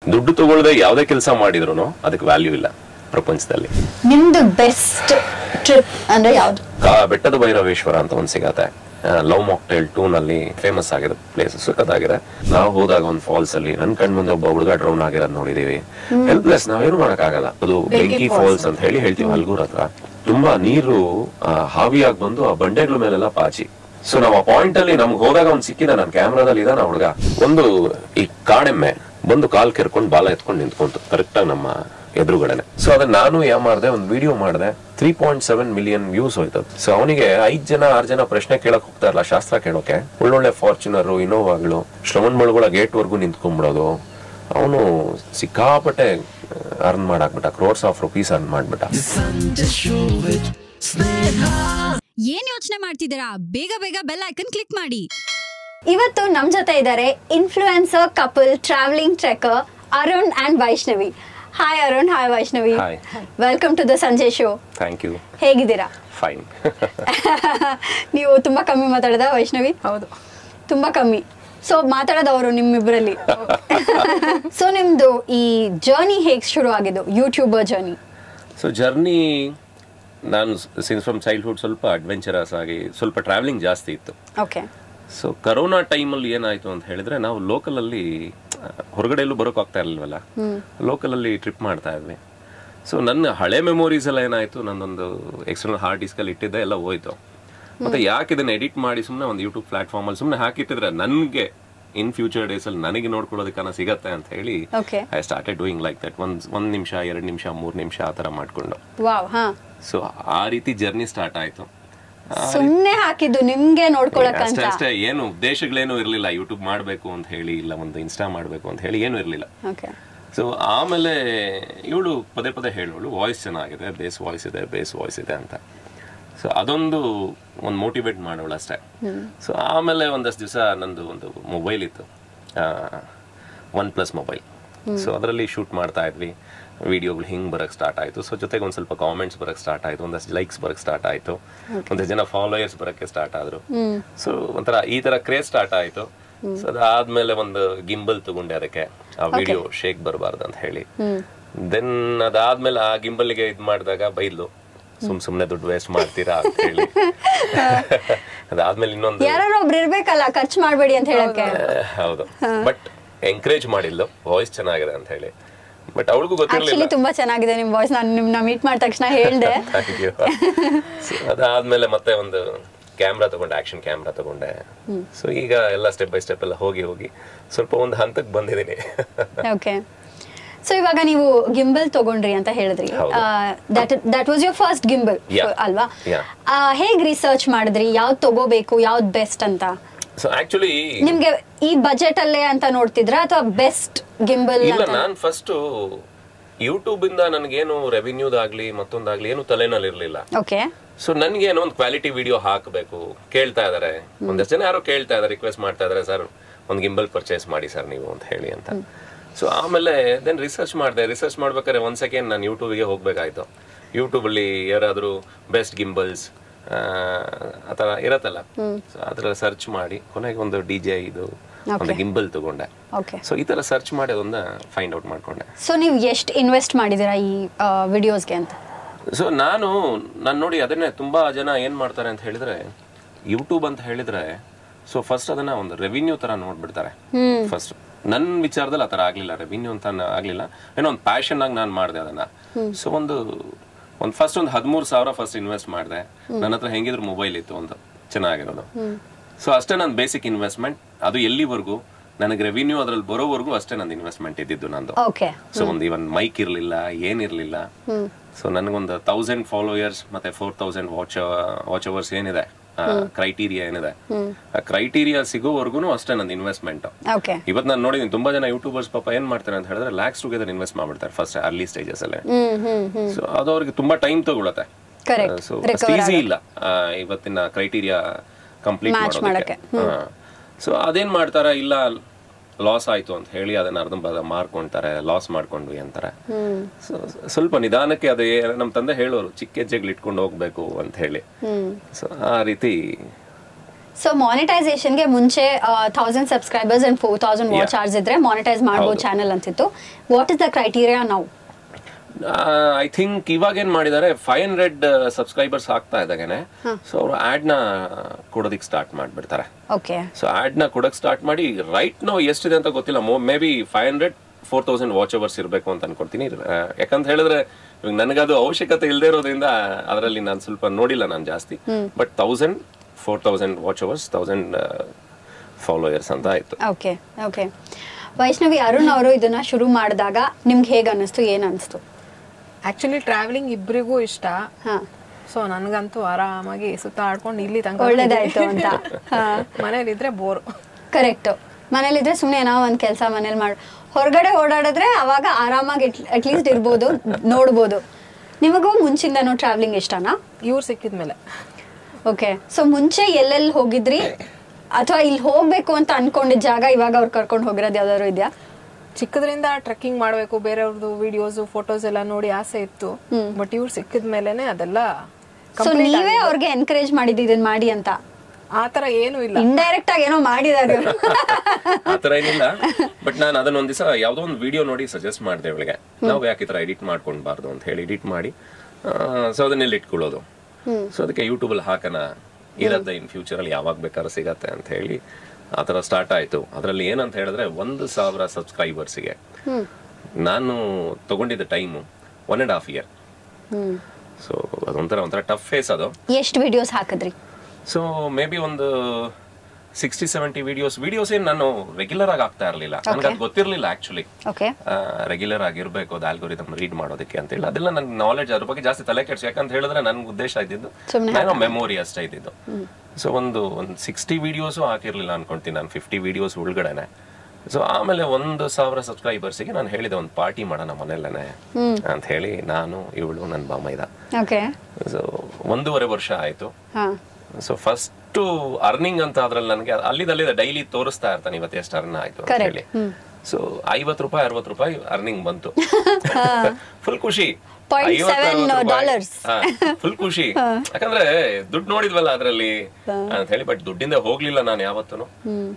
ದುಡ್ಡು ತಗೊಳ್ದೆ ಯಾವ್ದೇ ಕೆಲಸ ಮಾಡಿದ್ರು ಅದಕ್ಕೆ ವ್ಯಾಲ್ಯೂ ಇಲ್ಲ ಪ್ರಪಂಚದಲ್ಲಿ ನಿಮ್ದು ಬೆಸ್ಟ್ ಟ್ರಿಪ್ ಅಂದ್ರೆ ಯಾವ್ದು ಕಾ- ಬೆಟ್ಟದ ಭೈರವೇಶ್ವರ ಅಂತ ಒಂದ್ ಸಿಗತ್ತೆ ಲವ್ ಮಾಕ್ಟೇಲ್ ಟೂ ನಲ್ಲಿ ಫೇಮಸ್ ಆಗಿದೆ ಪ್ಲೇಸ್ ಸುಖದಾಗಿದೆ ನಾವು ಹೋದಾಗ ಒಂದು ಫಾಲ್ಸ್ ಅಲ್ಲಿ ನನ್ ಕಣ್ ಮುಂದೆ ಒಬ್ಬ ಹುಡುಗ ಡ್ರೌನ್ ಆಗಿರೋದ್ ನೋಡಿದೀವಿ ಹೆಲ್ಪ್ಲೆಸ್ ನಾವೇನು ಮಾಡಕ್ಕಾಗಲ್ಲ ಅದು ಬೆಂಕಿ ಫಾಲ್ಸ್ ಅಂತ ಹೇಳಿ ಹೇಳ್ತೀವಿ ಹಲ್ಗೂರ್ ಹತ್ರ ತುಂಬಾ ನೀರು ಆ, ಹಾವಿಯಾಗಿ ಬಂದು ಆ ಬಂಡೆಗಳ ಮೇಲೆಲ್ಲ ಪಾಚಿ ಸೊ ನಾವು ಆ ಪಾಯಿಂಟ್ ಅಲ್ಲಿ ನಮ್ಗೆ ಹೋದಾಗ ಒಂದ್ ಸಿಕ್ಕಿದ ನನ್ ಕ್ಯಾಮ್ರಾದಲ್ಲಿ ಇದಾನ ಹುಡುಗ ಒಂದು ಈ ಕಾಡೆಮ್ಮೆ ಬಂದು ಕಾಲ್ ಕೆರ್ಕೊಂಡು ಬಾಲ ಎತ್ಕೊಂಡು ನಿಂತ್ಕೊಂತು ಕರೆಕ್ಟ್ ಆಗಿ ನಮ್ಮ ಎದುರುಗಡೆನೆ ಸೊ ಅದನ್ನ ನಾನು ಏನ್ ಮಾಡಿದೆ ಒಂದು ವಿಡಿಯೋ ಮಾಡಿದೆ three point seven million views ಹೋಯ್ತು ಸೊ ಅವನಿಗೆ ಐದ್ ಜನ ಆರ್ ಜನ ಪ್ರಶ್ನೆ ಕೇಳಕ್ ಹೋಗ್ತಾ ಇರಲ್ಲ ಶಾಸ್ತ್ರ ಕೇಳೋಕೆ ಒಳ್ಳೊಳ್ಳೆ ಫಾರ್ಚುನರ್ ಇನೋವಾಗಳು ಶ್ರವಣ್ ಬೆಳಗೊಳ ಗೇಟ್ ವರ್ಗು ನಿಂತ್ಕೊಂಡ್ಬಿಡೋದು ಅವನು ಸಿಕ್ಕಾಪಟ್ಟೆ ಅರ್ನ್ ಮಾಡಾಕ್ಬಿಟ್ಟ ಕ್ರೋರ್ಸ್ ಆಫ್ ರುಪೀಸ್ ಅರ್ನ್ ಮಾಡ್ಬಿಟ್ಟ ಏನ್ ಯೋಚನೆ ಮಾಡ್ತಿದ್ದೀರಾ ಬೇಗ ಬೇಗ ಬೆಲ್ ಐಕನ್ ಕ್ಲಿಕ್ ಮಾಡಿ ಇವತ್ತು ನಮ್ ಜೊತೆ ಇದ್ದಾರೆ influencer couple travelling trekker Arun and Vaishnavi hi Arun hi Vaishnavi Hi. Welcome to the Sanjay show thank you ಹೇಗಿದ್ದೀರಾ ಫೈನ್ ನೀವು ತುಂಬಾ ಕಮ್ಮಿ ಮಾತಾಡದ ವೈಷ್ಣವಿ ಹೌದು ತುಂಬಾ ಕಮ್ಮಿ ಸೊ ಮಾತಾಡೋದವರು ನಿಮ್ಮಿಬ್ಬರಲ್ಲಿ ಸೊ ನಿಮ್ದು ಈ ಜರ್ನಿ ಹೇಗ್ ಶುರು ಆಗಿದ್ದು ಯೂಟ್ಯೂಬರ್ ಜರ್ನಿ ಸೊ ಜರ್ನಿ ನಾನು ಸಿನ್ಸ್ ಫ್ರಮ್ ಚೈಲ್ಡ್ಹುಡ್ ಸ್ವಲ್ಪ ಅಡ್ವೆಂಚರಸ್ ಆಗಿ ಸ್ವಲ್ಪ ಟ್ರಾವೆಲಿಂಗ್ ಜಾಸ್ತಿ ಇತ್ತು ಓಕೆ ಸೊ ಕರೋನಾ ಟೈಮಲ್ಲಿ ಏನಾಯ್ತು ಅಂತ ಹೇಳಿದ್ರೆ ನಾವು ಲೋಕಲ್ ಅಲ್ಲಿ ಆ, ಹೊರಗಡೆ ಎಲ್ಲೂ ಬರೋಕ್ ಆಗ್ತಾ ಇರ್ಲಿಲ್ವಲ್ಲ ಲೋಕಲ್ ಅಲ್ಲಿ ಟ್ರಿಪ್ ಮಾಡ್ತಾ ಇದ್ವಿ ಸೊ ನನ್ನ ಹಳೆ ಮೆಮೊರೀಸ್ ಎಲ್ಲ ಏನಾಯ್ತು ನನ್ನೊಂದು ಎಕ್ಸ್ಟರ್ನಲ್ ಹಾರ್ಡ್ ಡಿಸ್ಕ್ ಅಲ್ಲಿ ಇಟ್ಟಿದ್ದೆ ಎಲ್ಲ ಹೋಯ್ತು ಮತ್ತೆ ಯಾಕೆ ಇದನ್ನ ಎಡಿಟ್ ಮಾಡಿ ಸುಮ್ಮನೆ ಒಂದು ಯೂಟ್ಯೂಬ್ ಪ್ಲಾಟ್ಫಾರ್ಮ್ ಅಲ್ಲಿ ಸುಮ್ಮನೆ ಹಾಕಿಟ್ಟಿದ್ರೆ ನನಗೆ ಇನ್ ಫ್ಯೂಚರ್ ಡೇಸ್ ಅಲ್ಲಿ ನನಗೆ ನೋಡ್ಕೊಳ್ಳೋದಕ್ಕನ ಸಿಗತ್ತೆ ಅಂತ ಹೇಳಿ okay I started doing like that ಒಂದ್ ಒಂದ್ ನಿಮಿಷ ಎರಡು ನಿಮಿಷ ಮೂರ್ ನಿಮಿಷ ಆ ಥರ ಮಾಡ್ಕೊಂಡು ವಾವ್ ಹಾ ಸೊ ಆ ರೀತಿ ಜರ್ನಿ ಸ್ಟಾರ್ಟ್ ಆಯ್ತು ಸುಮ್ನೆ ಹಾಕಿದ್ದು ನಿಮ್ಗೆ ನೋಡ್ಕೊಳಕ್ ಅಷ್ಟೇ ಅಂತ ಅಷ್ಟೇ ಏನು ಉದ್ದೇಶಗಳೇನು ಇರಲಿಲ್ಲ ಯೂಟ್ಯೂಬ್ ಮಾಡಬೇಕು ಅಂತ ಹೇಳಿ ಇಲ್ಲ ಒಂದು ಇನ್ಸ್ಟಾ ಮಾಡಬೇಕು ಅಂತ ಹೇಳಿ ಏನು ಇರಲಿಲ್ಲ ಓಕೆ ಸೊ ಆಮೇಲೆ ಇವಳು ಪದೇ ಪದೇ ಹೇಳೋಳು ವಾಯ್ಸ್ ಚೆನ್ನಾಗಿದೆ ಬೇಸ್ ವಾಯ್ಸ್ ಇದೆ ಬೇಸ್ ವಾಯ್ಸ್ ಇದೆ ಅಂತ ಸೊ ಅದೊಂದು ಒಂದು ಮೋಟಿವೇಟ್ ಮಾಡೋಳು ಅಷ್ಟೇ ಸೊ ಆಮೇಲೆ ಒಂದಷ್ಟು ದಿವಸ ನಂದು ಒಂದು ಮೊಬೈಲ್ ಇತ್ತು ಒನ್ ಪ್ಲಸ್ ಮೊಬೈಲ್ ಸೊ ಅದರಲ್ಲಿ ಶೂಟ್ ಮಾಡ್ತಾ ಇದ್ವಿ ವಿಡಿಯೋಗಳು ಹಿಂಗೆ ಬರಕ್ಕೆ ಸ್ಟಾರ್ಟ್ ಆಯಿತು ಸೊ ಜೊತೆಗೆ ಒಂದು ಸ್ವಲ್ಪ ಕಾಮೆಂಟ್ಸ್ ಬರಕ್ಕೆ ಸ್ಟಾರ್ಟ್ ಆಯಿತು ಒಂದಷ್ಟು ಲೈಕ್ಸ್ ಬರಕ್ಕೆ ಸ್ಟಾರ್ಟ್ ಆಯಿತು ಒಂದಷ್ಟು ಜನ ಫಾಲೋಯರ್ಸ್ ಬರೋಕ್ಕೆ ಸ್ಟಾರ್ಟ್ ಆದರು ಸೊ ಒಂಥರ ಈ ಥರ ಕ್ರೇಜ್ ಸ್ಟಾರ್ಟ್ ಆಯಿತು ಸೊ ಅದಾದ್ಮೇಲೆ ಒಂದು ಗಿಂಬಲ್ ತಗೊಂಡೆ ಅದಕ್ಕೆ ಆ ವಿಡಿಯೋ ಶೇಕ್ ಬರಬಾರ್ದು ಅಂತ ಹೇಳಿ ದೆನ್ ಅದಾದ್ಮೇಲೆ ಆ ಗಿಂಬಲ್ಗೆ ಇದು ಮಾಡಿದಾಗ ಬೈದ್ಲು ಸುಮ್ ಸುಮ್ನೆ ದುಡ್ಡು ವೇಸ್ಟ್ ಮಾಡ್ತೀರಾ ಅಂತ ಹೇಳಿ ಅದಾದ್ಮೇಲೆ ಇನ್ನೊಂದು ಯಾರು ಒಬ್ರು ಇರ್ಬೇಕಲ್ಲ ಖರ್ಚು ಮಾಡ್ಬೇಡಿ ಅಂತ ಹೇಳಕ್ಕೆ ಆ, ಹೌದು ಬಟ್ ಎಂಕರೇಜ್ ಮಾಡಿದ್ಲು ವಾಯ್ಸ್ ಚೆನ್ನಾಗಿದೆ ಅಂತ ಹೇಳಿ ಬಟ್ ಅವಳಿಗೂ ಗೊತ್ತಿರಲಿಲ್ಲ ಆಕ್ಚುಲಿ ತುಂಬಾ ಚೆನ್ನಾಗಿದೆ ನಿಮ್ ವಾಯ್ಸ್ ನಾನು ನಿಮ್ನ ಮೀಟ್ ಮಾಡಿದ ತಕ್ಷಣ ಹೇಳ್ದೆ ಥ್ಯಾಂಕ್ ಯು ಅದಾದ್ಮೇಲೆ ಮತ್ತೆ ಒಂದು ಕ್ಯಾಮ್ರಾ ತಗೊಂಡೆ ಆಕ್ಷನ್ ಕ್ಯಾಮ್ರಾ ತಗೊಂಡೆ ಸೊ ಈಗ ಎಲ್ಲ ಸ್ಟೆಪ್ ಬೈ ಸ್ಟೆಪ್ ಎಲ್ಲ ಹೋಗಿ ಹೋಗಿ ಸ್ವಲ್ಪ ಒಂದು ಹಂತಕ್ಕೆ ಬಂದಿದ್ದೀನಿ ಓಕೆ ಸೊ ಇವಾಗ ನೀವು ಗಿಂಬಲ್ ತಗೊಂಡ್ರಿ ಅಂತ ಹೇಳಿದ್ರಿ ಹೌದು. That that was your first gimbal Yeah. ಅಲ್ವಾ Yeah. ಆ, ಹೇಗ್ ರಿಸರ್ಚ್ ಮಾಡಿದ್ರಿ ಯಾವ್ದು ತಗೋಬೇಕು ಯಾವ್ದು ಬೆಸ್ಟ್ ಅಂತ ಸೊ ಆಕ್ಚುಲಿ ನಿಮ್ಗೆ ಈ ಬಜೆಟ್ ಅಲ್ಲೇ ಅಂತ ನೋಡ್ತಿದ್ರ ಅಥವಾ ಬೆಸ್ಟ್ ಗಿಂಬಲ್ ಇಲ್ಲ ಅಂತ ನಾನ್ ಫಸ್ಟ್ ಯೂಟ್ಯೂಬ್ ಇಂದ ನನಗೇನು ರೆವಿನ್ಯೂದಾಗ್ಲಿ ಮತ್ತೊಂದಾಗ್ಲಿ ಏನು ತಲೆನಲ್ಲಿ ಇರ್ಲಿಲ್ಲ ಓಕೆ ಸೊ ನನ್ಗೇನೋ ಒಂದು ಕ್ವಾಲಿಟಿ ವಿಡಿಯೋ ಹಾಕಬೇಕು ಕೇಳ್ತಾ ಇದಾರೆ ಒಂದಷ್ಟು ಜನ ಯಾರೋ ಕೇಳ್ತಾ ಇದಾರೆ ರಿಕ್ವೆಸ್ಟ್ ಮಾಡ್ತಾ ಇದಾರೆ ಸರ್ ಒಂದು ಗಿಂಬಲ್ ಪರ್ಚೇಸ್ ಮಾಡಿ ಸರ್ ನೀವು ಅಂತ ಹೇಳಿ ಅಂತ ಸೊ ಆಮೇಲೆ ದೆನ್ ರಿಸರ್ಚ್ ಮಾಡಿದೆ ರಿಸರ್ಚ್ ಮಾಡ್ಬೇಕಾದ್ರೆ ಒಂದ್ ಸೆಕೆಂಡ್ ನಾನು ಯೂಟ್ಯೂಬ್ಗೆ ಹೋಗ್ಬೇಕಾಯ್ತು ಯೂಟ್ಯೂಬಲ್ಲಿ ಯಾರಾದರೂ ಬೆಸ್ಟ್ ಗಿಂಬಲ್ಸ್ ಆ ಥರ ಇರತ್ತಲ್ಲ ಸೊ ಆ ಥರ ಸರ್ಚ್ ಮಾಡಿ ಕೊನೆಗೆ ಒಂದು ಡಿ ಜೆ ಇದು ಒಂದು ಗಿಂಬಲ್ ತಗೊಂಡೆ ಓಕೆ ಸೊ ಈ ಥರ ಸರ್ಚ್ ಮಾಡಿ ಅದೊಂದು ಫೈಂಡ್ ಔಟ್ ಮಾಡ್ಕೊಂಡೆ ಸೊ ನೀವು ಎಷ್ಟು ಇನ್ವೆಸ್ಟ್ ಮಾಡಿದಿರಾ ಈ ವಿಡಿಯೋಸ್ಗೆ ಅಂತ ಸೊ ನಾನು ನಾನು ನೋಡಿ ಅದನ್ನೇ ತುಂಬಾ ಜನ ಏನ್ ಮಾಡ್ತಾರೆ ಅಂತ ಹೇಳಿದ್ರೆ ಯೂಟ್ಯೂಬ್ ಅಂತ ಹೇಳಿದ್ರೆ ಸೊ ಫಸ್ಟ್ ಅದನ್ನ ಒಂದು ರೆವಿನ್ಯೂ ತರ ನೋಡ್ಬಿಡ್ತಾರೆ ಫಸ್ಟ್ ನನ್ನ ವಿಚಾರದಲ್ಲಿ ಆ ಥರ ಆಗ್ಲಿಲ್ಲ ರೆವಿನ್ಯೂ ಅಂತ ನ- ಆಗ್ಲಿಲ್ಲ ಏನೋ ಒಂದು ಪ್ಯಾಷನ್ ಆಗಿ ನಾನು ಮಾಡಿದೆ ಅದನ್ನ ಸೊ ಒಂದು ಒಂದು ಫಸ್ಟ್ ಒಂದು ಹದಿಮೂರು ಸಾವಿರ ಫಸ್ಟ್ ಇನ್ವೆಸ್ಟ್ ಮಾಡಿದೆ ನನ್ನ ಹತ್ರ ಹೆಂಗಿದ್ರು ಮೊಬೈಲ್ ಇತ್ತು ಒಂದು ಚೆನ್ನಾಗಿರೋದು ಸೊ ಅಷ್ಟೇ ನನ್ನ ಬೇಸಿಕ್ ಇನ್ವೆಸ್ಟ್ಮೆಂಟ್ ಅದು ಎಲ್ಲಿವರೆಗೂ ನನಗೆ ರೆವಿನ್ಯೂ ಅದ್ರಲ್ಲಿ ಬರೋವರೆಗೂ ಅಷ್ಟೇ ನಂದು ಇನ್ವೆಸ್ಟ್ಮೆಂಟ್ ಇದ್ದಿದ್ದು ನಂದು ಓಕೆ ಸೊ ಒಂದು ಇವನ್ ಮೈಕ್ ಇರಲಿಲ್ಲ ಏನಿರಲಿಲ್ಲ ಸೊ ನನಗೊಂದು ತೌಸಂಡ್ ಫಾಲೋಯರ್ಸ್ ಮತ್ತೆ four thousand watch watch hours ಏನಿದೆ ಕ್ರೈಟೀರಿಯಾ ಏನಿದೆ ಆ ಕ್ರೈಟೀರಿಯಾ ಸಿಗೋವರೆಗೂ ಅಷ್ಟೇ ನಂದು ಇನ್ವೆಸ್ಟ್ಮೆಂಟ್ ಓಕೆ ಇವತ್ತು ನಾನು ನೋಡಿದ್ದೀನಿ ತುಂಬಾ ಜನ ಯೂಟ್ಯೂಬರ್ಸ್ ಪಾಪ ಏನ್ ಮಾಡ್ತಾರೆ ಅಂತ ಹೇಳಿದ್ರೆ ಲ್ಯಾಕ್ಸ್ ಟುಗೆದರ್ ಇನ್ವೆಸ್ಟ್ ಮಾಡ್ಬಿಡ್ತಾರೆ ಫಸ್ಟ್ ಅರ್ಲಿ ಸ್ಟೇಜಸ್ ಅಲ್ಲೇ ಹ್ಮ್ ಹ್ಮ್ ಹ್ಮ್ ಸೊ ಅದು ಅವ್ರಿಗೆ ತುಂಬಾ ಟೈಮ್ ತಗೊಳತ್ತೆ Correct. ಸೊ Recover ಈಸಿ ಇಲ್ಲ ಆ, ಇವತ್ತಿನ ಕ್ರೈಟೀರಿಯಾ ಕಂಪ್ಲೀಟ್ Match ಮಾಡೋದಕ್ಕೆ ಸೊ ಅದೇನ್ ಮಾಡ್ತಾರ ಇಲ್ಲ ಲಾಸ್ ಆಯ್ತು ಅಂತ ಹೇಳಿ ಅದನ್ನ ಅರ್ಧಂಬರ್ಧ ಮಾರ್ಕೊಂತಾರೆ ಲಾಸ್ ಮಾಡ್ಕೊಂಡ್ವಿ ಅಂತಾರೆ ಸೊ ಸ್ವಲ್ಪ ನಿಧಾನಕ್ಕೆ ಅದು ಏ- ನಮ್ಮ ತಂದೆ ಹೇಳೋರು ಚಿಕ್ಕ ಹೆಜ್ಜೆಗಳು ಇಟ್ಕೊಂಡು ಹೋಗ್ಬೇಕು ಅಂತ ಹೇಳಿ ಸೊ ಆ ರೀತಿ ಸೊ ಮಾನಿಟೈಸೇಷನ್ಗೆ ಮುಂಚೆ thousand subscribers and four thousand watch Yeah. Hours ಇದ್ರೆ ಮಾನಿಟೈಸ್ ಮಾಡ್ಬೋದು ಹೌದು. ಚಾನಲ್ ಅಂತಿತ್ತು ವಾಟ್ ಇಸ್ ದ ಕ್ರೈಟೀರಿಯಾ ನಾವು ಐ ಥಿಂಕ್ ಇವಾಗ ಏನ್ ಮಾಡಿದ್ದಾರೆ ಫೈವ್ ಹಂಡ್ರೆಡ್ ಸಬ್ಸ್ಕ್ರೈಬರ್ಸ್ ಆಗ್ತಾ ಇದ್ದಾಗೇನೆ ಸೊ ಅವರು ಆಡ್ ನ ಕೊಡೋದಿಕ್ ಸ್ಟಾರ್ಟ್ ಮಾಡ್ಬಿಡ್ತಾರೆ ಓಕೆ ಸೊ ಆಡ್ ನ ಕೊಡಕ್ ಸ್ಟಾರ್ಟ್ ಮಾಡಿ ರೈಟ್ ನೋ ಎಷ್ಟಿದೆ ಅಂತ ಗೊತ್ತಿಲ್ಲ maybe five hundred four thousand watch hours ಇರಬೇಕು ಅಂತ ಅನ್ಕೊಡ್ತೀನಿ ಆ, ಯಾಕಂತ ಹೇಳಿದ್ರೆ ಇವಾಗ ನನಗದು ಅವಶ್ಯಕತೆ ಇಲ್ಲದೆ ಇರೋದ್ರಿಂದ ಅದರಲ್ಲಿ ನಾನು ಸ್ವಲ್ಪ ನೋಡಿಲ್ಲ ನಾನು ಜಾಸ್ತಿ but thousand four thousand watch hours thousand followers ಅಂತ ಆಯ್ತು ಓಕೆ ಓಕೆ ವೈಷ್ಣವಿ ಅರುಣ್ ಅವರು ಇದನ್ನ ಶುರು ಮಾಡಿದಾಗ ನಿಮ್ಗೆ ಹೇಗೆ ಅನ್ನಿಸ್ತು ಏನ್ ಅನಿಸ್ತು ಆಕ್ಚುಲಿ ಟ್ರಾವೆಲಿಂಗ್ ಇಬ್ಬರಿಗೂ ಇಷ್ಟ ಹಾ ಸೊ ನನ್ಗಂತೂ ಆರಾಮಾಗಿ ಸುತ್ತಾಡ್ಕೊಂಡು ಇಲ್ಲಿ ತನಕ ಒಳ್ಳೇದಾಯ್ತು ಅಂತ ಹಾ ಮನೇಲಿದ್ರೆ ಬೋರ್ ಕರೆಕ್ಟ್ ಮನೇಲಿದ್ರೆ ಸುಮ್ಮನೆ ಏನೋ ಒಂದ್ ಕೆಲಸ ಮನೇಲಿ ಮಾಡ್ ಹೊರಗಡೆ ಓಡಾಡಿದ್ರೆ ಅವಾಗ ಆರಾಮಾಗಿ ಅಟ್ಲೀಸ್ಟ್ ಇರ್ಬೋದು ನೋಡ್ಬೋದು ನಿಮಗೂ ಮುಂಚಿಂದನೂ ಟ್ರಾವೆಲಿಂಗ್ ಇಷ್ಟನಾ ಇವ್ರು ಸಿಕ್ಕಿದ್ಮೇಲೆ ಓಕೆ ಸೊ ಮುಂಚೆ ಎಲ್ಲೆಲ್ಲಿ ಹೋಗಿದ್ರಿ ಅಥವಾ ಇಲ್ಲಿ ಹೋಗ್ಬೇಕು ಅಂತ ಅನ್ಕೊಂಡಿದ್ದ ಜಾಗ ಇವಾಗ ಅವ್ರು ಕರ್ಕೊಂಡು ಹೋಗಿರೋದು ಯಾವ್ದಾದ್ರು ಇದೆಯಾ ಚಿಕ್ಕದ್ರಿಂದ ಟ್ರೆಕ್ಕಿಂಗ್ ಮಾಡ್ಬೇಕು ಬೇರೆಯವ್ರದ್ದು ವಿಡಿಯೋಸ್ ಫೋಟೋಸ್ ಎಲ್ಲ ನೋಡಿ ಆಸೆ ಇತ್ತು ಬಟ್ ಇವ್ರು ಸಿಕ್ಕಿದ್ಮೇಲೆನೆ ಅದೆಲ್ಲ ಸೊ complete ನೀವೇ ಆಗಿದೆ. ಅವ್ರಿಗೆ ಎನ್ಕರೇಜ್ ಮಾಡಿದ್ದು ಇದನ್ನ ಮಾಡಿ ಅಂತ ಆ ತರ ಏನು ಇಲ್ಲ ಇಂಡೈರೆಕ್ಟ್ ಆಗಿ ಏನೋ ಮಾಡಿದಾರೆ ಇವ್ರು. ಆತರ ಏನಿಲ್ಲ ಬಟ್ ನಾನು ಅದನ್ನ ಒಂದ್ ದಿವಸ ಯಾವ್ದೋ ಒಂದು ವಿಡಿಯೋ ನೋಡಿ ಸಜೆಸ್ಟ್ ಮಾಡಿದೆ ಇವಳಿಗೆ ನಾವು ಯಾಕೆ ಈ ತರ ಎಡಿಟ್ ಮಾಡ್ಕೊಂಡ್ಬಾರ್ದು ಅಂತ ಹೇಳಿ ಎಡಿಟ್ ಮಾಡಿ ಸೊ ಅದನ್ನೆಲ್ಲಿ ಇಟ್ಕೊಳ್ಳೋದು ಸೊ ಅದಕ್ಕೆ ಯೂಟ್ಯೂಬ್ ಅಲ್ಲಿ ಹಾಕನ ಇರತ್ತೆ ಇನ್ ಫ್ಯೂಚರ್ ಅಲ್ಲಿ ಯಾವಾಗ ಬೇಕಾದ್ರೂ ಸಿಗತ್ತೆ ಅಂತ ಹೇಳಿ ಆ ತರ ಸ್ಟಾರ್ಟ್ ಆಯ್ತು ಅದರಲ್ಲಿ ಏನಂತ ಹೇಳಿದ್ರೆ ಒಂದು ಸಾವಿರ ಸಬ್ಸ್ಕ್ರೈಬರ್ಸ್ಗೆ ನಾನು ತಗೊಂಡಿದ್ದ time one and half year so ಅದೊಂಥರ ಒಂಥರ ಟಫ್ ಫೇಸ್ ಅದು ಎಷ್ಟ್ ವಿಡಿಯೋಸ್ ಹಾಕಿದ್ರಿ ಸೊ ಮೇ ಬಿ ಒಂದು ಸಿಕ್ಸ್ಟಿ ಸೆವೆಂಟಿ ವಿಡಿಯೋಸ್ ವಿಡಿಯೋಸ್ ಏನು ನಾನು ರೆಗ್ಯುಲರ್ ಆಗಿ ಆಗ್ತಾ ಇರಲಿಲ್ಲ ನನಗೆ ಅದು ಗೊತ್ತಿರಲಿಲ್ಲ ಆಕ್ಚುಲಿ ಓಕೆ ರೆಗ್ಯುಲರ್ ಆಗಿರ್ಬೇಕು ಅದು ಆಲ್ಗೋರಿದಮ್ ರೀಡ್ ಮಾಡೋದಕ್ಕೆ ಅಂತ ಹೇಳಿ ಅದೆಲ್ಲ ನನ್ಗೆ ನಾಲೆಜ್ ಅದ್ರ ಬಗ್ಗೆ ಜಾಸ್ತಿ ತಲೆ ಕೆಡ್ಸಿ ಯಾಕಂತ ಹೇಳಿದ್ರೆ ನನ್ಗೆ ಉದ್ದೇಶ ಇದ್ದಿದ್ದು ಸುಮ್ನೆ ನಾನು ಮೆಮೊರಿ ಅಷ್ಟೇ ಇದ್ದಿದ್ದು ಸೊ ಒಂದು ಒಂದು ಸಿಕ್ಸ್ಟಿ ವಿಡಿಯೋಸು ಹಾಕಿರ್ಲಿಲ್ಲ ಅನ್ಕೊಂತೀನಿ ನಾನು ಫಿಫ್ಟಿ ವಿಡಿಯೋಸ್ ಒಳಗಡೆನೆ ಸೊ ಆಮೇಲೆ ಒಂದು ಸಾವಿರ ಸಬ್ಸ್ಕ್ರೈಬರ್ಸಿಗೆ ನಾನು ಹೇಳಿದೆ ಒಂದು ಪಾರ್ಟಿ ಮಾಡೋಣ ಮನೆಯಲ್ಲೇನೆ ಅಂತ ಹೇಳಿ ನಾನು ಇವಳು ನನ್ನ ಬಾಮೈದ ಓಕೆ ಸೊ ಒಂದೂವರೆ ವರ್ಷ ಆಯ್ತು ಹಾ ಸೊ ಫಸ್ಟ್ ಅರ್ನಿಂಗ್ ಅಂತ ಅದ್ರಲ್ಲಿ ನನಗೆ ಅಲ್ಲಿದಲ್ಲಿದೆ ಡೈಲಿ ತೋರಿಸ್ತಾ ಇರ್ತಾನೆ ಇವತ್ತು ಎಷ್ಟು ಅರ್ನ್ ಆಯ್ತು ಅಂತ Correct. ಹೇಳಿ ಸೊ ಐವತ್ತು ರೂಪಾಯಿ ಅರವತ್ತು ರೂಪಾಯಿ ಅರ್ನಿಂಗ್ ಬಂತು ಫುಲ್ ಖುಷಿ Point seven dollars. ಫುಲ್ ಖುಷಿ ಯಾಕಂದ್ರೆ ದುಡ್ಡು ನೋಡಿದ್ವಲ್ಲ ಅದ್ರಲ್ಲಿ ಅಂತ ಹೇಳಿ ಬಟ್ ದುಡ್ಡಿಂದ ಹೋಗ್ಲಿಲ್ಲ ನಾನು ಯಾವತ್ತೂ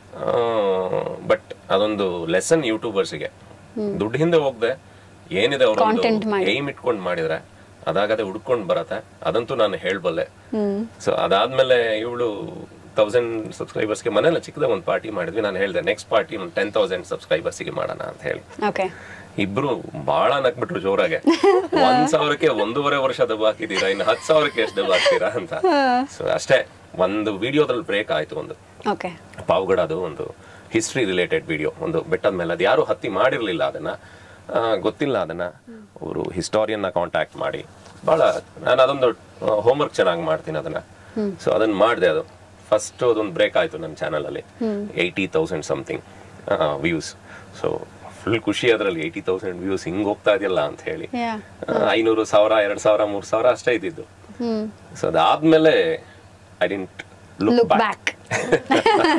ಬಟ್ ಅದೊಂದು ಲೆಸನ್ ಯೂಟ್ಯೂಬರ್ಸ್ಗೆ ದುಡ್ಡು ಹಿಂದೆ ಹೋಗ್ದೆ ಏನಿದೆ Content ಅವರು ಮಾಡಿ. ಏಮ್ ಇಟ್ಕೊಂಡು ಮಾಡಿದ್ರೆ ಅದಾಗದೆ ಹುಡ್ಕೊಂಡ್ ಬರತ್ತೆ ಅದಂತೂ ನಾನು ಹೇಳ್ಬಲ್ಲೆ ಸೊ ಅದಾದ್ಮೇಲೆ ಇವಳು ತೌಸಂಡ್ ಸಬ್ಸ್ಕ್ರೈಬರ್ಸ್ಗೆ ಮನೇಲಿ ಚಿಕ್ಕದಾಗ ಒಂದು ಪಾರ್ಟಿ ಮಾಡಿದ್ವಿ ನಾನು ಹೇಳಿದೆ ನೆಕ್ಸ್ಟ್ ಪಾರ್ಟಿ ಒಂದು ಟೆನ್ ತೌಸಂಡ್ ಸಬ್ಸ್ಕ್ರೈಬರ್ಸ್ಗೆ ಮಾಡೋಣ ಅಂತ ಹೇಳಿ ಓಕೆ ಇಬ್ರು ಬಹಳ ನಕ್ಬಿಟ್ರು ಜೋರಾಗೆ ಒಂದ್ ಸಾವಿರಕ್ಕೆ ಒಂದೂವರೆ ವರ್ಷ ದಬ್ಬ ಹಾಕಿದೀರಾ ಇನ್ನು ಹತ್ತು ಸಾವಿರಕ್ಕೆ ಎಷ್ಟು ದಬ್ಬ ಹಾಕ್ತೀರಾ ಅಂತ ಸೊ ಅಷ್ಟೇ ಒಂದು ವಿಡಿಯೋದ್ರಲ್ಲಿ ಬ್ರೇಕ್ ಆಯ್ತು ಒಂದು ಓಕೆ ಪಾವಗಡದು ಒಂದು ಹಿಸ್ಟ್ರಿ ರಿಲೇಟೆಡ್ ವಿಡಿಯೋ ಒಂದು ಬೆಟ್ಟದ ಮೇಲೆ ಅದು ಯಾರು ಹತ್ತಿ ಮಾಡಿರ್ಲಿಲ್ಲ ಅದನ್ನ ಆ, ಗೊತ್ತಿಲ್ಲ ಅದನ್ನ ಅವರು ಹಿಸ್ಟಾರಿಯನ್ನ ಕಾಂಟ್ಯಾಕ್ಟ್ ಮಾಡಿ ಬಹಳ ನಾನು ಅದೊಂದು ಹೋಮ್ವರ್ಕ್ ಚೆನ್ನಾಗಿ ಮಾಡ್ತೀನಿ ಅದನ್ನ ಸೊ ಅದನ್ನ ಮಾಡಿದೆ ಅದು ಫಸ್ಟ್ ಅದೊಂದು ಬ್ರೇಕ್ ಆಯ್ತು ನನ್ನ ಚಾನಲ್ ಅಲ್ಲಿ eighty thousand something views so full ಖುಷಿ ಅದರಲ್ಲಿ ಏಯ್ಟಿ ತೌಸಂಡ್ ವ್ಯೂಸ್ ಹಿಂಗ್ ಹೋಗ್ತಾ ಇದೆಯಲ್ಲ ಅಂತ ಹೇಳಿ ಯಾ ಆ, ಐನೂರು ಸಾವಿರ ಎರಡ್ ಸಾವಿರ ಮೂರ್ ಸಾವಿರ ಅಷ್ಟೇ ಇದ್ದಿದ್ದು ಸೊ ಅದಾದ್ಮೇಲೆ I didn't look look back back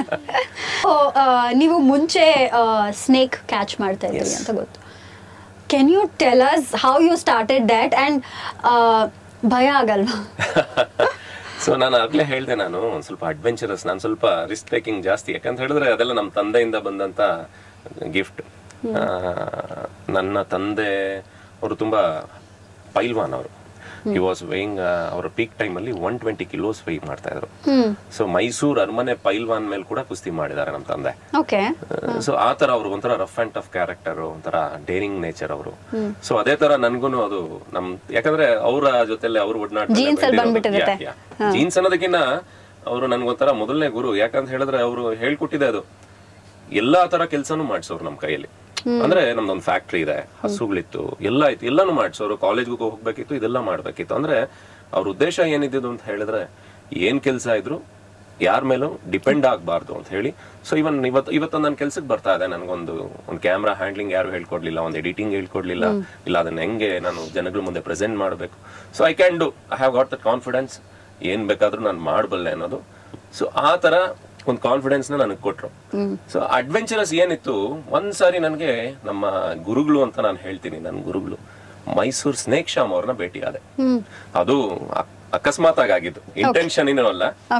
ನೀವು ಮುಂಚೆ ಸ್ನೇಕ್ ಕ್ಯಾಚ್ ಮಾಡ್ತಾ ಇದ್ರಿ Yes. ಅಂತ ಗೊತ್ತು can you tell us how you started that and ಭಯ ಆಗಲ್ವಾ ಸೊ ನಾನು ಆಗ್ಲೇ ಹೇಳ್ದೆ ನಾನು ಒಂದ್ ಸ್ವಲ್ಪ ಅಡ್ವೆಂಚರಸ್ ನಾನು ಸ್ವಲ್ಪ ರಿಸ್ಕ್ ಟೇಕಿಂಗ್ ಜಾಸ್ತಿ ಯಾಕಂತ ಹೇಳಿದ್ರೆ ಅದೆಲ್ಲ ನಮ್ಮ ತಂದೆಯಿಂದ ಬಂದಂತ ಗಿಫ್ಟ್ ನನ್ನ ತಂದೆ ಅವರು ತುಂಬಾ ಪೈಲ್ವಾನ್ ಅವರು ಹಿ ವಾಸ್ ವೇಯಿಂಗ್ ಅವರ ಪೀಕ್ ಟೈಮ್ ಅಲ್ಲಿ ಒನ್ ಟ್ವೆಂಟಿ ಕಿಲೋಸ್ ವೈ ಮಾಡ್ತಾ ಇದ್ರು ಸೊ ಮೈಸೂರು ಅರಮನೆ ಪೈಲ್ವಾನ್ ಮೇಲೆ ಕೂಡ ಕುಸ್ತಿ ಮಾಡಿದ್ದಾರೆ ನಮ್ಮ ತಂದೆ ಓಕೆ ಸೊ ಆ ತರ ಅವರು ಒಂಥರ ರಫ್ ಅಂಡ್ ಟಫ್ ಕ್ಯಾರೆಕ್ಟರ್ ಒಂಥರ ಡೇರಿಂಗ್ ನೇಚರ್ ಅವರು ಸೊ ಅದೇ ತರ ನನ್ಗೂನು ಅದು ನಮ್ ಯಾಕಂದ್ರೆ ಅವರ ಜೊತೆಲೆ ಅವ್ರ Genes ಅಲ್ಲಿ ಬಂದ್ಬಿಟ್ಟಿರುತ್ತೆ. ಜೀನ್ಸ್ ಅನ್ನೋದಕ್ಕಿಂತ ಅವರು ನನ್ಗೊಂಥರ ಮೊದಲನೇ ಗುರು ಯಾಕಂತ ಹೇಳಿದ್ರೆ ಅವರು ಹೇಳ್ಕೊಟ್ಟಿದೆ ಅದು ಎಲ್ಲಾ ತರ ಕೆಲ್ಸನೂ ಮಾಡ್ಸೋರು ನಮ್ ಕೈಯಲ್ಲಿ ಅಂದ್ರೆ ನಮ್ದೊಂದು ಫ್ಯಾಕ್ಟ್ರಿ ಇದೆ ಹಸುಗಳಿತ್ತು ಎಲ್ಲ ಇತ್ತು ಎಲ್ಲಾನು ಮಾಡ್ಸೋರು ಕಾಲೇಜ್ಗೂ ಹೋಗ್ಬೇಕಿತ್ತು ಇದೆಲ್ಲ ಮಾಡ್ಬೇಕಿತ್ತು ಅಂದ್ರೆ ಅವ್ರ ಉದ್ದೇಶ ಏನಿದ್ದು ಅಂತ ಹೇಳಿದ್ರೆ ಏನ್ ಕೆಲ್ಸ ಇದ್ರು ಯಾರ ಮೇಲೂ ಡಿಪೆಂಡ್ ಆಗಬಾರ್ದು ಅಂತ ಹೇಳಿ ಸೊ ಇವನ್ ಇವತ್ತು ಇವತ್ತು ನನ್ನ ಕೆಲ್ಸಕ್ಕೆ ಬರ್ತಾ ಇದೆ ನನಗೊಂದು ಒಂದು ಕ್ಯಾಮ್ರಾ ಹ್ಯಾಂಡ್ಲಿಂಗ್ ಯಾರು ಹೇಳ್ಕೊಡ್ಲಿಲ್ಲ ಒಂದು ಎಡಿಟಿಂಗ್ ಹೇಳ್ಕೊಡ್ಲಿಲ್ಲ ಇಲ್ಲ ಅದನ್ನ ಹೆಂಗೆ ನಾನು ಜನಗಳ ಮುಂದೆ ಪ್ರೆಸೆಂಟ್ ಮಾಡಬೇಕು so I can do I have got that confidence ಏನ್ ಬೇಕಾದ್ರೂ ನಾನು ಮಾಡಬಲ್ಲೆ ಅನ್ನೋದು ಸೊ ಆ ತರ ಒಂದು ಕಾನ್ಫಿಡೆನ್ಸ್ ನ ನನಗೆ ಕೊಟ್ರು ಸೊ ಅಡ್ವೆಂಚರಸ್ ಏನಿತ್ತು ಒಂದ್ ಸಾರಿ ನನಗೆ ನಮ್ಮ ಗುರುಗಳು ಅಂತ ನಾನು ಹೇಳ್ತೀನಿ ನನ್ನ ಗುರುಗಳು ಮೈಸೂರ್ ಸ್ನೇಕ್ ಶಾಮ್ ಅವ್ರನ್ನ ಭೇಟಿ ಆದೆ ಅದು ಅ- ಅಕಸ್ಮಾತ್ ಆಗಿದ್ದು ಇಂಟೆನ್ಷನ್ ಏನೂ ಅಲ್ಲ ಓಕೆ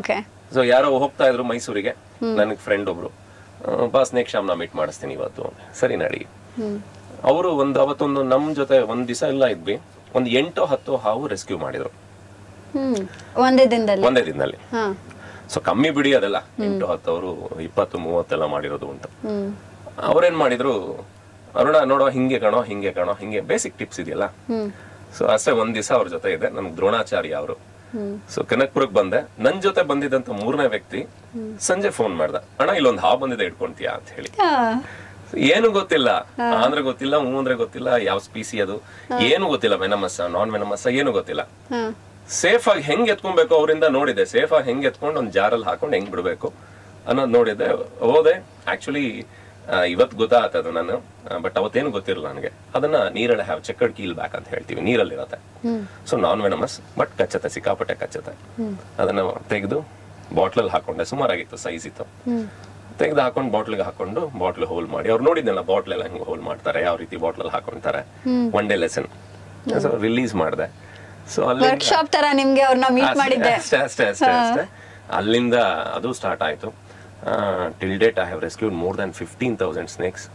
ಸೊ ಯಾರೋ ಹೋಗ್ತಾ ಇದ್ರು ಮೈಸೂರಿಗೆ ನನಗೆ ಫ್ರೆಂಡ್ ಒಬ್ರು ಬಾ ಸ್ನೇಕ್ ಶಾಮ್ನ ಮೀಟ್ ಮಾಡಿಸ್ತೀನಿ ಇವತ್ತು ಅಂದೆ. ಸರಿ ನಡಿ ಅವರು ಒಂದು ಅವತ್ತೊಂದು ನಮ್ ಜೊತೆ ಒಂದ್ ದಿವಸ ಎಲ್ಲ ಇದ್ವಿ ಒಂದ್ ಎಂಟೋ ಹತ್ತೋ ಹಾವು ರೆಸ್ಕ್ಯೂ ಮಾಡಿದ್ರು ಹ್ಮ್ ಒಂದೇ ದಿನದಲ್ಲಿ ಒಂದೇ ದಿನದಲ್ಲಿ ಹಾ ಸೊ ಕಮ್ಮಿ ಬಿಡಿ ಅದೆಲ್ಲ ಎಂಟು ಹತ್ತು ಅವರು ಇಪ್ಪತ್ತು ಮೂವತ್ತೆಲ್ಲ ಮಾಡಿರೋದು ಉಂಟು ಹ್ಮ್ ಅವ್ರೇನ್ ಮಾಡಿದ್ರು ಅರುಣ ನೋಡೋ ಹಿಂಗೆ ಕಣೋ ಹಿಂಗೆ ಕಣೋ ಹಿಂಗೆ ಬೇಸಿಕ್ ಟಿಪ್ಸ್ ಇದೆಯಲ್ಲ ಹ್ಮ್ ಸೊ ಅಷ್ಟೇ ಒಂದ್ ದಿವಸ ಅವ್ರ ಜೊತೆ ಇದೆ ನನ್ಗೆ ದ್ರೋಣಾಚಾರ್ಯ ಅವರು ಸೊ ಕನಕ್ಪುರಕ್ಕೆ ಬಂದೆ ನನ್ ಜೊತೆ ಬಂದಿದ್ದಂತ ಮೂರನೇ ವ್ಯಕ್ತಿ ಸಂಜೆ ಫೋನ್ ಮಾಡ್ದ ಅಣ್ಣ ಇಲ್ಲೊಂದ್ ಹಾವು ಬಂದಿದೆ ಇಟ್ಕೊಂತೀಯಾ ಅಂತ ಹೇಳಿ ಆ, ಏನು ಗೊತ್ತಿಲ್ಲ ಅಂದ್ರೆ ಗೊತ್ತಿಲ್ಲ ಹ್ಞೂ ಅಂದ್ರೆ ಗೊತ್ತಿಲ್ಲ ಯಾವ ಸ್ಪೀಸಿ ಅದು ಏನು ಗೊತ್ತಿಲ್ಲ ವೆನಮಸ್ಸ ನಾನ್ ವೆನಮಸ್ಸ ಏನು ಗೊತ್ತಿಲ್ಲ ಹಾ ಸೇಫ್ ಆಗಿ ಹೆಂಗ್ ಎತ್ಕೊಬೇಕು ಅವರಿಂದ ನೋಡಿದೆ ಸೇಫ್ ಆಗಿ ಹೆಂಗ್ ಎತ್ಕೊಂಡು ಒಂದ್ ಜಾರಲ್ಲಿ ಹಾಕೊಂಡು ಹೆಂಗ್ ಬಿಡ್ಬೇಕು ಅನ್ನೋದು ನೋಡಿದ್ದೆ ಹೋದೆ ಆಕ್ಚುಲಿ ಇವತ್ ಗೊತ್ತಾಗ್ತದೆ ನಾನು ಬಟ್ ಅವತ್ತೇನು ಗೊತ್ತಿರಲ್ಲ ನನಗೆ ಅದನ್ನ ನೀರಲ್ಲಿ ಹ್ಯಾವ್ ಚೆಕ್ಕಡ್ ಕೀಲ್ ಬ್ಯಾಕ್ ಅಂತ ಹೇಳ್ತೀವಿ ನೀರಲ್ಲಿರತ್ತೆ ಸೊ ನಾನ್ ವೆನಮಸ್ ಬಟ್ ಕಚ್ಚತ್ತೆ ಸಿಕ್ಕಾಪಟ್ಟೆ ಕಚ್ಚತ್ತೆ ಅದನ್ನ ತೆಗೆದು ಬಾಟ್ಲಲ್ಲಿ ಹಾಕೊಂಡೆ ಸುಮಾರಾಗಿತ್ತು ಸೈಜ್ ಇತ್ತು ತೆಗೆದು ಹಾಕೊಂಡು ಬಾಟ್ಲಿಗೆ ಹಾಕೊಂಡು ಬಾಟ್ಲ್ ಹೋಲ್ ಮಾಡಿ ಅವ್ರು ನೋಡಿದ್ನಲ್ಲ ಬಾಟ್ಲ್ ಎಲ್ಲ ಹೆಂಗ್ ಹೋಲ್ ಮಾಡ್ತಾರೆ ಯಾವ ರೀತಿ ಬಾಟ್ಲಲ್ಲಿ ಹಾಕೊಂತಾರೆ one day lesson so release ಮಾಡಿದೆ ಸೊ ಅಲ್ಲಿ ವರ್ಕ್ಶಾಪ್ ತರ ನಿಮ್ಗೆ ಅವ್ರನ್ನ ಮೀಟ್ ಅಷ್ಟೇ, ಮಾಡಿದ್ದೆ ಅಷ್ಟೇ ಅಷ್ಟೇ ಅಷ್ಟೇ ಅಷ್ಟೇ ಅಲ್ಲಿಂದ ಅದು ಸ್ಟಾರ್ಟ್ ಆಯ್ತು till date I have rescued more than fifteen thousand snakes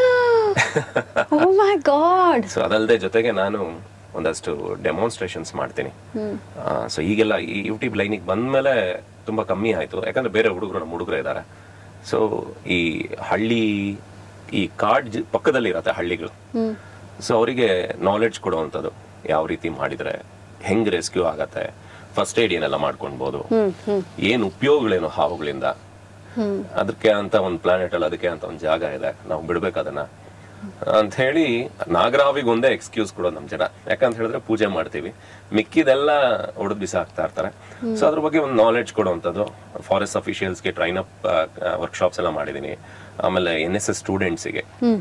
oh my god so ಅದಲ್ಲದೆ ಜೊತೆಗೆ ನಾನು ಒಂದಷ್ಟು ಡೆಮಾನ್ಸ್ಟ್ರೇಷನ್ಸ್ ಮಾಡ್ತೀನಿ ಸೊ ಈಗೆಲ್ಲ ಈ ಯೂಟ್ಯೂಬ್ ಲೈನಿಗೆ ಬಂದ್ಮೇಲೆ ತುಂಬಾ ಕಮ್ಮಿ ಆಯ್ತು ಯಾಕಂದ್ರೆ ಬೇರೆ ಹುಡುಗರು ನಮ್ಮ ಹುಡುಗರು ಇದ್ದಾರೆ ಸೊ ಈ ಹಳ್ಳಿ ಈ ಕಾಡ್ ಜ- ಪಕ್ಕದಲ್ಲಿ ಇರತ್ತೆ ಹಳ್ಳಿಗಳು ಸೊ ಅವರಿಗೆ ನಾಲೆಡ್ಜ್ ಕೊಡುವಂಥದ್ದು ಯಾವ ರೀತಿ ಮಾಡಿದ್ರೆ ಹೆಂಗ್ ರೆಸ್ಕ್ಯೂ ಆಗತ್ತೆ ಫಸ್ಟ್ ಏಡ್ ಏನೆಲ್ಲ ಮಾಡ್ಕೊಳ್ಬೋದು ಏನ್ ಉಪಯೋಗಗಳೇನು ಹಾವುಗಳಿಂದ ಅದಕ್ಕೆ ಅಂತ ಒಂದು ಪ್ಲಾನೆಟ್ ಅಲ್ಲಿ ಅದಕ್ಕೆ ಅಂತ ಒಂದು ಜಾಗ ಇದೆ ನಾವು ಬಿಡ್ಬೇಕು ಅದನ್ನ ಅಂತ ಹೇಳಿ ನಾಗರಾವಿಗೆ ಒಂದೇ ಎಕ್ಸ್ಕ್ಯೂಸ್ ಕೊಡೋದು ನಮ್ ಜನ ಯಾಕಂತ ಹೇಳಿದ್ರೆ ಪೂಜೆ ಮಾಡ್ತೀವಿ ಮಿಕ್ಕಿದೆಲ್ಲ ಒಡೆದ್ ಬಿಸಾಕ್ತಾ ಇರ್ತಾರೆ ಸೊ ಅದ್ರ ಬಗ್ಗೆ ಒಂದು ನಾಲೆಡ್ಜ್ ಕೊಡುವಂಥದ್ದು ಫಾರೆಸ್ಟ್ ಅಫಿಷಿಯಲ್ಸ್ಗೆ ಟ್ರೈನ್ ಅಪ್ ವರ್ಕ್ಶಾಪ್ಸ್ ಎಲ್ಲ ಮಾಡಿದೀನಿ ಆಮೇಲೆ ಎನ್ ಎಸ್ ಎಸ್ ಸ್ಟೂಡೆಂಟ್ಸಿಗೆ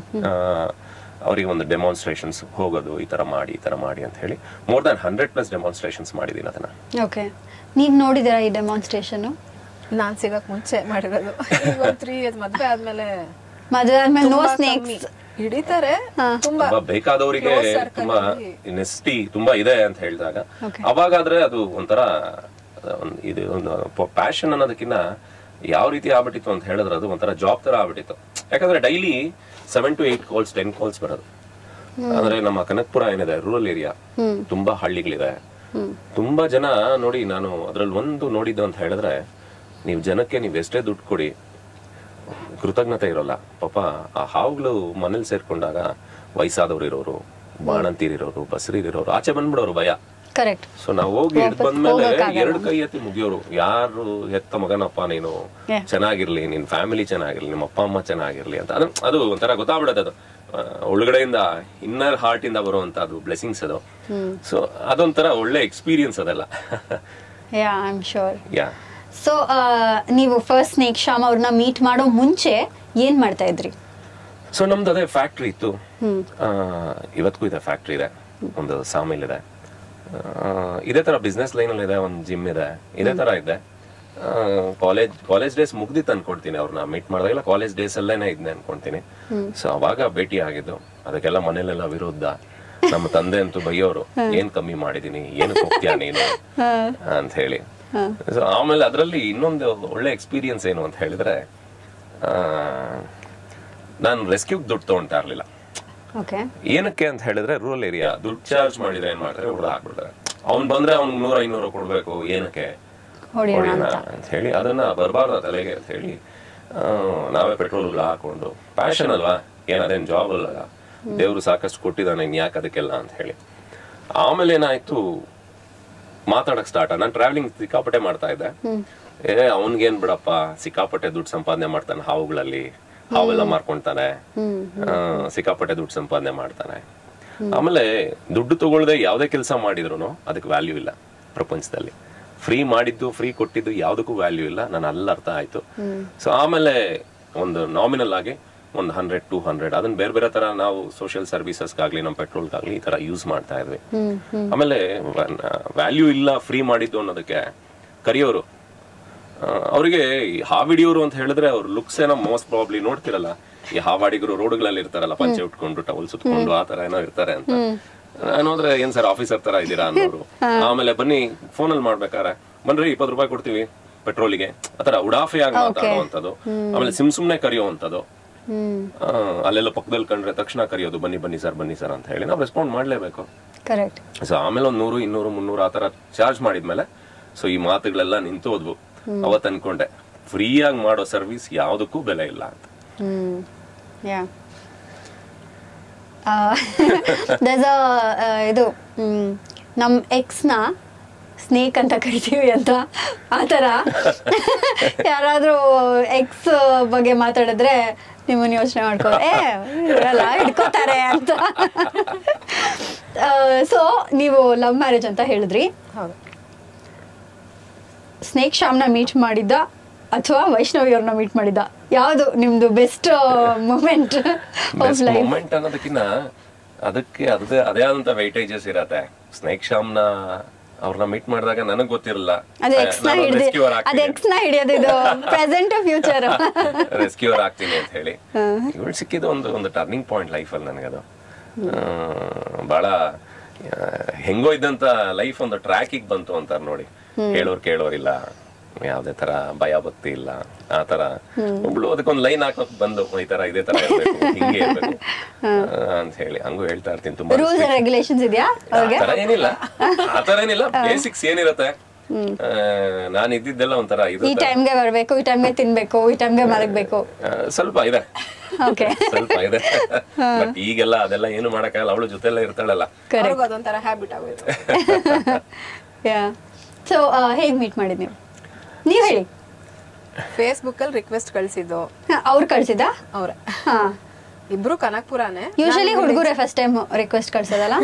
ಅವರಿಗೆ ಒಂದು ಡೆಮಾನ್ಸ್ಟ್ರೇಷನ್ಸ್ ಹೋಗೋದು ಈ ತರ ಮಾಡಿ ಈ ತರ ಮಾಡಿ ಅಂತ ಹೇಳಿ more than hundred plus demonstrations ಮಾಡಿದೀನಿ ಅದನ್ನ ಓಕೆ ನೀವ್ ನೋಡಿದಿರಾ ಈ ಡೆಮಾನ್ಸ್ಟ್ರೇಷನ್ ನಾನ್ ಸಿಗಕ್ ಮುಂಚೆ ಮಾಡಿರೋದು ಈಗ ಒಂದ್ ತ್ರೀ ಇಯರ್ಸ್ ಮದ್ವೆ ಆದ್ಮೇಲೆ ಮದುವೆ ಆದ್ಮೇಲೆ ನೋ ತುಂಬಾ ಸ್ನೇಕ್ಸ್ ಕಮ್ಮಿ. ಹಿಡಿತಾರೆ ತುಂಬಾ ತುಂಬಾ ಬೇಕಾದವರಿಗೆ close circle ತುಂಬಾ ಅಲ್ಲಿ. ನೆಸ್ಟಿ ತುಂಬಾ ಇದೆ ಅಂತ ಹೇಳಿದಾಗ Okay. ಅವಾಗಾದ್ರೆ ಅದು ಒಂಥರ ಒಂದ್- ಇದು ಒಂದು ಪ್ಯಾಷನ್ ಅನ್ನೋದಕ್ಕಿಂತ ಯಾವ ರೀತಿ ಆಗ್ಬಿಟ್ಟಿತ್ತು ಅಂತ ಹೇಳಿದ್ರೆ ಅದು ಒಂಥರ ಜಾಬ್ ತರ ಆಗ್ಬಿಟ್ಟಿತ್ತು ಯಾಕಂದ್ರೆ daily seven to eight calls ten calls ಬರೋದು ಅಂದ್ರೆ ನಮ್ಮ ಕನಕ್ಪುರ ಏನಿದೆ ರೂರಲ್ ಏರಿಯಾ ತುಂಬಾ ಹಳ್ಳಿಗಳಿದೆ ತುಂಬಾ ಜನ ನೋಡಿ ನಾನು ಅದ್ರಲ್ಲಿ ಒಂದು ನೋಡಿದ್ದು ಅಂತ ಹೇಳಿದ್ರೆ ನೀವು ಜನಕ್ಕೆ ನೀವು ಎಷ್ಟೇ ದುಡ್ಡು ಕೊಡಿ ಕೃತಜ್ಞತೆ ಇರೋಲ್ಲ ಪಾಪ ಆ ಹಾವುಗಳು ಮನೇಲಿ ಸೇರ್ಕೊಂಡಾಗ ವಯಸ್ಸಾದವ್ರು ಇರೋರು ಬಾಣಂತೀರಿರೋರು ಬಸರಿರೋರು ಆಚೆ ಬಂದ್ಬಿಡೋರು ಭಯ ಕರೆಕ್ಟ್ ಸೊ ನಾವು ಹೋಗಿ ಹಿಡ್ದು ವಾಪಸ್ ಬಂದ್ಮೇಲೆ ಹೋಗಕ್ಕಾಗಲ್ಲ. ಎರಡು ಕೈ ಎತ್ತಿ ಮುಗಿಯೋರು ಯಾರು ಎತ್ತ ಮಗನಪ್ಪ ನೀನು Yeah. ಚೆನ್ನಾಗಿರ್ಲಿ ನಿನ್ ಫ್ಯಾಮಿಲಿ ಚೆನ್ನಾಗಿರ್ಲಿ ನಿಮ್ಮ ಅಪ್ಪ ಅಮ್ಮ ಚೆನ್ನಾಗಿರ್ಲಿ ಅಂತ ಅದು ಅದು ಒಂಥರ ಗೊತ್ತಾಗ್ಬಿಡತ್ತೆ ಅದು ಆ, ಒಳಗಡೆಯಿಂದ ಇನ್ನರ್ ಹಾರ್ಟ್ ಇಂದ ಬರುವಂತ ಅದು ಬ್ಲೆಸಿಂಗ್ಸ್ ಅದು ಸೊ ಅದೊಂಥರ ಒಳ್ಳೆ ಎಕ್ಸ್ಪೀರಿಯನ್ಸ್ ಅದೆಲ್ಲ yeah I am sure yeah so ನೀವು ಫಸ್ಟ್ ಸ್ನೇಕ್ ಶಾಮ್ ಅವ್ರನ್ನ ಮೀಟ್ ಮಾಡೋ ಮುಂಚೆ ಏನ್ ಮಾಡ್ತಾ ಇದ್ರಿ ಸೊ ನಮ್ದು ಅದೇ ಫ್ಯಾಕ್ಟ್ರಿ ಇತ್ತು ಆ, ಇವತ್ತಿಗೂ ಇದೆ ಫ್ಯಾಕ್ಟ್ರಿ ಇದೆ ಒಂದು ಸಾಮಿಲ್ ಇದೆ ಆ, ಇದೇ ತರ ಬಿಸ್ನೆಸ್ ಲೈನ್ ಅಲ್ಲಿ ಇದೆ ಒಂದು ಜಿಮ್ ಇದೆ ಇದೇ ತರ ಇದೆ ಕಾಲೇಜ್ ಕಾಲೇಜ್ ಡೇಸ್ ಮುಗ್ದಿತ್ತು ಅನ್ಕೊಳ್ತೀನಿ ಅವ್ರನ್ನ ಮೀಟ್ ಮಾಡಿದಾಗೆಲ್ಲ ಕಾಲೇಜ್ ಡೇಸ್ ಅಲ್ಲೇನೆ ಇದ್ನೆ ಅನ್ಕೊಂತೀನಿ ಸೊ ಅವಾಗ ಭೇಟಿ ಆಗಿದ್ದು ಅದಕ್ಕೆಲ್ಲ ಮನೇಲೆಲ್ಲ ವಿರುದ್ಧ ನಮ್ಮ ತಂದೆ ಅಂತೂ ಬೈಯೋರು ಏನ್ ಕಮ್ಮಿ ಮಾಡಿದೀನಿ ಏನಕ್ಕೆ ಹೋಗ್ತೀಯ ನೀನು ಅಂತ ಹೇಳಿ ಸೊ ಆಮೇಲೆ ಅದರಲ್ಲಿ ಇನ್ನೊಂದು ಒಳ್ಳೆ ಎಕ್ಸ್ಪೀರಿಯನ್ಸ್ ಏನು ಅಂತ ಹೇಳಿದ್ರೆ ಆ, ನಾನು ರೆಸ್ಕ್ಯೂಗ್ ದುಡ್ಡು ತಗೊಂತಾ ಇರ್ಲಿಲ್ಲ ಓಕೆ ಏನಕ್ಕೆ ಅಂತ ಹೇಳಿದ್ರೆ ರೂರಲ್ ಏರಿಯಾ ದುಡ್ಡು ಚಾರ್ಜ್ ಮಾಡಿದ್ರೆ ಏನ್ ಮಾಡ್ತಾರೆ ಹೊಡೆದು ಹಾಕ್ಬಿಡ್ತಾರೆ ಅವ್ನ್ ಬಂದ್ರೆ ಅವ್ನ್ ನೂರ ಐನೂರು ಕೊಡ್ಬೇಕು ಏನಕ್ಕೆ ಹೊಡಿಯೋಣ ಹೊಡಿಯೋಣ ಅಂತ ಅಂತ ಹೇಳಿ ಅದನ್ನ ಬರಬಾರ್ದು ತಲೆಗೆ ಅಂತ ಹೇಳಿ ಆ, ನಾವೇ ಪೆಟ್ರೋಲ್ ಹಾಕೊಂಡು ಪ್ಯಾಷನ್ ಅಲ್ವಾ ಏನ್ ಅದೇನ್ ಜಾಬ್ ಅಲ್ಲ ದೇವ್ರು ಸಾಕಷ್ಟು ಕೊಟ್ಟಿದ್ದಾನೆ ಇನ್ ಯಾಕೆ ಅದಕ್ಕೆಲ್ಲ ಅಂತ ಹೇಳಿ ಆಮೇಲೆ ಏನಾಯ್ತು ಮಾತಾಡಕ್ ಸ್ಟಾರ್ಟ್ ನಾನು ಟ್ರಾವೆಲಿಂಗ್ ಸಿಕ್ಕಾಪಟ್ಟೆ ಮಾಡ್ತಾ ಇದ್ದೆ ಏ ಅವನ್ಗೇನ್ ಬಿಡಪ್ಪ ಸಿಕ್ಕಾಪಟ್ಟೆ ದುಡ್ಡು ಸಂಪಾದನೆ ಮಾಡ್ತಾನೆ ಹಾವುಗಳಲ್ಲಿ ಹಾವೆಲ್ಲ ಮಾರ್ಕೊಂತಾನೆ ಆ, ಸಿಕ್ಕಾಪಟ್ಟೆ ದುಡ್ಡು ಸಂಪಾದನೆ ಮಾಡ್ತಾನೆ ಆಮೇಲೆ ದುಡ್ಡು ತಗೊಳ್ದೆ ಯಾವ್ದೇ ಕೆಲಸ ಮಾಡಿದ್ರು ಅದಕ್ಕೆ ವ್ಯಾಲ್ಯೂ ಇಲ್ಲ ಪ್ರಪಂಚದಲ್ಲಿ ಫ್ರೀ ಮಾಡಿದ್ದು ಫ್ರೀ ಕೊಟ್ಟಿದ್ದು ಯಾವ್ದಕ್ಕೂ ವ್ಯಾಲ್ಯೂ ಇಲ್ಲ ನಾನು ಅಲ್ಲಿ ಅರ್ಥ ಆಯ್ತು ಸೊ ಆಮೇಲೆ ಒಂದು ನಾಮಿನಲ್ ಆಗಿ ಒಂದು ಹಂಡ್ರೆಡ್ ಟೂ ಹಂಡ್ರೆಡ್ ಅದನ್ನ ಬೇರೆ ಬೇರೆ ತರ ನಾವು ಸೋಷಿಯಲ್ ಸರ್ವಿಸಸ್ಗಾಗ್ಲಿ ನಮ್ಮ ಪೆಟ್ರೋಲ್ಗಾಗ್ಲಿ ಈ ತರ ಯೂಸ್ ಮಾಡ್ತಾ ಇದ್ವಿ ಆಮೇಲೆ ವ್ಯಾಲ್ಯೂ ಇಲ್ಲ ಫ್ರೀ ಮಾಡಿದ್ದು ಅನ್ನೋದಕ್ಕೆ ಕರಿಯೋರು ಅವರಿಗೆ ಹಾವಿಡಿಯೋರು ಅಂತ ಹೇಳಿದ್ರೆ ಅವ್ರ ಲುಕ್ಸ್ ಏನೋ ಮೋಸ್ಟ್ ಪ್ರಾಬ್ಲಿ ನೋಡ್ತಿರಲ್ಲ ಈ ಹಾವಾಡಿಗರು ರೋಡ್ಗಳಲ್ಲಿ ಇರ್ತಾರಲ್ಲ ಪಂಚೆ ಉಟ್ಕೊಂಡು ಟವಲ್ ಸುತ್ಕೊಂಡು ಆ ತರ ಏನೋ ಇರ್ತಾರೆ ಅಂತ ನಾನು ಹೋದ್ರೆ ಏನ್ ಸರ್ ಆಫೀಸರ್ ತರ ಇದ್ದೀರಾ ಅನ್ನೋರು ಆಮೇಲೆ ಬನ್ನಿ ಫೋನಲ್ಲಿ ಮಾಡ್ಬೇಕಾರೆ ಬನ್ರಿ ಇಪ್ಪತ್ತು ರೂಪಾಯಿ ಕೊಡ್ತೀವಿ ಪೆಟ್ರೋಲಿಗೆ ಆತರ ಉಡಾಫೆ ಆಗಿ Okay. ಮಾತಾಡುವಂಥದ್ದು ಆಮೇಲೆ ಸಿಮ್ ಸುಮ್ನೆ ಕರೆಯುವಂಥದ್ದು ಹ್ಮ್ ಆ, ಅಲ್ಲೆಲ್ಲ ಪಕ್ಕದಲ್ಲಿ ಕಂಡ್ರೆ ತಕ್ಷಣ ಕರೆಯೋದು ಬನ್ನಿ ಬನ್ನಿ ಸರ್ ಬನ್ನಿ ಸರ್ ಅಂತ ಹೇಳಿ ನಾವು ರೆಸ್ಪಾಂಡ್ ಮಾಡ್ಲೇಬೇಕು ಕರೆಕ್ಟ್ ಸೊ ಆಮೇಲೆ ಒಂದ್ ನೂರು ಇನ್ನೂರು ಮುನ್ನೂರು ಆ ತರ ಚಾರ್ಜ್ ಮಾಡಿದ್ಮೇಲೆ ಸೊ ಈ ಮಾತುಗಳೆಲ್ಲ ನಿಂತು ಹೋದ್ವು ಅವತ್ತು ಅನ್ಕೊಂಡೆ ಫ್ರೀಯಾಗಿ ಮಾಡೋ ಸರ್ವಿಸ್ ಯಾವುದಕ್ಕೂ ಬೆಲೆ ಇಲ್ಲ ಅಂತ ಹ್ಮ್ ಯಾ ದಸ್ ಇದು ಹ್ಮ್, ನಮ್ ಎಕ್ಸ್ನ ಸ್ನೇಕ್ ಅಂತ ಕರಿತೀವಿ ಅಂತ ಆ ಥರ ಯಾರಾದ್ರೂ ಎಕ್ಸ್ ಬಗ್ಗೆ ಮಾತಾಡಿದ್ರೆ ನಿಮ್ಮನ್ನ ಯೋಚನೆ ಮಾಡ್ಕೋ ಏ ಇರಲ್ಲ ಹಿಡ್ಕೋತಾರೆ ಅಂತ ಸೊ ನೀವು ಲವ್ ಮ್ಯಾರೇಜ್ ಅಂತ ಹೇಳಿದ್ರಿ ಹೌದು ಸ್ನೇಕ್ ಶಾಮ್ನ ಮೀಟ್ ಮಾಡಿದ್ದ ಅಥವಾ ವೈಷ್ಣವಿ ಅವ್ರನ್ನ ಮೀಟ್ ಮಾಡಿದ್ದ ಯಾವುದು ನಿಮ್ದು best moment of best life moment ಅನ್ನೋದಕ್ಕಿಂತ ಅದಕ್ಕೆ ಅದೇ ಅದೇ ಆದಂತ ವೈಟೇಜಸ್ ಇರತ್ತೆ ಸ್ನೇಕ್ ಶಾಮ್ನ ಅವ್ರನ್ನ ಮೀಟ್ ಮಾಡಿದಾಗ ನನಗ್ ಗೊತ್ತಿರಲ್ಲ ಅದು ಎಕ್ಸ್ ನ ಹಿಡಿದು ಅದು ಎಕ್ಸ್ ನ ಹಿಡಿಯೋದು ಇದು ಪ್ರೆಸೆಂಟ್ ಫ್ಯೂಚರ್ ರೆಸ್ಕ್ಯೂರ್ ಆಗ್ತೀನಿ ಅಂತ ಹೇಳಿ ಇವಳು ಸಿಕ್ಕಿದ್ದು ಒಂದು ಒಂದು ಟರ್ನಿಂಗ್ ಪಾಯಿಂಟ್ ಲೈಫಲ್ಲಿ ನನಗದು ಆ, ಬಹಳ ಆ, ಹೆಂಗೋ ಇದ್ದಂತ ಲೈಫ್ ಒಂದು ಟ್ರ್ಯಾಕಿಗೆ ಬಂತು ಅಂತಾರೆ ನೋಡಿ ಹೇಳೋರ್ ಕೇಳೋರಿಲ್ಲ ಯಾವ್ದೇ ತರ ಭಯ ಭಕ್ತಿ ಇಲ್ಲ ಆ ತರ ಒಬ್ಳು ಅದಕ್ಕೊಂದು ಲೈನ್ ಹಾಕೋಕ್ ಬಂದು ಈ ತರ ಇದೇ ತರ ಇರ್ಬೇಕು ಹಿಂಗೆ ಇರ್ಬೇಕು ಆ, ಅಂತ ಹೇಳಿ ಹಂಗೂ ಹೇಳ್ತಾ ಇರ್ತೀನಿ ತುಂಬಾ ರೂಲ್ಸ್ ಅಂಡ್ ರೆಗ್ಯುಲೇಷನ್ಸ್ ಇದೆಯಾ ಅವ್ರಿಗೆ ಆತರ ಏನಿಲ್ಲ ಆತರ ಏನಿಲ್ಲ ಬೇಸಿಕ್ಸ್ ಏನಿರತ್ತೆ ಆ, ನಾನ್ ಇದ್ದಿದ್ದೆಲ್ಲ ಒಂಥರ ಇದು ಈ ಟೈಮ್ಗೆ ಬರ್ಬೇಕು ಈ ಟೈಮ್ಗೆ ತಿನ್ಬೇಕು ಈ ಟೈಮ್ಗೆ ಮಲಗ್ಬೇಕು ಆ, ಸ್ವಲ್ಪ ಇದೆ ಓಕೆ ಸ್ವಲ್ಪ ಇದೆ ಬಟ್ ಈಗೆಲ್ಲ ಅದೆಲ್ಲ ಏನು ಮಾಡಕ್ಕಾಗಲ್ಲ ಅವಳು ಜೊತೆಲ್ಲ ಇರ್ತಾಳಲ್ಲ ಅವ್ರಿಗೂ ಅದೊಂಥರ ಹ್ಯಾಬಿಟ್ ಆಗೋಯ್ತು ಯಾ ಸೊ ಹೇಗ್ ಮೀಟ್ ಮಾಡಿದ್ ನೀವು ನೀವ್ ಹೇಳಿ ಫೇಸ್ಬುಕ್ ಅಲ್ಲಿ ರಿಕ್ವೆಸ್ಟ್ ಕಳ್ಸಿದ್ದು ಅವ್ರು ಕಳ್ಸಿದ ಅವ್ರೆ ಹಾ ಇಬ್ರು ಕನಕ್ಪುರಾನೇ ಯೂಶಲಿ ಹುಡುಗರೇ ಫಸ್ಟ್ ಟೈಮ್ ರಿಕ್ವೆಸ್ಟ್ ಕಳ್ಸೋದಲ್ಲ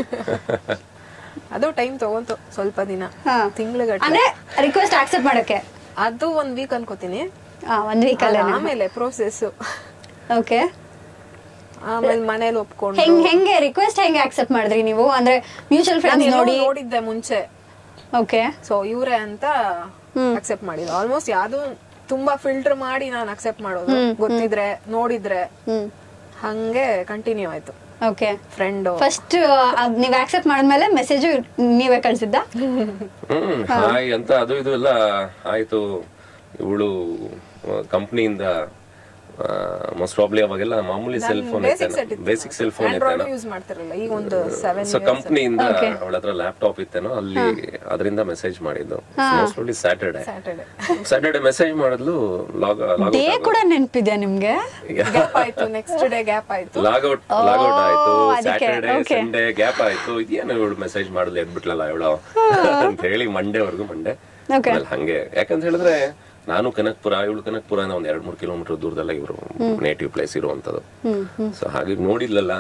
ಅದು ಟೈಮ್ ತಗೊಂತು ಸ್ವಲ್ಪ ದಿನ ಹಾ. ತಿಂಗ್ಳುಗಟ್ಟಲೆ ಅಂದ್ರೆ ರಿಕ್ವೆಸ್ಟ್ ಆಕ್ಸೆಪ್ಟ್ ಮಾಡಕ್ಕೆ ಅದು ಒಂದ್ ವೀಕ್ ಅನ್ಕೋತೀನಿ ಆ, ಒಂದ್ ವೀಕ್ ಅಲ್ಲ ಆಮೇಲೆ ಪ್ರೋಸೆಸ್ ಓಕೆ ಆಮೇಲೆ ಮನೇಲಿ ಒಪ್ಕೊಂಡು ಹೆಂಗ್ ಹೆಂಗೆ ರಿಕ್ವೆಸ್ಟ್ ಹೆಂಗೆ ಆಕ್ಸೆಪ್ಟ್ ಮಾಡಿದ್ರಿ ನೀವು ಅಂದ್ರೆ ಮ್ಯೂಚುವಲ್ ನಾನು ಫ್ರೆಂಡ್ಸ್ ಎಲ್ಲೋ ನೋಡಿ ನೋಡಿದ್ದೆ ಮುಂಚೆ ಓಕೆ ಸೊ ಇವ್ರೆ ಅಂತ ಅಕ್ಸೆಪ್ಟ್ ಮಾಡಿದ್ದು ಆಲ್ಮೋಸ್ಟ್ ಯಾವ್ದು ತುಂಬಾ ಫಿಲ್ಟರ್ ಮಾಡಿ ನಾನು ಅಕ್ಸೆಪ್ಟ್ ಮಾಡೋದು ಗೊತ್ತಿದ್ರೆ ನೋಡಿದ್ರೆ ಹ್ಮ್ ಹಂಗೆ ಕಂಟಿನ್ಯೂ ಆಯ್ತು ಓಕೆ ಫ್ರೆಂಡ್ ಫಸ್ಟ್ ನೀವ್ ಆಕ್ಸೆಪ್ಟ್ ಮಾಡಿದ್ಮೇಲೆ ಮೆಸೇಜ್ ನೀವೇ ಕಳ್ಸಿದ್ದ ಹ್ಮ್ ಹಾಯ್ ಅಂತ ಅದು ಇದು ಎಲ್ಲ ಆಯ್ತು ಇವಳು ಕಂಪ್ನಿಯಿಂದ ಮೋಸ್ಟ್ ಪ್ರಾಬ್ಲಿ ಅವಾಗೆಲ್ಲ ಮಾಮೂಲಿ ಸೆಲ್ ಫೋನ್ ಬೇಸಿಕ್ ಸೆಟ್ ಇತ್ತು ಬೇಸಿಕ್ ಸೆಲ್ ಫೋನ್ ಆಂಡ್ರಾಯ್ಡ್ ಇತ್ತೇನೋ ಯೂಸ್ ಮಾಡ್ತಿರಲಿಲ್ಲ ಈಗ ಒಂದು ಸೆವೆನ್ ಸೊ ಕಂಪ್ನಿಯಿಂದ ಅವಳ ಹತ್ರ ಲ್ಯಾಪ್ಟಾಪ್ ಇತ್ತೇನೋ ಅಲ್ಲಿ ಅದರಿಂದ ಮೆಸೇಜ್ ಮಾಡಿದ್ದು most probably Saturday Saturday Saturday message ಮಾಡಿದ್ಲು ಲಾಗ್ ಡೇ ಕೂಡ ನೆನ್ಪಿದ್ಯಾ ನಿಮ್ಗೆ ಗ್ಯಾಪ್ ಆಯ್ತು ನೆಕ್ಸ್ಟ್ ಡೇ ಗ್ಯಾಪ್ ಆಯ್ತು ಲಾಗೌಟ್ ಲಾಗೌಟ್ ಆಯ್ತು ಅದಕ್ಕೆ, ಸ್ಯಾಟರ್ಡೆ okay. ಸಂಡೇ ಗ್ಯಾಪ್ ಆಯ್ತು ಇದೇನು ಇವಳು ಮೆಸೇಜ್ ಮಾಡಿದ್ಲು ಎದ್ಬಿಟ್ಲಲ್ಲ ಇವಳು ಅಂತ ಹೇಳಿ ಮಂಡೇ ವರ್ಗು ಮಂಡೇ Okay. ಆಮೇಲೆ ಹಂಗೆ ಯಾಕಂತ ಹೇಳಿದ್ರೆ ನಾನು ಕನಕ್ಪುರ ಇವಳು ಕನಕ್ಪುರ ಒಂದ್ ಎರಡ್ ಮೂರ್ ಕಿಲೋಮೀಟರ್ ದೂರದಲ್ಲ ಇವರು ನೇಟಿವ್ ಪ್ಲೇಸ್ ಇರುವಂತದ್ದು ಸೊ ಹಾಗೆ ನೋಡಿದ್ಲಲ್ಲ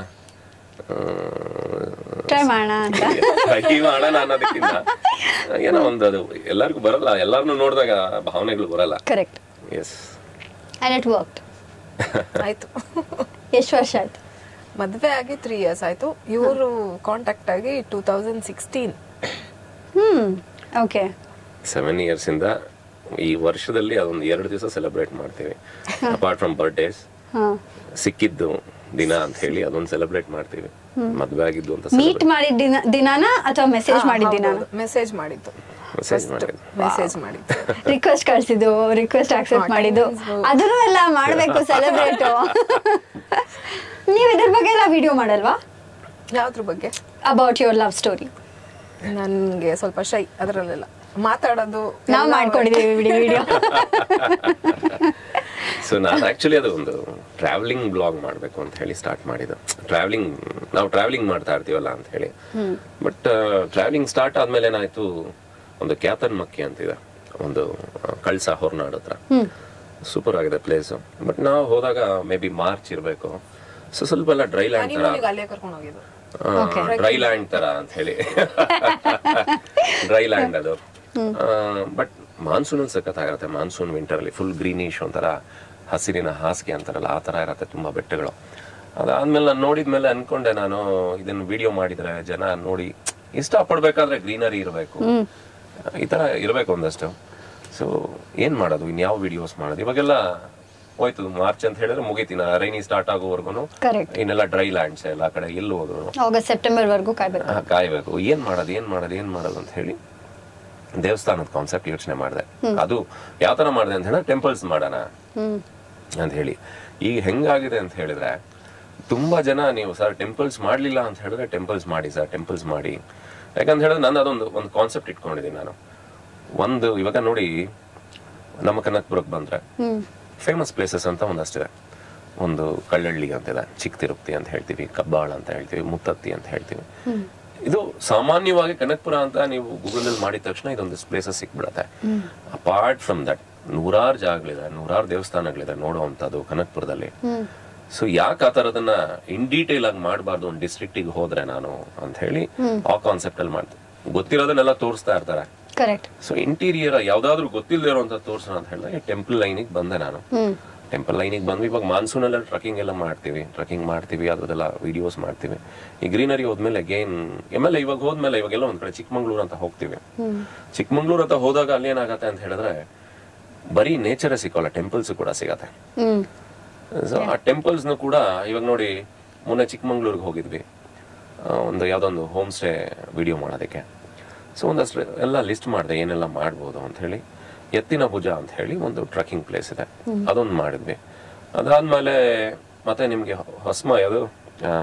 ಟ್ರೈ ಮಾಡೋಣ ಅಂತ ಟ್ರೈ ಮಾಡೋಣ ಅನ್ನೋದಕ್ಕಿಂತ ಏನೋ ಒಂದು ಅದು ಎಲ್ಲರಿಗೂ ಬರಲ್ಲ ಎಲ್ಲಾರನ್ನು ನೋಡಿದಾಗ ಭಾವನೆಗಳು ಬರಲ್ಲ correct yes and it work ಆಯ್ತು ಎಷ್ಟು ವರ್ಷ ಆಯ್ತು ಮದ್ವೆ ಆಗಿ ತ್ರೀ ಇಯರ್ಸ್ ಆಯ್ತು ಇವರು ಕಾಂಟ್ಯಾಕ್ಟ್ ಆಗಿ two thousand sixteen hmm okay seven years ಇಂದ ಈ ವರ್ಷದಲ್ಲಿ ಅದೊಂದು ಎರಡು ದಿವಸ ಸೆಲೆಬ್ರೇಟ್ ಮಾಡ್ತೀವಿ ಅಪಾರ್ಟ್ ಫ್ರಮ್ ಬರ್ಡೇಸ್ ಹಾ ಸಿಕ್ಕಿದ್ದು ದಿನ ಅಂತ ಹೇಳಿ ಅದೊಂದು ಸೆಲೆಬ್ರೇಟ್ ಮಾಡ್ತೀವಿ ಮದ್ವೆ ಆಗಿದ್ದು ಅಂತ ಮೀಟ್ ಮಾಡಿದ ದಿನ ದಿನಾನ ಅಥವಾ ಮೆಸೇಜ್ ಮಾಡಿದ ದಿನಾನ ಮೆಸೇಜ್ ಮಾಡಿದ್ದು ಮೆಸೇಜ್ ಮಾಡಿದ್ದು ಮೆಸೇಜ್ ಮಾಡಿದ್ದು ರಿಕ್ವೆಸ್ಟ್ ಕಳ್ಸಿದ್ದು ರಿಕ್ವೆಸ್ಟ್ ಆಕ್ಸೆಪ್ಟ್ ಹಾ, ಮಾಡಿದ್ದು timings. ಅದನ್ನು ಎಲ್ಲ ಮಾಡ್ಬೇಕು ಸೆಲೆಬ್ರೇಟ್ ನೀವ್ ಇದ್ರ ಬಗ್ಗೆ ಎಲ್ಲ ವಿಡಿಯೋ ಮಾಡಲ್ವಾ ಯಾವ್ದ್ರ ಬಗ್ಗೆ ಅಬೌಟ್ ಯುವರ್ ಲವ್ ಸ್ಟೋರಿ ನನ್ಗೆ ಸ್ವಲ್ಪ ಶೈ ಅದರಲ್ಲೆಲ್ಲ ಮಾತಾಡೋದು ನಾವ್ ಎಲ್ಲ ಮಾಡ್ಕೊಂಡಿದೀವಿ ವಿಡಿಯೋ ವಿಡಿಯೋ ಸೊ ನಾನು ಆಕ್ಚುಲಿ ಅದು ಒಂದು ಟ್ರಾವೆಲಿಂಗ್ ಬ್ಲಾಗ್ ಮಾಡಬೇಕು ಅಂತ ಹೇಳಿ ಸ್ಟಾರ್ಟ್ ಮಾಡಿದ್ದು ಟ್ರಾವೆಲಿಂಗ್ ನಾವು ಟ್ರಾವೆಲಿಂಗ್ ಮಾಡ್ತಾ ಇರ್ತೀವಲ್ಲ ಅಂತ ಹೇಳಿ ಬಟ್ ಟ್ರಾವೆಲಿಂಗ್ ಸ್ಟಾರ್ಟ್ ಆದ್ಮೇಲೆ ಏನಾಯ್ತು ಒಂದು ಕ್ಯಾತನ್ ಮಕ್ಕಿ ಅಂತಿದೆ ಒಂದು ಆ, ಕಳ್ಸ ಹೊರನಾಡು ಹತ್ರ ಸೂಪರ್ ಆಗಿದೆ ಪ್ಲೇಸ್ ಬಟ್ ನಾವು ಹೋದಾಗ ಮೇ ಬಿ ಮಾರ್ಚ್ ಇರಬೇಕು ಸೊ ಸ್ವಲ್ಪ ಎಲ್ಲ ಡ್ರೈ ಲ್ಯಾಂಡ್ ತರ ಹನಿಮೂನಿಗೆ ಅಲ್ಲೇ ಕರ್ಕೊಂಡು ಹೋಗಿದ್ದು ಡ್ರೈ ಲ್ಯಾಂಡ್ ತರ ಅಂತ ಹೇಳಿ ಡ್ರೈ ಲ್ಯಾಂಡ್ ಅದು ಬಟ್ ಮಾನ್ಸೂನ್ ಸಖತ್ತಾಗಿರುತ್ತೆ ಮಾನ್ಸೂನ್ ವಿಂಟರ್ ಅಲ್ಲಿ ಫುಲ್ ಗ್ರೀನಿಶ್ ಒಂಥರ ಹಸಿರಿನ ಹಾಸಿಗೆ ಅಂತಾರಲ್ಲ ಆ ತರ ಇರತ್ತೆ ತುಂಬಾ ಬೆಟ್ಟಗಳು ಅದಾದ್ಮೇಲೆ ನಾನು ನೋಡಿದ್ಮೇಲೆ ಅನ್ಕೊಂಡೆ ನಾನು ಇದನ್ನ ವಿಡಿಯೋ ಮಾಡಿದ್ರೆ ಜನ ನೋಡಿ ಇಷ್ಟ ಪಡ್ಬೇಕಾದ್ರೆ ಗ್ರೀನರಿ ಇರಬೇಕು ಈ ತರ ಇರಬೇಕು ಒಂದಷ್ಟು ಸೊ ಏನ್ ಮಾಡೋದು ಇನ್ಯಾವ ವಿಡಿಯೋಸ್ ಮಾಡೋದು ಇವಾಗೆಲ್ಲ ಹೋಯ್ತು ಮಾರ್ಚ್ ಅಂತ ಹೇಳಿದ್ರೆ ಮುಗಿತೀನ ರೈನಿ ಸ್ಟಾರ್ಟ್ ಆಗೋವರೆಗೂ ಕರೆಕ್ಟ್ ಇನ್ನೆಲ್ಲ ಡ್ರೈ ಲ್ಯಾಂಡ್ಸ್ ಎಲ್ಲ ಕಡೆ ಎಲ್ಲಿ ಹೋದ್ರು ಆಗಸ್ಟ್ ಸೆಪ್ಟೆಂಬರ್ ವರ್ಗೂ ಕಾಯ್ಬೇಕು ಆ, ಕಾಯ್ಬೇಕು ಏನ್ ಮಾಡೋದು ಏನ್ ಮಾಡೋದು ಏನ್ ಮಾಡೋದು ಅಂತ ಹೇಳಿ ದೇವಸ್ಥಾನದ ಕಾನ್ಸೆಪ್ಟ್ ಯೋಚನೆ ಮಾಡಿದೆ ಅದು ಯಾವ ತರ ಮಾಡಿದೆ ಅಂತ ಹೇಳಿದ್ರೆ ಟೆಂಪಲ್ಸ್ ಮಾಡೋಣ ಹ್ಮ್ ಅಂತ ಹೇಳಿ ಈಗ ಹೆಂಗಾಗಿದೆ ಅಂತ ಹೇಳಿದ್ರೆ ತುಂಬಾ ಜನ ನೀವು ಸರ್ ಟೆಂಪಲ್ಸ್ ಮಾಡ್ಲಿಲ್ಲ ಅಂತ ಹೇಳಿದ್ರೆ ಟೆಂಪಲ್ಸ್ ಮಾಡಿ ಸರ್ ಟೆಂಪಲ್ಸ್ ಮಾಡಿ ಯಾಕಂತ ಹೇಳಿದ್ರೆ ನಾನು ಅದೊಂದು ಒಂದು ಕಾನ್ಸೆಪ್ಟ್ ಇಟ್ಕೊಂಡಿದ್ದೀನಿ ನಾನು ಒಂದು ಇವಾಗ ನೋಡಿ ನಮ್ಮ ಕನಕಪುರಕ್ಕೆ ಬಂದ್ರೆ ಹ್ಮ್ ಫೇಮಸ್ ಪ್ಲೇಸಸ್ ಅಂತ ಒಂದಷ್ಟಿದೆ ಒಂದು ಕಳ್ಳಳ್ಳಿ ಅಂತಿದೆ ಚಿಕ್ಕ ತಿರುಪತಿ ಅಂತ ಹೇಳ್ತೀವಿ ಕಬ್ಬಾಳ ಅಂತ ಹೇಳ್ತೀವಿ ಮುತ್ತತ್ತಿ ಅಂತ ಹೇಳ್ತೀವಿ ಇದು ಸಾಮಾನ್ಯವಾಗಿ ಕನಕಪುರ ಅಂತ ನೀವು ಗೂಗಲ್ ಅಲ್ಲಿ ಮಾಡಿದ ತಕ್ಷಣ ಇದೊಂದಿಷ್ಟು ಪ್ಲೇಸಸ್ ಸಿಕ್ಬಿಡತ್ತೆ ಅಪಾರ್ಟ್ ಫ್ರಮ್ ದಟ್ ನೂರಾರು ಜಾಗಗಳಿದೆ ನೂರಾರು ದೇವಸ್ಥಾನಗಳಿದೆ ನೋಡುವಂಥದ್ದು ಕನಕಪುರದಲ್ಲಿ ಹ್ಮ್ ಸೊ ಯಾಕೆ ಆ ಥರದನ್ನ ಇನ್ ಡೀಟೇಲ್ ಆಗಿ ಮಾಡಬಾರ್ದು ಒಂದು ಡಿಸ್ಟ್ರಿಕ್ಟಿಗೆ ಹೋದ್ರೆ ನಾನು ಅಂತ ಹೇಳಿ ಆ ಕಾನ್ಸೆಪ್ಟ್ ಅಲ್ಲಿ ಮಾಡ್ತೀನಿ ಗೊತ್ತಿರೋದನ್ನೆಲ್ಲ ತೋರಿಸ್ತಾ ಇರ್ತಾರೆ ಕರೆಕ್ಟ್ ಸೊ ಇಂಟೀರಿಯರ್ ಯಾವ್ದಾದ್ರು ಗೊತ್ತಿಲ್ಲದೆ ಇರೋಂಥ ತೋರ್ಸೋಣ ಅಂತ ಹೇಳಿದ್ರೆ ಟೆಂಪಲ್ ಲೈನಿಗೆ ಬಂದೆ ನಾನು ಹ್ಮ್ ಟೆಂಪಲ್ ಲೈನಿಗೆ ಬಂದ್ವಿ ಇವಾಗ ಮಾನ್ಸೂನ್ ಎಲ್ಲ ಟ್ರಕ್ಕಿಂಗ್ ಎಲ್ಲ ಮಾಡ್ತೀವಿ ಟ್ರಕ್ಕಿಂಗ್ ಮಾಡ್ತೀವಿ ಅದ್ರದ್ದೆಲ್ಲ ವಿಡಿಯೋಸ್ ಮಾಡ್ತೀವಿ ಈ ಗ್ರೀನರಿ ಹೋದ್ಮೇಲೆ ಅಗೇನ್ ಆಮೇಲೆ ಇವಾಗ ಹೋದ್ಮೇಲೆ ಇವಾಗೆಲ್ಲ ಒಂದ್ ಕಡೆ ಚಿಕ್ಕಮಂಗ್ಳೂರು ಅಂತ ಹೋಗ್ತೀವಿ ಚಿಕ್ಕಮಂಗ್ಳೂರು ಅಂತ ಹೋದಾಗ ಅಲ್ಲಿ ಏನಾಗತ್ತೆ ಅಂತ ಹೇಳಿದ್ರೆ ಬರೀ ನೇಚರೇ ಸಿಕ್ಕಲ್ಲ ಟೆಂಪಲ್ಸ್ ಕೂಡ ಸಿಗತ್ತೆ ಹ್ಮ್ ಸೊ ಆ ಟೆಂಪಲ್ಸ್ನು ಕೂಡ ಇವಾಗ ನೋಡಿ ಮೊನ್ನೆ ಚಿಕ್ಕಮಂಗ್ಳೂರಿಗೆ ಹೋಗಿದ್ವಿ ಆ, ಒಂದು ಯಾವುದೋ ಒಂದು ಹೋಮ್ ಸ್ಟೇ ವಿಡಿಯೋ ಮಾಡೋದಕ್ಕೆ ಸೊ ಒಂದಷ್ಟು ಎಲ್ಲ ಲಿಸ್ಟ್ ಮಾಡಿದೆ ಏನೆಲ್ಲ ಮಾಡ್ಬೋದು ಅಂತ ಹೇಳಿ ಎತ್ತಿನ ಭುಜ ಅಂತ ಹೇಳಿ ಒಂದು ಟ್ರಕ್ಕಿಂಗ್ ಪ್ಲೇಸ್ ಇದೆ ಅದೊಂದು ಮಾಡಿದ್ವಿ ಅದಾದ್ಮೇಲೆ ಮತ್ತೆ ನಿಮ್ಗೆ ಹೊಸ್ಮ ಯಾವುದು ಆ,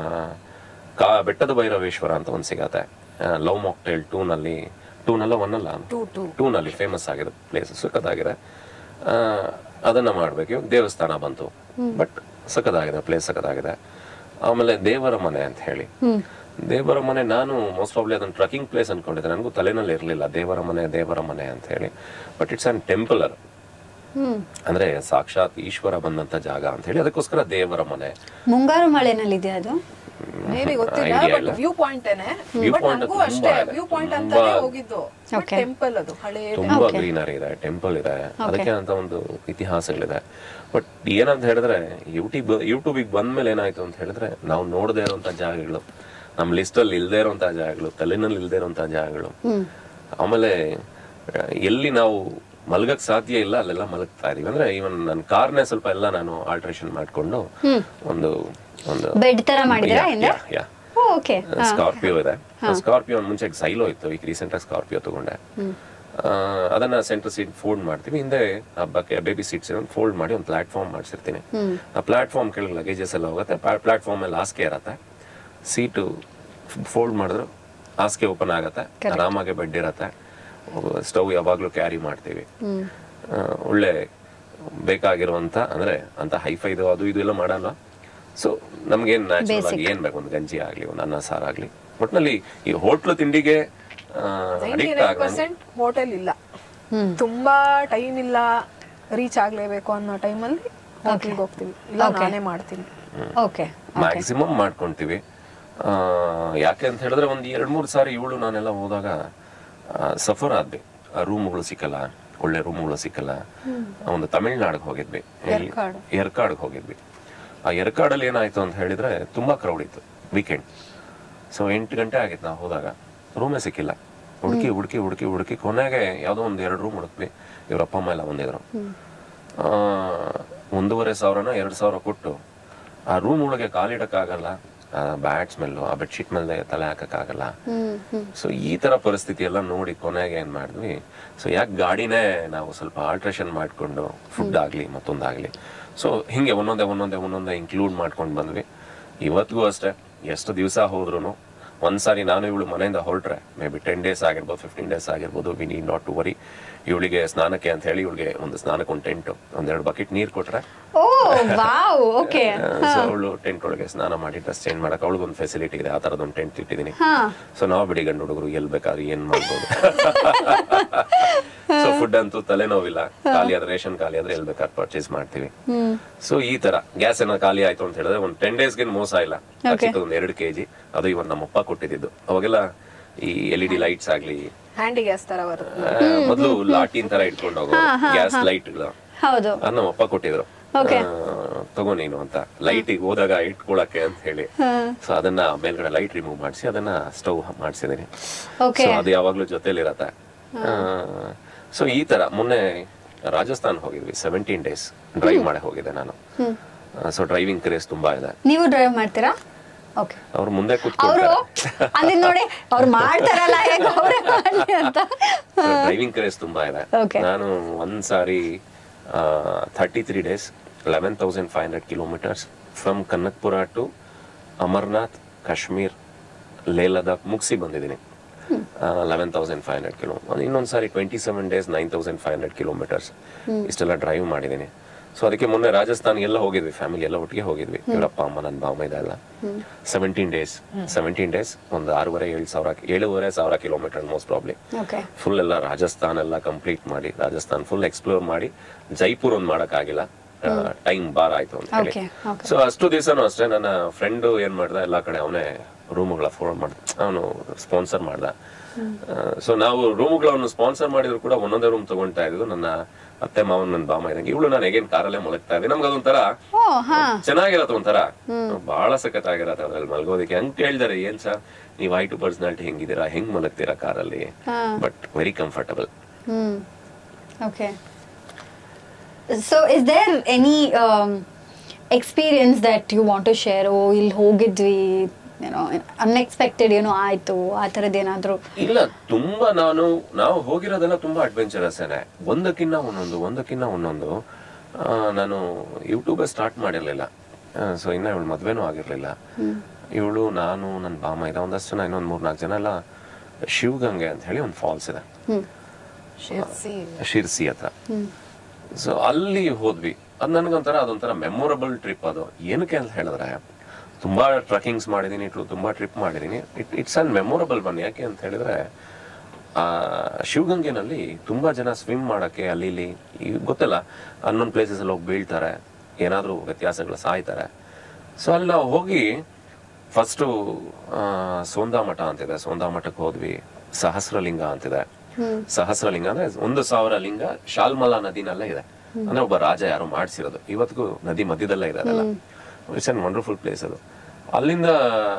ಕಾ ಬೆಟ್ಟದ ಭೈರವೇಶ್ವರ ಅಂತ ಒಂದು ಸಿಗತ್ತೆ ಲವ್ ಮಾಕ್ಟೇಲ್ ಟೂನಲ್ಲಿ ಟೂನಲ್ಲ ಒನ್ನಲ್ಲ ಟೂ ಟೂ ಟೂನಲ್ಲಿ ಫೇಮಸ್ ಆಗಿದೆ ಪ್ಲೇಸ್ ಸಖತ್ತಾಗಿದೆ ಆ, ಅದನ್ನ ಮಾಡ್ಬೇಕು ಇವಾಗ ದೇವಸ್ಥಾನ ಬಂತು ಬಟ್ ಸಖತ್ತಾಗಿದೆ ಪ್ಲೇಸ್ ಸಖತ್ತಾಗಿದೆ ಆಮೇಲೆ ದೇವರ ಮನೆ ಅಂತ ಹೇಳಿ ದೇವರ ಮನೆ ನಾನು ಮೋಸ್ಟ್ ಆಫ್ಲಿ ಅದನ್ನ ಟ್ರಕ್ಕಿಂಗ್ ಪ್ಲೇಸ್ ಅನ್ಕೊಂಡಿದ್ದೆ ನನಗೂ ತಲೆನಲ್ಲಿ ಇರಲಿಲ್ಲ ದೇವರ ಮನೆ ದೇವರ ಮನೆ ಅಂತ ಹೇಳಿ ಬಟ್ ಇಟ್ಸ್ ಅನ್ ಟೆಂಪಲ್ ಅದು ಹ್ಮ್ ಅಂದ್ರೆ ಸಾಕ್ಷಾತ್ ಈಶ್ವರ ಬಂದಂತ ಜಾಗ ಅಂತ ಹೇಳಿ ಅದಕ್ಕೋಸ್ಕರ ದೇವರ ಮನೆ ಮುಂಗಾರು ಮಳೆನಲ್ಲಿದೆ ಅದು ಮೇಬಿ ಗೊತ್ತಿಲ್ಲ idea ಬಟ್ ಇಲ್ಲ. View point View but point ನನಗೂ ತುಂಬಾ ಅಷ್ಟೇ ಇದೆ. ವ್ಯೂ ಪಾಯಿಂಟ್ ತುಂಬಾ- ಅಂತಾನೆ ಹೋಗಿದ್ದು Okay. ಟೆಂಪಲ್ ಅದು ಹಳೆ ತುಂಬಾ ಗ್ರೀನರಿ ಇದೆ ಟೆಂಪಲ್ ಇದೆ ಅದಕ್ಕೆ ಅಂತ ಒಂದು ಇತಿಹಾಸಗಳಿದೆ ಬಟ್ ಏನಂತ ಹೇಳಿದ್ರೆ ಯೂಟ್ಯೂಬ್ ಯೂಟ್ಯೂಬಿಗೆ ಬಂದ್ಮೇಲೆ ಏನಾಯ್ತು ಅಂತ ಹೇಳಿದ್ರೆ ನಾವು ನೋಡದೇ ಇರುವಂತ ಜಾಗಗಳು ನಮ್ಮ ಲಿಸ್ಟ್ ಅಲ್ಲಿ ಇಲ್ದೇ ಇರುವಂತ ಜಾಗಗಳು ತಲೆನಲ್ಲಿ ಇಲ್ದೇ ಇರುವಂತ ಜಾಗಗಳು ಆಮೇಲೆ ಆ, ಎಲ್ಲಿ ನಾವು ಮಲಗಕ್ ಸಾಧ್ಯ ಇಲ್ಲ ಅಲ್ಲೆಲ್ಲ ಮಲಗ್ತಾ ಇದೀವಿ ಅಂದ್ರೆ ಇವನ್ ನನ್ನ ಕಾರ್ನೇ ಸ್ವಲ್ಪ ಎಲ್ಲ ನಾನು ಆಲ್ಟ್ರೇಷನ್ ಮಾಡ್ಕೊಂಡು ಒಂದು ಒಂದು ಬೆಡ್ ತರ ಮಾಡಿದ್ರಾ ಯಾ, ಹಿಂದೆ ಯಾ, ಯಾ. ಓಕೆ ಸ್ಕಾರ್ಪಿಯೋ ಇದೆ ಸ್ಕಾರ್ಪಿಯೋ ಮುಂಚೆ ಸೈಲೋ ಇತ್ತು ಈಗ ರೀಸೆಂಟ್ ಆಗಿ ಸ್ಕಾರ್ಪಿಯೋ ತಗೊಂಡೆ ಆ, ಅದನ್ನ ಸೆಂಟರ್ ಸೀಟ್ ಫೋಲ್ಡ್ ಮಾಡ್ತೀವಿ ಹಿಂದೆ ಬೇಬಿ ಸೀಟ್ಸ್ ಫೋಲ್ಡ್ ಮಾಡಿ ಒಂದು ಪ್ಲಾಟ್ಫಾರ್ಮ್ ಮಾಡಿಸಿರ್ತೀನಿ ಆ ಪ್ಲಾಟ್ಫಾರ್ಮ್ ಕೆಳಗೆ ಲಗೇಜಸ್ ಎಲ್ಲ ಹೋಗುತ್ತೆ ಪ್ಲಾಟ್ಫಾರ್ಮ್ ಅಲ್ಲಿ ಹಾಸಿಗೆ ಇರತ್ತೆ ಸೀಟು ಫೋಲ್ಡ್ ಮಾಡಿದ್ರು ಹಾಸಿಗೆ ಓಪನ್ ಆಗತ್ತೆ ಆರಾಮಾಗಿ ಬೆಡ್ ಇರತ್ತೆ ಸ್ಟವ್ ಯಾವಾಗ್ಲೂ ಕ್ಯಾರಿ ಮಾಡ್ತೀವಿ ಆ, ಒಳ್ಳೆ ಬೇಕಾಗಿರುವಂತ ಅಂದ್ರೆ ಅಂತ ಹೈಫೈದು ಅದು ಇದು ಎಲ್ಲ ಮಾಡಲ್ಲ ಸೊ ನಮ್ಗೇನ್ ನ್ಯಾಚುರಲ್ ಆಗಿ ಏನ್ ಬೇಕು ಒಂದು ಗಂಜಿ ಆಗ್ಲಿ ಒಂದು ಅನ್ನ ಸಾರು ಆಗ್ಲಿ ಒಟ್ನಲ್ಲಿ ಈ ಹೋಟ್ಲು ತಿಂಡಿಗೆ ನೈಂಟಿ ಅಡಿಕ್ಟ್ ನೈನ್ ಆಗ ಪರ್ಸೆಂಟ್ ಹೋಟೆಲ್ ಇಲ್ಲ ತುಂಬಾ ಟೈಮ್ ಇಲ್ಲ ರೀಚ್ ಆಗ್ಲೇಬೇಕು ಅನ್ನೋ ಟೈಮಲ್ಲಿ ಹೋಟೆಲ್ಗೆ ಹೋಗ್ತೀವಿ ಇಲ್ಲ ನಾನೇ ಮಾಡ್ತೀನಿ ಓಕೆ ಮ್ಯಾಕ್ಸಿಮಮ್ ಮಾಡ್ಕೊಂತೀವಿ ಆ, ಯಾಕೆ ಅಂತ ಹೇಳಿದ್ರೆ ಒಂದ್ ಎರಡ್ ಮೂರ್ ಸಾರಿ ಇವಳು ನಾನೆಲ್ಲ ಹೋದಾಗ ಸಫರ್ ಆದ್ವಿ ರೂಮ್ಗಳು ಸಿಕ್ಕಲ್ಲ ಒಳ್ಳೆ ರೂಮ್ಗಳು ಸಿಕ್ಕಲ್ಲ ಒಂದು ತಮಿಳ್ನಾಡಿಗೆ ಹೋಗಿದ್ವಿ ಎರ್ಕಾಡ್. ಎರ್ಕಾಡ್ಗೆ ಹೋಗಿದ್ವಿ ಆ ಎರ್ಕಾಡಲ್ಲಿ ಏನಾಯ್ತು ಅಂತ ಹೇಳಿದ್ರೆ ತುಂಬಾ ಕ್ರೌಡ್ ಇತ್ತು ವೀಕೆಂಡ್ ಸೊ ಎಂಟು ಗಂಟೆ ಆಗಿತ್ತು ನಾವು ಹೋದಾಗ ರೂಮೇ ಸಿಕ್ಕಿಲ್ಲ ಹುಡುಕಿ ಹುಡುಕಿ ಹುಡುಕಿ ಹುಡುಕಿ ಕೊನೆಗೆ ಯಾವುದೋ ಒಂದು ಎರಡು ರೂಮ್ ಹುಡುಕ್ವಿ ಇವ್ರ ಅಪ್ಪ ಅಮ್ಮ ಎಲ್ಲ ಬಂದಿದ್ರು ಆ, ಒಂದೂವರೆ ಸಾವಿರನ ಎರಡು ಸಾವಿರ ಕೊಟ್ಟು ಆ ರೂಮ್ ಒಳಗೆ ಕಾಲಿಡಕ್ಕಾಗಲ್ಲ ಆ ಬ್ಯಾಟ್ ಸ್ಮೆಲ್ಲು ಆ ಬೆಡ್ಶೀಟ್ ಮೇಲೆ ತಲೆ ಹಾಕಕ್ಕಾಗಲ್ಲ ಸೊ ಈ ತರ ಪರಿಸ್ಥಿತಿ ಎಲ್ಲ ನೋಡಿ ಕೊನೆಗೆ ಏನ್ ಮಾಡಿದ್ವಿ ಸೊ ಯಾಕೆ ಗಾಡಿನೇ ನಾವು ಸ್ವಲ್ಪ ಆಲ್ಟ್ರೇಷನ್ ಮಾಡ್ಕೊಂಡು ಫುಡ್ ಆಗ್ಲಿ ಮತ್ತೊಂದಾಗ್ಲಿ ಸೊ ಹಿಂಗೆ ಒಂದೊಂದೇ ಒಂದೊಂದೇ ಒಂದೊಂದೇ ಇನ್ಕ್ಲೂಡ್ ಮಾಡ್ಕೊಂಡು ಬಂದ್ವಿ ಇವತ್ತಿಗೂ ಅಷ್ಟೇ ಎಷ್ಟು ದಿವಸ ಹೋದ್ರು ಒಂದ್ಸಾರಿ ನಾನು ಇವಳು ಮನೆಯಿಂದ ಹೊರಟ್ರೆ ಮೇ ಬಿ ಟೆನ್ ಡೇಸ್ ಆಗಿರ್ಬೋದು ಫಿಫ್ಟೀನ್ ಡೇಸ್ ಆಗಿರ್ಬೋದು we need not to worry ಇವಳಿಗೆ ಸ್ನಾನಕ್ಕೆ ಅಂತ ಹೇಳಿ ಇವಳಿಗೆ ಒಂದು ಸ್ನಾನಕ್ಕೆ ಒಂದು ಟೆಂಟ್ ಒಂದೆರಡು ಬಕೆಟ್ ನೀರು ಕೊಟ್ರೆ ಓ ವಾವ್ ಓಕೆ ಸೊ ಅವಳು ಟೆಂಟ್ ಒಳಗೆ ಸ್ನಾನ ಮಾಡಿ ಡ್ರೆಸ್ ಚೇಂಜ್ ಮಾಡಕ್ಕೆ ಅವಳಿಗೊಂದು ಫೆಸಿಲಿಟಿ ಇದೆ ಆ ತರದೊಂದು ಟೆಂಟ್ ಇಟ್ಟಿದ್ದೀನಿ ಹಾ ಸೊ ನಾವು ಬಿಡಿ ಗಂಡು ಹುಡುಗರು ಎಲ್ ಬೇಕಾದ್ರೆ ಏನ್ ಮಾಡ್ಬೋದು ಸೊ ಫುಡ್ ಅಂತೂ ತಲೆನೋವಿಲ್ಲ ಖಾಲಿ ಆದ್ರೆ ರೇಷನ್ ಖಾಲಿ ಆದ್ರೆ ಎಲ್ ಬೇಕಾದ್ರೆ ಪರ್ಚೇಸ್ ಮಾಡ್ತೀವಿ ಸೊ ಈ ತರ ಗ್ಯಾಸ್ ಏನೋ ಖಾಲಿ ಆಯ್ತು ಅಂತ ಹೇಳಿದ್ರೆ ಒಂದ್ ಟೆನ್ ಡೇಸ್ಗೆ ಮೋಸ ಇಲ್ಲ ಒಂದು ಎರಡು ಕೆಜಿ ಅದು ಇವನ್ ನಮ್ಮಪ್ಪ ಕೊಟ್ಟಿದ್ದು ಅವಾಗೆಲ್ಲ ಈ ಎಲ್ ಇ ಡಿ ಲೈಟ್ಸ್ ಆಗ್ಲಿ ಹ್ಯಾಂಡಿ ಗ್ಯಾಸ್ ತರ ಬರುತ್ತೆ ಆ, ಮೊದ್ಲು ಲಾಟಿನ್ ತರ ಇಟ್ಕೊಂಡು ಹೋಗೋ ಗ್ಯಾಸ್ ಲೈಟ್ಗಳು ಹೌದು ಅದು ನಮ್ಮಪ್ಪ ಕೊಟ್ಟಿದ್ರು Okay. ಆ, ತಗೋ ನೀನು ಅಂತ ಲೈಟಿಗೆ ಹೋದಾಗ ಇಟ್ಕೊಳಕ್ಕೆ ಅಂತ ಹೇಳಿ ಸೊ ಅದನ್ನ ಮೇಲ್ಗಡೆ ಲೈಟ್ ರಿಮೂವ್ ಮಾಡಿಸಿ ಅದನ್ನ ಸ್ಟವ್ ಮಾಡಿಸಿದೀನಿ ಓಕೆ ಸೊ ಅದು ಯಾವಾಗ್ಲೂ ಜೊತೆಲಿರತ್ತೆ ಸೊ ಈ ತರ ಮೊನ್ನೆ ರಾಜಸ್ಥಾನ್ ಹೋಗಿದ್ವಿ ಸೆವೆಂಟೀನ್ ಡೇಸ್ ಡ್ರೈವ್ ಮಾಡಕ್ ಹೋಗಿದ್ದೆ ನಾನು ಸೊ ಡ್ರೈವಿಂಗ್ ಕ್ರೇಸ್ ತುಂಬಾ ಇದೆ ನೀವು ಡ್ರೈವ್ ಮಾಡ್ತೀರಾ ಓಕೆ ಅವ್ರು ಮುಂದೆ ಅವರು ಕೂತ್ಕೊಳ್ತಾರೆ ಅಲ್ಲಿ ನೋಡಿ ಅವ್ರು ಮಾಡ್ತಾರಲ್ಲ ಹೇಗೆ ಅವರೇ ಮಾಡ್ಲಿ ಅಂತ ಡ್ರೈವಿಂಗ್ ಕ್ರೇಸ್ ತುಂಬಾ ಇದೆ Okay. ನಾನು ಒಂದ್ ಸಾರಿ thirty three days eleven thousand five hundred kilometres from Kanakapura to Amarnath Kashmir Leh Ladakh ಮುಗಿಸಿ ಬಂದಿದ್ದೀನಿ eleven thousand five hundred kilo ಇನ್ನೊಂದು ಸಾರಿ twenty seven days nine thousand five hundred kilometres ಇಷ್ಟೆಲ್ಲ ಡ್ರೈವ್ ಮಾಡಿದ್ದೀನಿ ಸೊ ಅದಕ್ಕೆ ಮೊನ್ನೆ ರಾಜಸ್ಥಾನ್ ಎಲ್ಲ ಹೋಗಿದ್ವಿ ಫ್ಯಾಮಿಲಿ ಎಲ್ಲ ಒಟ್ಟಿಗೆ ಹೋಗಿದ್ವಿ ಇವರಪ್ಪ ಅಮ್ಮ ನನ್ನ ಭಾವ ಇದೆಲ್ಲ ಸೆವೆಂಟೀನ್ ಡೇಸ್ ಸೆವೆಂಟೀನ್ ಡೇಸ್ ಒಂದು ಆರೂವರೆ ಏಳು ಸಾವಿರ ಏಳುವರೆ ಸಾವಿರ kilometre most probably okay full ಎಲ್ಲ ರಾಜಸ್ಥಾನ್ ಎಲ್ಲ ಕಂಪ್ಲೀಟ್ ಮಾಡಿ ರಾಜಸ್ಥಾನ್ ಫುಲ್ ಎಕ್ಸ್ಪ್ಲೋರ್ ಮಾಡಿ ಜೈಪುರ್ ಒಂದು ಮಾಡಕ್ಕಾಗಿಲ್ಲ ಟೈಮ್ ಬಾರ್ ಆಯ್ತು ಅಂತ ಹೇಳಿ Okay, okay. ಸೊ ಅಷ್ಟು ದಿವಸನೂ ಅಷ್ಟೇ ನನ್ನ ಫ್ರೆಂಡ್ ಏನ್ ಮಾಡ್ದ ಎಲ್ಲಾ ಕಡೆ ಅವನೇ ರೂಮ್ಗಳ ಫೋನ್ ಮಾಡ್ದ ಅವನು ಸ್ಪಾನ್ಸರ್ ಮಾಡ್ದ ಸೊ ನಾವು ರೂಮ್ಗಳನ್ನು ಸ್ಪಾನ್ಸರ್ ಮಾಡಿದ್ರು ಕೂಡ ಒಂದೊಂದೇ ರೂಮ್ ತಗೊಂತಾ ಇದ್ದು ನನ್ನ ಅತ್ತೆ ಮಾವನ್ ನನ್ನ ಬಾಮ ಇದ್ದಂಗೆ ಇವಳು ನಾನು ಹೇಗೇನ್ ಕಾರಲ್ಲೇ ಮಲಗ್ತಾ ಇದ್ದೆ ನಮ್ಗೆ ಅದೊಂಥರ ಓ ಹಾ ಚೆನ್ನಾಗಿರತ್ತೆ ಒಂಥರ ಬಹಳ ಸಖತ್ತಾಗಿರತ್ತೆ ಅದ್ರಲ್ಲಿ ಮಲ್ಗೋದಕ್ಕೆ ಹಂಗ್ ಕೇಳ್ದಾರೆ ಏನ್ ಸರ್ ನೀವ್ ಐ ಟು ಪರ್ಸನಾಲಿಟಿ ಹೆಂಗಿದ್ದೀರಾ ಹೆಂಗ್ ಮಲಗ್ತೀರಾ ಕಾರಲ್ಲಿ but very comfortable Hmm. Okay. So, is there any um, experience that you want to share? Oh, ಇಲ್ಲಿ ಹೋಗಿದ್ವಿ ಏನೋ ಅನ್ಎಕ್ಸ್ಪೆಕ್ಟೆಡ್ ಏನೋ ಆಯ್ತು ಆ ಥರದ್ದು ಏನಾದರೂ ಇಲ್ಲ ತುಂಬಾ ನಾನು ನಾವು ಹೋಗಿರೋದೆಲ್ಲ ತುಂಬಾ ಅಡ್ವೆಂಚರಸ್ ಏನೆ ಒಂದಕ್ಕಿನ್ನ ಒಂದೊಂದು ಒಂದಕ್ಕಿನ್ನ ಒಂದೊಂದು ಆ, ನಾನು ಯೂಟ್ಯೂಬ್ ಸ್ಟಾರ್ಟ್ ಮಾಡಿರ್ಲಿಲ್ಲ ಸೊ ಇನ್ನ ಇವಳು ಮದ್ವೆನೂ ಆಗಿರ್ಲಿಲ್ಲ ಇವಳು ನಾನು ನನ್ನ ಬಾಮ ಇದೆ ಒಂದಷ್ಟು ಜನ ಇನ್ನೊಂದ್ ಮೂರ್ನಾಲ್ಕು ಜನ ಎಲ್ಲ ಶಿವಗಂಗೆ ಅಂತ ಹೇಳಿ ಒಂದು ಫಾಲ್ಸ್ ಇದೆ ಶಿರ್ಸಿ ಶಿರ್ಸಿ ಹತ್ರ ಸೊ ಅಲ್ಲಿ ಹೋದ್ವಿ ಅದ್ ನನಗೊಂಥರ ಅದೊಂಥರ ಮೆಮೊರಬಲ್ ಟ್ರಿಪ್ ಅದು ಏನಕ್ಕೆ ಅಂತ ಹೇಳಿದ್ರೆ ತುಂಬಾ ಟ್ರಕ್ಕಿಂಗ್ಸ್ ಮಾಡಿದೀನಿ ಟ್ರು- ತುಂಬಾ ಟ್ರಿಪ್ ಮಾಡಿದೀನಿ it it's an memorable one ಯಾಕೆ ಅಂತ ಹೇಳಿದ್ರೆ ಆ ಶಿವಗಂಗೆನಲ್ಲಿ ತುಂಬಾ ಜನ ಸ್ವಿಮ್ ಮಾಡಕ್ಕೆ ಅಲ್ಲಿ ಇಲ್ಲಿ ಈ ಗೊತ್ತಲ್ಲ ಹನ್ನೊಂದು ಪ್ಲೇಸಸ್ ಅಲ್ಲಿ ಹೋಗಿ ಬೀಳ್ತಾರೆ ಏನಾದ್ರೂ ವ್ಯತ್ಯಾಸಗಳು ಸಾಯ್ತಾರೆ ಸೊ ಅಲ್ಲಿ ನಾವು ಹೋಗಿ ಫಸ್ಟು ಸೋಂದಾ ಮಠ ಅಂತಿದೆ ಸೋಂದಾ ಮಠಕ್ಕೆ ಹೋದ್ವಿ ಸಹಸ್ರಲಿಂಗ ಅಂತಿದೆ ಸಹಸ್ರಲಿಂಗ ಅಂದ್ರೆ ಒಂದು ಸಾವಿರ ಲಿಂಗ ಶಾಲ್ಮಲಾ ನದಿನಲ್ಲೇ ಇದೆ ಅಂದ್ರೆ ಒಬ್ಬ ರಾಜ ಯಾರೋ ಮಾಡಿಸಿರೋದು ಇವತ್ತಿಗೂ ನದಿ ಮಧ್ಯದಲ್ಲೇ ಇದೆ ಅದೆಲ್ಲ ಇಟ್ಸ್ ಅನ್ ವಂಡರ್ಫುಲ್ ಪ್ಲೇಸ್ ಅದು ಅಲ್ಲಿಂದ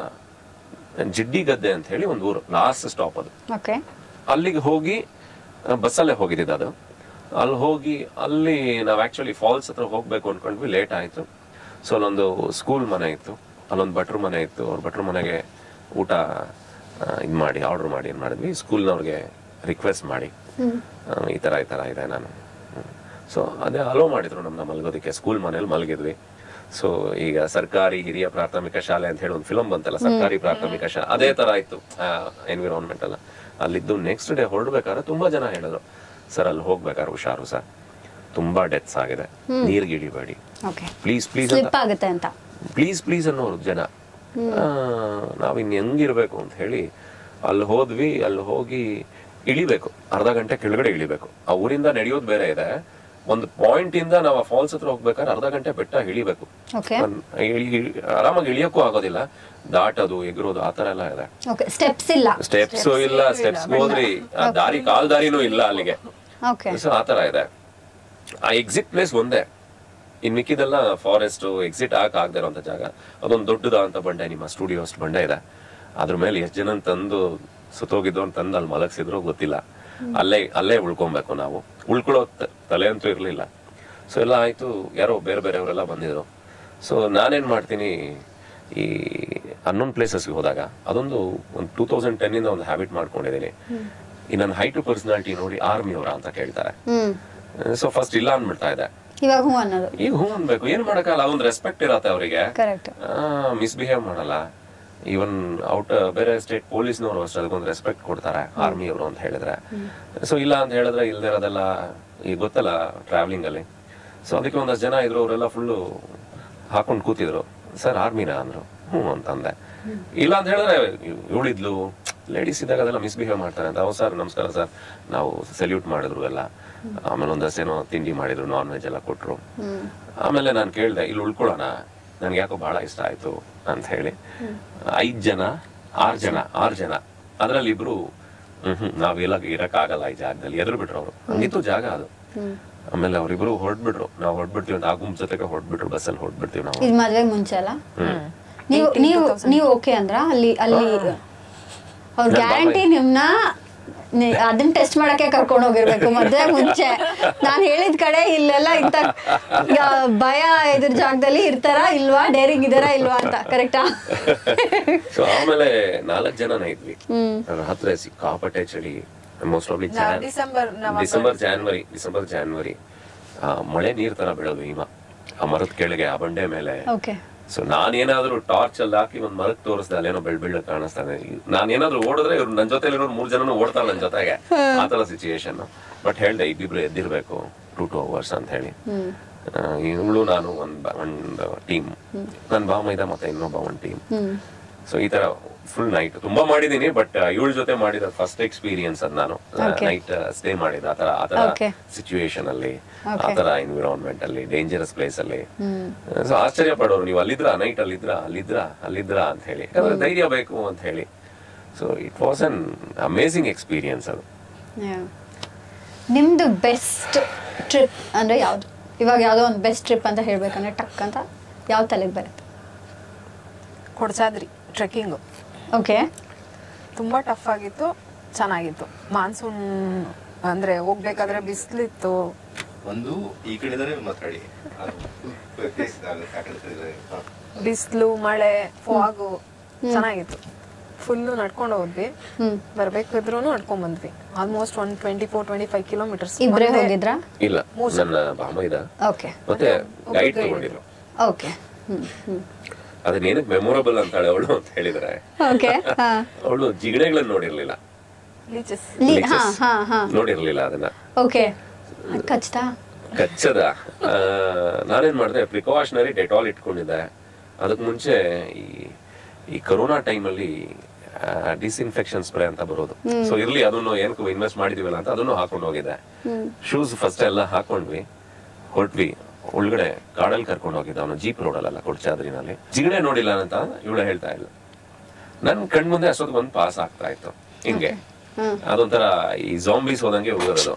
ಜಿಡ್ಡಿ ಗದ್ದೆ ಅಂತ ಹೇಳಿ ಒಂದು ಊರು ಲಾಸ್ಟ್ ಸ್ಟಾಪ್ ಅದು ಓಕೆ ಅಲ್ಲಿಗೆ ಹೋಗಿ ಆ, ಬಸ್ಸಲ್ಲೇ ಹೋಗಿದ್ದಿದ್ದು ಅದು ಅಲ್ಲಿ ಹೋಗಿ ಅಲ್ಲಿ ನಾವು ಆಕ್ಚುಲಿ ಫಾಲ್ಸ್ ಹತ್ರ ಹೋಗ್ಬೇಕು ಅನ್ಕೊಂಡ್ವಿ ಲೇಟ್ ಆಯ್ತು ಸೊ ಅಲ್ಲೊಂದು ಸ್ಕೂಲ್ ಮನೆ ಇತ್ತು ಅಲ್ಲೊಂದು ಭಟ್ರು ಮನೆ ಇತ್ತು ಅವ್ರ ಭಟ್ರು ಮನೆಗೆ ಊಟ ಇದು ಮಾಡಿ ಆರ್ಡರ್ ಮಾಡಿ ಏನು ಮಾಡಿದ್ವಿ ಸ್ಕೂಲ್ನವ್ರಿಗೆ ರಿಕ್ವೆಸ್ಟ್ ಮಾಡಿ ಆ, ಈ ಥರ ಈ ಥರ ಇದೆ ನಾನು ಸೊ ಅದೇ ಅಲೋ ಮಾಡಿದ್ರು ನಮ್ಮನ್ನ ಮಲಗೋದಕ್ಕೆ ಸ್ಕೂಲ್ ಮನೇಲಿ ಮಲಗಿದ್ವಿ ಸೊ ಈಗ ಸರ್ಕಾರಿ ಹಿರಿಯ ಪ್ರಾಥಮಿಕ ಶಾಲೆ ಅಂತ ಹೇಳಿ ಒಂದು ಫಿಲಂ ಬಂತಲ್ಲ ಸರ್ಕಾರಿ ಪ್ರಾಥಮಿಕ ಶಾಲೆ ಅದೇ ತರ ಇತ್ತು ಎನ್ವಿರಾನ್ಮೆಂಟ್ ಎಲ್ಲ ಅಲ್ಲಿದ್ದು ನೆಕ್ಸ್ಟ್ ಡೇ ಹೊರಡ್ಬೇಕಾದ್ರೆ ತುಂಬಾ ಜನ ಹೇಳಿದ್ರು ಸರ್ ಅಲ್ಲಿ ಹೋಗ್ಬೇಕಾದ್ರೆ ಹುಷಾರು ಸರ್ ತುಂಬಾ ಡೆತ್ಸ್ ಆಗಿದೆ ನೀರ್ಗೆ ಇಳಿಬೇಡಿ ಓಕೆ ಪ್ಲೀಸ್ ಪ್ಲೀಸ್ ಸ್ಲಿಪ್ ಆಗುತ್ತೆ ಅಂತ ಪ್ಲೀಸ್ ಪ್ಲೀಸ್ ಅನ್ನೋರು ಜನ ಆ, ನಾವಿನ್ ಹೆಂಗಿರ್ಬೇಕು ಅಂತ ಹೇಳಿ ಅಲ್ಲಿ ಹೋದ್ವಿ ಅಲ್ಲಿ ಹೋಗಿ ಇಳಿಬೇಕು ಅರ್ಧ ಗಂಟೆ ಕೆಳಗಡೆ ಇಳಿಬೇಕು ಆ ಊರಿಂದ ನಡೆಯೋದು ಬೇರೆ ಇದೆ ಒಂದು ಪಾಯಿಂಟ್ ಇಂದ ನಾವು ಆ ಫಾಲ್ಸ್ ಹತ್ರ ಹೋಗ್ಬೇಕಾದ್ರೆ ಅರ್ಧ ಗಂಟೆ ಬೆಟ್ಟ ಇಳಿಬೇಕು ಓಕೆ ಅನ್- ಇಳಿ- ಆರಾಮಾಗಿ ಇಳಿಯಕ್ಕೂ ಆಗೋದಿಲ್ಲ ದಾಟೋದು ಎಗರೋದು ಆತರ ಎಲ್ಲ ಇದೆ ಓಕೆ ಸ್ಟೆಪ್ಸ್ ಇಲ್ಲ ಸ್ಟೆಪ್ಸ್ ಇಲ್ಲ ಸ್ಟೆಪ್ಸ್ ಹೋದ್ರಿ ಆ ದಾರಿ ಕಾಲ್ ದಾರಿನೂ ಇಲ್ಲ ಅಲ್ಲಿಗೆ ಓಕೆ ಸೊ ಆತರ ಇದೆ ಆ ಎಕ್ಸಿಟ್ ಪ್ಲೇಸ್ ಒಂದೇ ಇನ್ ಮಿಕ್ಕಿದೆಲ್ಲ ಫಾರೆಸ್ಟ್ ಎಕ್ಸಿಟ್ ಹಾಕ್ ಆಗದೆ ಇರೋಂಥ ಜಾಗ ಅದೊಂದು ದೊಡ್ಡದ ಅಂತ ಬಂಡೆ ನಿಮ್ಮ ಸ್ಟುಡಿಯೋ ಅಷ್ಟು ಬಂಡೆ ಇದೆ ಅದ್ರ ಮೇಲೆ ಎಷ್ಟು ಜನ ತಂದು ಸುತ್ತೋಗಿದ್ದು ಅಂತ ತಂದು ಅಲ್ಲಿ ಮಲಗಿಸಿದ್ರು ಗೊತ್ತಿಲ್ಲ ಅಲ್ಲೇ ಅಲ್ಲೇ ಉಳ್ಕೊಬೇಕು ನಾವು ಉಳ್ಕೊಳ್ಳೋ ತ- ತಲೆ ಅಂತೂ ಇರಲಿಲ್ಲ ಸೊ ಎಲ್ಲ ಆಯ್ತು ಯಾರೋ ಬೇರೆ ಬೇರೆಯವರೆಲ್ಲ ಬಂದಿದ್ರು ಸೊ ನಾನೇನ್ ಮಾಡ್ತೀನಿ ಈ ಹನ್ನೊಂದು ಪ್ಲೇಸಸ್ಗೆ ಹೋದಾಗ ಅದೊಂದು ಒಂದು ಟೂ ತೌಸಂಡ್ ಟೆನ್ ಇಂದ ಒಂದು ಹ್ಯಾಬಿಟ್ ಮಾಡ್ಕೊಂಡಿದ್ದೀನಿ ಈ ನನ್ನ ಹೈಟ್ ಪರ್ಸನಾಲಿಟಿ ನೋಡಿ ಆರ್ಮಿ ಅವರ ಅಂತ ಕೇಳ್ತಾರೆ ಹ್ಮ್ ಸೊ ಫಸ್ಟ್ ಇಲ್ಲ ಅನ್ಬಿಡ್ತಾ ಇದೆ ಇವಾಗ ಹ್ಞೂ ಅನ್ನೋದು ಈಗ ಹ್ಞೂ ಅನ್ಬೇಕು ಏನ್ ಮಾಡಕ್ಕಲ್ಲ ಅದೊಂದು ರೆಸ್ಪೆಕ್ಟ್ ಇರತ್ತೆ ಅವರಿಗೆ ಕರೆಕ್ಟ್ ಮಿಸ್ಬಿಹೇವ್ ಮಾಡಲ್ಲ ಈವನ್ ಔಟ್ ಬೇರೆ ಸ್ಟೇಟ್ ಪೊಲೀಸ್ನವರು ಅಷ್ಟೇ ಅದಕ್ಕೊಂದು ರೆಸ್ಪೆಕ್ಟ್ ಕೊಡ್ತಾರೆ ಆರ್ಮಿ ಅವರು ಅಂತ ಹೇಳಿದ್ರೆ ಸೊ ಇಲ್ಲ ಅಂತ ಹೇಳಿದ್ರೆ ಇಲ್ದೇ ಇರೋದೆಲ್ಲ ಈಗ ಗೊತ್ತಲ್ಲ ಟ್ರಾವೆಲಿಂಗ್ ಅಲ್ಲಿ ಸೊ ಅದಕ್ಕೆ ಒಂದಷ್ಟು ಜನ ಇದ್ರು ಅವರೆಲ್ಲ ಫುಲ್ಲು ಹಾಕೊಂಡು ಕೂತಿದ್ರು ಸರ್ ಆರ್ಮಿನಾ ಅಂದ್ರು ಹ್ಞೂ ಅಂತಂದೆ ಇಲ್ಲ ಅಂತ ಹೇಳಿದ್ರೆ ಇವಳಿದ್ಲು ಲೇಡೀಸ್ ಇದ್ದಾಗ ಅದೆಲ್ಲ ಮಿಸ್ಬಿಹೇವ್ ಮಾಡ್ತಾರೆ ಅಂತ ಅವ್ ಸರ್ ನಮಸ್ಕಾರ ಸರ್ ನಾವು ಸಲ್ಯೂಟ್ ಮಾಡಿದ್ರು ಎಲ್ಲ ಆಮೇಲೆ ಒಂದಷ್ಟು ಏನೋ ತಿಂಡಿ ಮಾಡಿದ್ರು ನಾನ್ ವೆಜ್ ಎಲ್ಲ ಕೊಟ್ರು ಆಮೇಲೆ ನಾನು ಕೇಳಿದೆ ಇಲ್ಲಿ ಉಳ್ಕೊಳ್ಳೋಣ ನನ್ಗೆ ಯಾಕೋ ಬಹಳ ಇಷ್ಟ ಆಯ್ತು ಅಂತ ಹೇಳಿ ಐದ್ ಜನ ಆರ್ ಜನ ಆರ್ ಜನ ಅದ್ರಲ್ಲಿ ಇಬ್ರು ಹ್ಮ್ ಹ್ಮ್ ನಾವೆಲ್ಲ ಇರಕ್ಕಾಗಲ್ಲ ಈ ಜಾಗದಲ್ಲಿ ಎದುರು ಬಿಟ್ರು ಅವರು ಹಂಗಿತ್ತು ಜಾಗ ಅದು ಆಮೇಲೆ ಅವ್ರಿಬ್ರು ಹೊರಡ್ಬಿಟ್ರು ನಾವು ಹೊರಡ್ಬಿಡ್ತೀವಿ ಅಂತ ಆ ಗುಂಪು ಜೊತೆಗೆ ಹೊರಡ್ಬಿಟ್ರು ಬಸ್ಸಲ್ಲಿ ಹೊರಡ್ಬಿಡ್ತೀವಿ ನಾವು ಇದು ಮದ್ವೆಗೆ ಮುಂಚೆ ಅಲ್ಲ ನೀವು ನೀವು ನೀವು ಓಕೆ ಅಂದ್ರ ಅಲ್ಲಿ ಅಲ್ಲಿ ಅವ್ರ ನನ್ ಗ್ಯಾರಂಟಿ ನಿಮ್ನ ನೀ- ಅದನ್ನ ಟೆಸ್ಟ್ ಮಾಡಕ್ಕೆ ಕರ್ಕೊಂಡು ಹೋಗಿರ್ಬೇಕು ಮದ್ವೆ ಮುಂಚೆ ನಾನು ಹೇಳಿದ ಕಡೆ ಇಲ್ಲೆಲ್ಲ ಇಂಥ ಯಾ- ಭಯ ಇದ್ರ ಜಾಗದಲ್ಲಿ ಇರ್ತಾರಾ ಇಲ್ವಾ ಡೇರಿಂಗ್ ಇದಾರಾ ಇಲ್ವಾ ಅಂತ ಕರೆಕ್ಟಾ ಸೊ ಆಮೇಲೆ ನಾಲ್ಕು ಜನನ ಇದ್ವಿ ರಾತ್ರಿ ಸಿಕ್ಕಾಪಟ್ಟೆ ಚಳಿ ಮೋಸ್ಟ್ ಪ್ರಾಬ್ಲಿ ನಾ- December November. December January December January ಆ ಮಳೆ ನೀರ್ ತರ ಬೀಳೋದು ಹಿಮ ಆ ಮರದ ಕೆಳಗೆ ಆ ಬಂಡೆ ಮೇಲೆ ಓಕೆ ಸೊ ನಾನೇನಾದ್ರೂ ಟಾರ್ಚ್ ಅಲ್ಲಿ ಹಾಕಿ ಒಂದ್ ಮರಕ್ ತೋರಿಸ್ದೆ ಅಲ್ಲೇನೋ ಬೆಳ್ ಬೆಳ್ಳ ಕಾಣಿಸ್ತಾನೆ ನಾನೇನಾದ್ರೂ ಓಡಿದ್ರೆ ಇವ್ರು ನನ್ ಜೊತೆ ಇರೋ ಮೂರ್ ಜನ ಓಡ್ತಾರೆ ನನ್ ಜೊತೆಗೆ ಆ ತರ ಸಿಚುಯೇಷನ್ ಬಟ್ ಹೇಳ್ದೆ ಇಬ್ಬಿಬ್ರು ಎದ್ದಿರ್ಬೇಕು ಟೂ ಟೂ ಅವರ್ಸ್ ಅಂತ ಹೇಳಿ ಇವಳು ನಾನು ಒಂದ್ ಬ- ಒಂದ್ ಟೀಮ್ ನನ್ ಬಾಮೈದ ಮತ್ತೆ ಇನ್ನೊಬ್ಬ ಒಂದ್ ಟೀಮ್ ಸೊ ಈ ತರ ಫುಲ್ ನೈಟ್ ತುಂಬಾ ಮಾಡಿದೀನಿ ಬಟ್ ಇವಳ ಜೊತೆ ಮಾಡಿದ ಫಸ್ಟ್ ಎಕ್ಸ್ಪೀರಿಯನ್ಸ್ ಅದ್ ನಾನು Okay. ನೈಟ್ ಸ್ಟೇ ಮಾಡಿದ ಆತರ ಆತರ Okay. ಸಿಚುವೇಶನ್ ಅಲ್ಲಿ Okay. ಆತರ ಎನ್ವಿರಾನ್ಮೆಂಟ್ ಅಲ್ಲಿ ಡೇಂಜರಸ್ ಪ್ಲೇಸ್ ಅಲ್ಲಿ ಸೊ ಆಶ್ಚರ್ಯ ಪಡೋರು ನೀವು ಅಲ್ಲಿದ್ರ ನೈಟ್ ಅಲ್ಲಿದ್ರ ಅಲ್ಲಿದ್ರ ಅಲ್ಲಿದ್ರ ಅಂತ ಹೇಳಿ ಯಾಕಂದ್ರೆ ಧೈರ್ಯ ಬೇಕು ಅಂತ ಹೇಳಿ so it was an amazing experience ಅದು ನಿಮ್ದು ಬೆಸ್ಟ್ ಟ್ರಿಪ್ ಅಂದ್ರೆ ಯಾವ್ದು ಇವಾಗ ಯಾವುದೋ ಒಂದು ಬೆಸ್ಟ್ ಟ್ರಿಪ್ ಅಂತ ಹೇಳ್ಬೇಕಂದ್ರೆ ಟಕ್ ಅಂತ ಯಾವ ತಲೆಗೆ ಬರುತ್ತೆ ಕೊಡ್ಚಾದ್ರಿ ಟ್ರೆಕ್ಕಿಂಗು ಓಕೆ ತುಂಬಾ ಟಫ್ ಆಗಿತ್ತು ಚೆನ್ನಾಗಿತ್ತು ಮಾನ್ಸೂನ್ ಅಂದ್ರೆ ಹೋಗ್ಬೇಕಾದ್ರೆ ಬಿಸಿಲಿತ್ತು ಒಂದು ಈ ಕಡೆ ಇದಾರೆ ಮಾತಾಡಿ ಅದು ವ್ಯತ್ಯಾಸ ಆ ಕಡೆ ಇದಾರೆ. ಹಾ. ಬಿಸಿಲು ಮಳೆ ಫಾಗು ಚೆನ್ನಾಗಿತ್ತು ಫುಲ್ಲು ನಡ್ಕೊಂಡು ಹೋದ್ವಿ ಹ್ಮ್. ಬರ್ಬೇಕಾದ್ರೂ ನಡ್ಕೊಂಡ್ ಬಂದ್ವಿ almost one twenty four twenty five kilometres ಇಬ್ಬರೇ ಹೋಗಿದ್ರಾ ಇಲ್ಲ ನನ್ನ ಬಾಮೈದ ಓಕೆ ಮತ್ತೆ ಒಬ್ಬ ಗೈಡ್ guide ತಗೊಂಡಿದ್ರು ಓಕೆ ಹ್ಮ್ ಹ್ಮ್ ಅದನ್ನೇನಕ್ಕೆ ಮೆಮೊರಬಲ್ ಅಂತಾಳೆ ಅವಳು ಅಂತ ಹೇಳಿದ್ರೆ ಓಕೆ ಹಾ ಅವಳು ಜಿಗಣೆಗಳನ್ನ ನೋಡಿರ್ಲಿಲ್ಲ ಲೀಚಸ್ ಲೀ ಹಾ Leeches. ಹಾ ಹಾ ನೋಡಿರ್ಲಿಲ್ಲ ಅದನ್ನ ಓಕೆ ಕಚ್ತಾ ಕಚ್ಚದ ಆ, ನಾನೇನ್ ಮಾಡಿದೆ ಪ್ರಿಕಾಷನರಿ ಡೆಟಾಲ್ ಇಟ್ಕೊಂಡಿದ್ದೆ ಅದಕ್ಕೆ ಮುಂಚೆ ಈ ಈ ಕೊರೋನಾ ಟೈಮಲ್ಲಿ ಡಿಸ್ಇನ್ಫೆಕ್ಷನ್ ಸ್ಪ್ರೇ ಅಂತ ಬರೋದು ಸೊ ಇರ್ಲಿ ಅದನ್ನು ಏನಕ್ಕೂ ಇನ್ವೆಸ್ಟ್ ಮಾಡಿದೀವಲ್ಲ ಅಂತ ಅದನ್ನು ಹಾಕೊಂಡು ಹೋಗಿದ್ದೆ ಶೂಸ್ ಫಸ್ಟ್ ಎಲ್ಲ ಹಾಕೊಂಡ್ವಿ ಹೊರಟ್ವಿ ಒಳಗಡೆ ಕಾಡಲ್ಲಿ ಕರ್ಕೊಂಡು ಹೋಗಿದ್ದ ಅವನು ಜೀಪ್ ರೋಡಲ್ಲ ಕೊಡ್ಚಾದ್ರಿನಲ್ಲಿ ಜಿಗಣೆ ನೋಡಿಲ್ಲ ಅಂತ ಇವಳು ಹೇಳ್ತಾ ಇಲ್ಲ ನನ್ ಕಣ್ ಮುಂದೆ ಅಷ್ಟೊತ್ತು ಬಂದು ಪಾಸ್ ಆಗ್ತಾ ಇತ್ತು ಹಿಂಗೆ ಅದೊಂಥರ ಈ ಜಾಂಬೀಸ್ ಹೋದಂಗೆ ಹೋಗಿರೋದು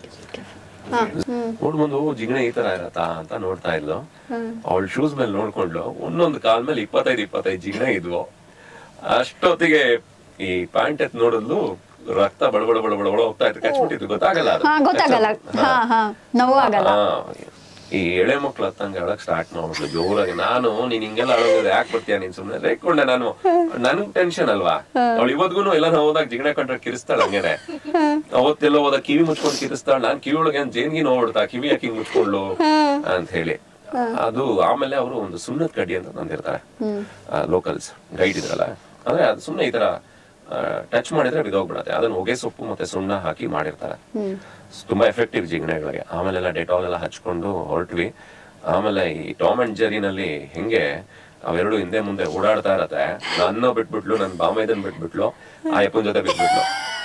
ನೋಡ್ ಮುಂದೆ ಓ ಜಿಗಣೆ ಈ ತರ ಇರತ್ತಾ ಅಂತ ನೋಡ್ತಾ ಇದ್ಲು ಅವಳ ಶೂಸ್ ಮೇಲೆ ನೋಡ್ಕೊಂಡ್ಲು ಒಂದೊಂದು ಕಾಲ್ ಮೇಲೆ ಇಪ್ಪತ್ತೈದು ಇಪ್ಪತ್ತೈದು ಜಿಗಣೆ ಇದ್ವು ಅಷ್ಟೊತ್ತಿಗೆ ಈ ಪ್ಯಾಂಟ್ ಎತ್ ನೋಡಿದ್ಲು ರಕ್ತ ಬಡಬಡ ಬಡಬಡ ಬಡ ಹೋಗ್ತಾ ಇತ್ತು ಕಚ್ಬಿಟ್ಟಿತ್ತು ಗೊತ್ತಾಗಲ್ಲ ಅದು. ಹಾ ಗೊತ್ತಾಗಲ್ಲ ಹಾ ಹಾ ನೋವು ಆಗಲ್ಲ ಹಾ. ಈ ಎಳೆ ಮಕ್ಳು ಹತ್ತಂಗೆ ಅಳಕ್ ಸ್ಟಾರ್ಟ್ ಮಾಡ್ಬಿಟ್ಲು ಜೋರಾಗಿ ನಾನು ನೀನ್ ಹಿಂಗೆಲ್ಲ ಅಳೋದ್ರೆ ಯಾಕೆ ಬರ್ತೀಯ ನೀನ್ ಸುಮ್ನೆ ರೇಕೊಂಡೆ ನಾನು ನನ್ಗ್ ಟೆನ್ಷನ್ ಅಲ್ವಾ ಅವಳು ಇವತ್ಗುನು ಎಲ್ಲ ಹೋದಾಗ ಜಿಗಣೆ ಕಂಡ್ರೆ ಕಿರಿಸ್ತಾಳ ಹಂಗೇನೆ ಅವತ್ತೆಲ್ಲ ಹೋದಾಗ ಕಿವಿ ಮುಚ್ಕೊಂಡು ಕಿರಿಸ್ತಾಳ ನಾನ್ ಕಿವಿ ಒಳಗೆ ಜೇನ್ಗಿ ನೋಡ್ತಾ ಕಿವಿ ಯಾಕೆ ಹಿಂಗ್ ಮುಚ್ಕೊಂಡ್ಲು ಅಂತ ಹೇಳಿ ಅದು ಆಮೇಲೆ ಅವರು ಒಂದು ಸುಣ್ಣದ ಕಡ್ಡಿ ಅಂತ ತಂದಿರ್ತಾರೆ ಲೋಕಲ್ಸ್ ಗೈಡ್ ಇದ್ರಲ್ಲ ಅಂದ್ರೆ ಅದು ಸುಮ್ನೆ ಈ ತರ ಟಚ್ ಮಾಡಿದ್ರೆ ಬಿದೋಗ್ಬಿಡತ್ತೆ ಅದನ್ನ ಹೊಗೆ ಸೊಪ್ಪು ಮತ್ತೆ ಸುಣ್ಣ ಹಾಕಿ ಮಾಡಿರ್ತಾರೆ ಸ್- ತುಂಬಾ ಎಫೆಕ್ಟಿವ್ ಜಿಗಣೆಗಳಿಗೆ ಆಮೇಲೆಲ್ಲ ಡೆಟಾಲ್ ಎಲ್ಲ ಹಚ್ಕೊಂಡು ಹೊರಟ್ವಿ ಆಮೇಲೆ ಈ ಟಾಮ್ ಅಂಡ್ ಜೆರಿನಲ್ಲಿ ಹೆಂಗೆ ಅವೆರಡು ಹಿಂದೆ ಮುಂದೆ ಓಡಾಡ್ತಾ ಇರತ್ತೆ ನನ್ನ ಬಿಟ್ಬಿಟ್ಲು ನನ್ ಬಾಮೈದನ್ ಬಿಟ್ಬಿಟ್ಲು ಆ ಯಪ್ಪನ್ ಜೊತೆ ಬಿಟ್ಬಿಟ್ಲು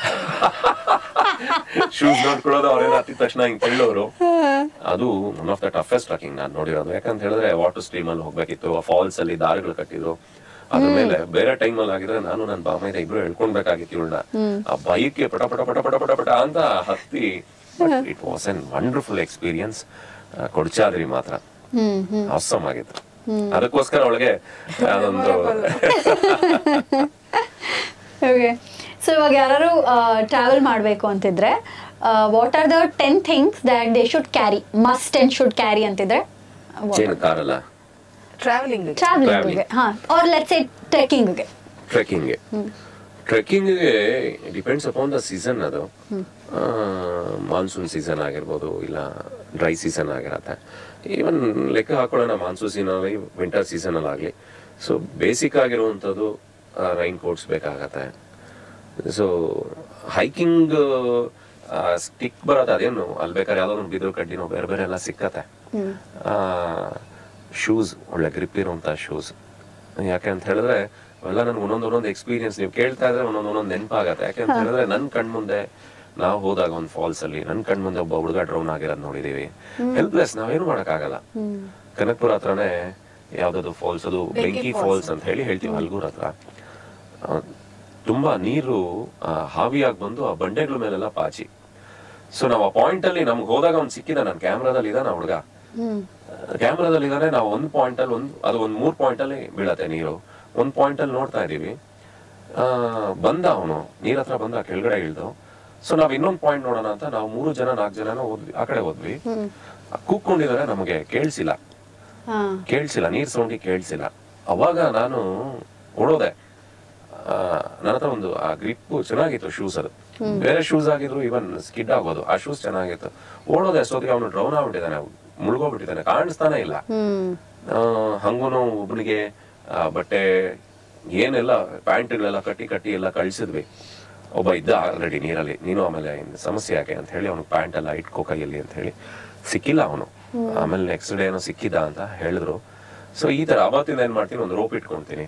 ಶೂಸ್ ನೋಡ್ಕೊಳ್ಳೋದು ಅವ್ರೇನ ಹತ್ತಿದ ತಕ್ಷಣ ಹಿಂಗ್ ತೆಳ್ಳೋರು ಅದು one of the toughest trekking ನಾನು ನೋಡಿರೋದು ಯಾಕಂತ ಹೇಳಿದ್ರೆ ವಾಟರ್ ಸ್ಟ್ರೀಮ್ ಅಲ್ಲಿ ಹೋಗ್ಬೇಕಿತ್ತು ಆ ಫಾಲ್ಸ್ ಅಲ್ಲಿ ದಾರಿಗಳು ಕಟ್ಟಿದ್ರು ಅದ್ರ ಮೇಲೆ ಬೇರೆ ಟೈಮ್ ಅಲ್ಲಿ ಆಗಿದ್ರೆ ನಾನು ನನ್ನ ಬಾಮೈದ ಇಬ್ರು ಹೇಳ್ಕೊಳ್ಬೇಕಾಗಿತ್ತು ಇವಳನ್ನ ಆ ಬೈಕ್ಗೆ ಪಟ ಪಟ ಪಟ ಪಟ ಪಟ ಪಟ ಅಂತ ಹತ್ತಿ it was an wonderful experience Kodachadri ಮಾತ್ರ ಹ್ಮ್ ಹ್ಮ್ ಅವಸಮ್ ಆಗಿತ್ತು ಅದಕ್ಕೋಸ್ಕರ ಅವಳಿಗೆ ಅದೊಂದು ಓಕೆ ಸೊ ಇವಾಗ ಯಾರು ಟ್ರಾವೆಲ್ ಮಾಡಬೇಕು ಅಂತಿದ್ರೆ what are the ten things that they should carry must and should carry ಅಂತಿದ್ರೆ ಏನು ಕಾರಲ್ಲ ಟ್ರಾವೆಲಿಂಗ್ ಟ್ರಾವೆಲಿಂಗ್ಗೆ ಹಾ ಆರ್ ಲೆಟ್ಸ್ ಎ ಟ್ರೆಕ್ಕಿಂಗ್ಗೆ ಟ್ರೆಕ್ಕಿಂಗ್ಗೆ ಟ್ರೆಕ್ಕಿಂಗ್ಗೆ ಡಿಪೆಂಡ್ಸ್ ಅಪಾನ್ ದ ಸೀಸನ್ ಅದು ಮಾನ್ಸೂನ್ ಸೀಸನ್ ಆಗಿರ್ಬೋದು ಇಲ್ಲ ಡ್ರೈ ಸೀಸನ್ ಆಗಿರತ್ತೆ ಈವನ್ ಲೆಕ್ಕ ಹಾಕೊಳ್ಳೋಣ ಮಾನ್ಸೂನ್ ಸೀಸನ್ ಆಗಲಿ ವಿಂಟರ್ ಸೀಸನ್ ಅಲ್ಲಿ ಆಗಲಿ ಸೊ ಬೇಸಿಕ್ ಆಗಿರುವಂಥದ್ದು ರೈನ್ ಕೋಟ್ಸ್ ಬೇಕಾಗತ್ತೆ ಸೊ ಹೈಕಿಂಗ್ ಸ್ಟಿಕ್ ಬರೋದು ಅದೇನು ಅಲ್ಲಿ ಬೇಕಾದ್ರೆ ಯಾವ್ದೋ ಒಂದು ಬಿದ್ರು ಕಡ್ಡಿನೋ ಬೇರೆ ಬೇರೆ ಎಲ್ಲ ಸಿಕ್ಕತ್ತೆ ಶೂಸ್ ಒಳ್ಳೆ ಗ್ರಿಪ್ ಇರುವಂತ ಶೂಸ್ ಯಾಕೆ ಅಂತ ಹೇಳಿದ್ರೆ ಅವೆಲ್ಲ ನನ್ಗೆ ಒಂದೊಂದು ಒಂದೊಂದು ಎಕ್ಸ್ಪೀರಿಯನ್ಸ್ ನೀವು ಕೇಳ್ತಾ ಇದ್ರೆ ಒಂದೊಂದು ಒಂದೊಂದು ನೆನಪಾಗತ್ತೆ ಯಾಕೆ ಅಂತ ಹೇಳಿದ್ರೆ ನನ್ ಕಣ್ ಮುಂದೆ ನಾವು ಹೋದಾಗ ಒಂದು ಫಾಲ್ಸ್ ಅಲ್ಲಿ ನನ್ ಕಣ್ ಮುಂದೆ ಒಬ್ಬ ಹುಡುಗ ಡ್ರೌನ್ ಆಗಿರೋದ್ ನೋಡಿದೀವಿ ಹೆಲ್ಪ್ಲೆಸ್ ನಾವೇನು ಮಾಡಕ್ಕಾಗಲ್ಲ ಕನಕ್ಪುರ ಹತ್ರನೇ ಯಾವ್ದದು ಫಾಲ್ಸ್ ಅದು ಬೆಂಕಿ ಫಾಲ್ಸ್ ಅಂತ ಹೇಳಿ ಹೇಳ್ತೀವಿ ಹಲ್ಗೂರ್ ಹತ್ರ ಆ, ತುಂಬಾ ನೀರು ಆ, ಹಾವಿಯಾಗಿ ಬಂದು ಆ ಬಂಡೆಗಳ ಮೇಲೆಲ್ಲ ಪಾಚಿ ಸೊ ನಾವು ಆ ಪಾಯಿಂಟ್ ಅಲ್ಲಿ ನಮ್ಗೆ ಹೋದಾಗ ಅವ್ನು ಸಿಕ್ಕಿದ ನನ್ನ ಕ್ಯಾಮ್ರಾದಲ್ಲಿ ಇದಾನ ಹುಡುಗ ಕ್ಯಾಮ್ರಾದಲ್ಲಿ ಇದಾನೆ ನಾವು ಒಂದ್ ಪಾಯಿಂಟ್ ಅಲ್ಲಿ ಒಂದ್ ಅದು ಒಂದ್ ಮೂರ್ ಪಾಯಿಂಟ್ ಅಲ್ಲಿ ಬೀಳತ್ತೆ ನೀರು ಒಂದ್ ಪಾಯಿಂಟ್ ಅಲ್ಲಿ ನೋಡ್ತಾ ಇದೀವಿ ಆ, ಬಂದ ಅವನು ನೀರ್ ಹತ್ರ ಬಂದ ಕೆಳಗಡೆ ಇಳ್ದು ಸೊ ನಾವ್ ಇನ್ನೊಂದ್ ಪಾಯಿಂಟ್ ನೋಡೋಣ ಅಂತ ನಾವು ಮೂರು ಜನ ನಾಲ್ಕು ಜನನ ಹೋದ್ವಿ ಆ ಕಡೆ ಹೋದ್ವಿ ಕೂತ್ಕೊಂಡಿದ್ದಾರೆ ನಮಗೆ ಕೇಳಿಸಿಲ್ಲ ಹಾ ಕೇಳಿಸಿಲ್ಲ ನೀರ್ ಸೌಂಡಿ ಕೇಳಿಸಿಲ್ಲ ಅವಾಗ ನಾನು ಓಡೋದೆ ಆ, ನನ್ನ ಹತ್ರ ಒಂದು ಆ ಗ್ರಿಪ್ ಚೆನ್ನಾಗಿತ್ತು ಶೂಸ್ ಅದು ಬೇರೆ ಶೂಸ್ ಆಗಿದ್ರು ಇವನ್ ಸ್ಕಿಡ್ ಆಗೋದು ಆ ಶೂಸ್ ಚೆನ್ನಾಗಿತ್ತು ಓಡೋದೆ ಅಷ್ಟೊತ್ತಿಗೆ ಅವನು ಡ್ರೌನ್ ಆಗ್ಬಿಟ್ಟಿದ್ದಾನೆ ಮುಳುಗೋಗ್ಬಿಟ್ಟಿದ್ದಾನೆ ಕಾಣಿಸ್ತಾನೆ ಇಲ್ಲ ಹ್ಮ್ ಆ, ಹಂಗೂನು ಒಬ್ಬನಿಗೆ ಆ, ಬಟ್ಟೆ ಏನೆಲ್ಲ ಪ್ಯಾಂಟ್ಗಳೆಲ್ಲ ಕಟ್ಟಿ ಕಟ್ಟಿ ಎಲ್ಲ ಕಳ್ಸಿದ್ವಿ ಒಬ್ಬ ಇದ್ದ ಆಲ್ರೆಡಿ ನೀರಲ್ಲಿ ನೀನು ಆಮೇಲೆ ಇನ್ ಸಮಸ್ಯೆ ಯಾಕೆ ಅಂತ ಹೇಳಿ ಅವ್ನು ಪ್ಯಾಂಟ್ ಎಲ್ಲ ಇಟ್ಕೋ ಕೈಯಲ್ಲಿ ಅಂತ ಹೇಳಿ ಸಿಕ್ಕಿಲ್ಲ ಅವನು ಆಮೇಲೆ ನೆಕ್ಸ್ಟ್ ಡೇ ಏನೋ ಸಿಕ್ಕಿದ ಅಂತ ಹೇಳಿದ್ರು ಸೊ ಈ ತರ ಅವತ್ತಿಂದ ಏನ್ ಮಾಡ್ತೀನಿ ಒಂದು ರೋಪ್ ಇಟ್ಕೊಂತೀನಿ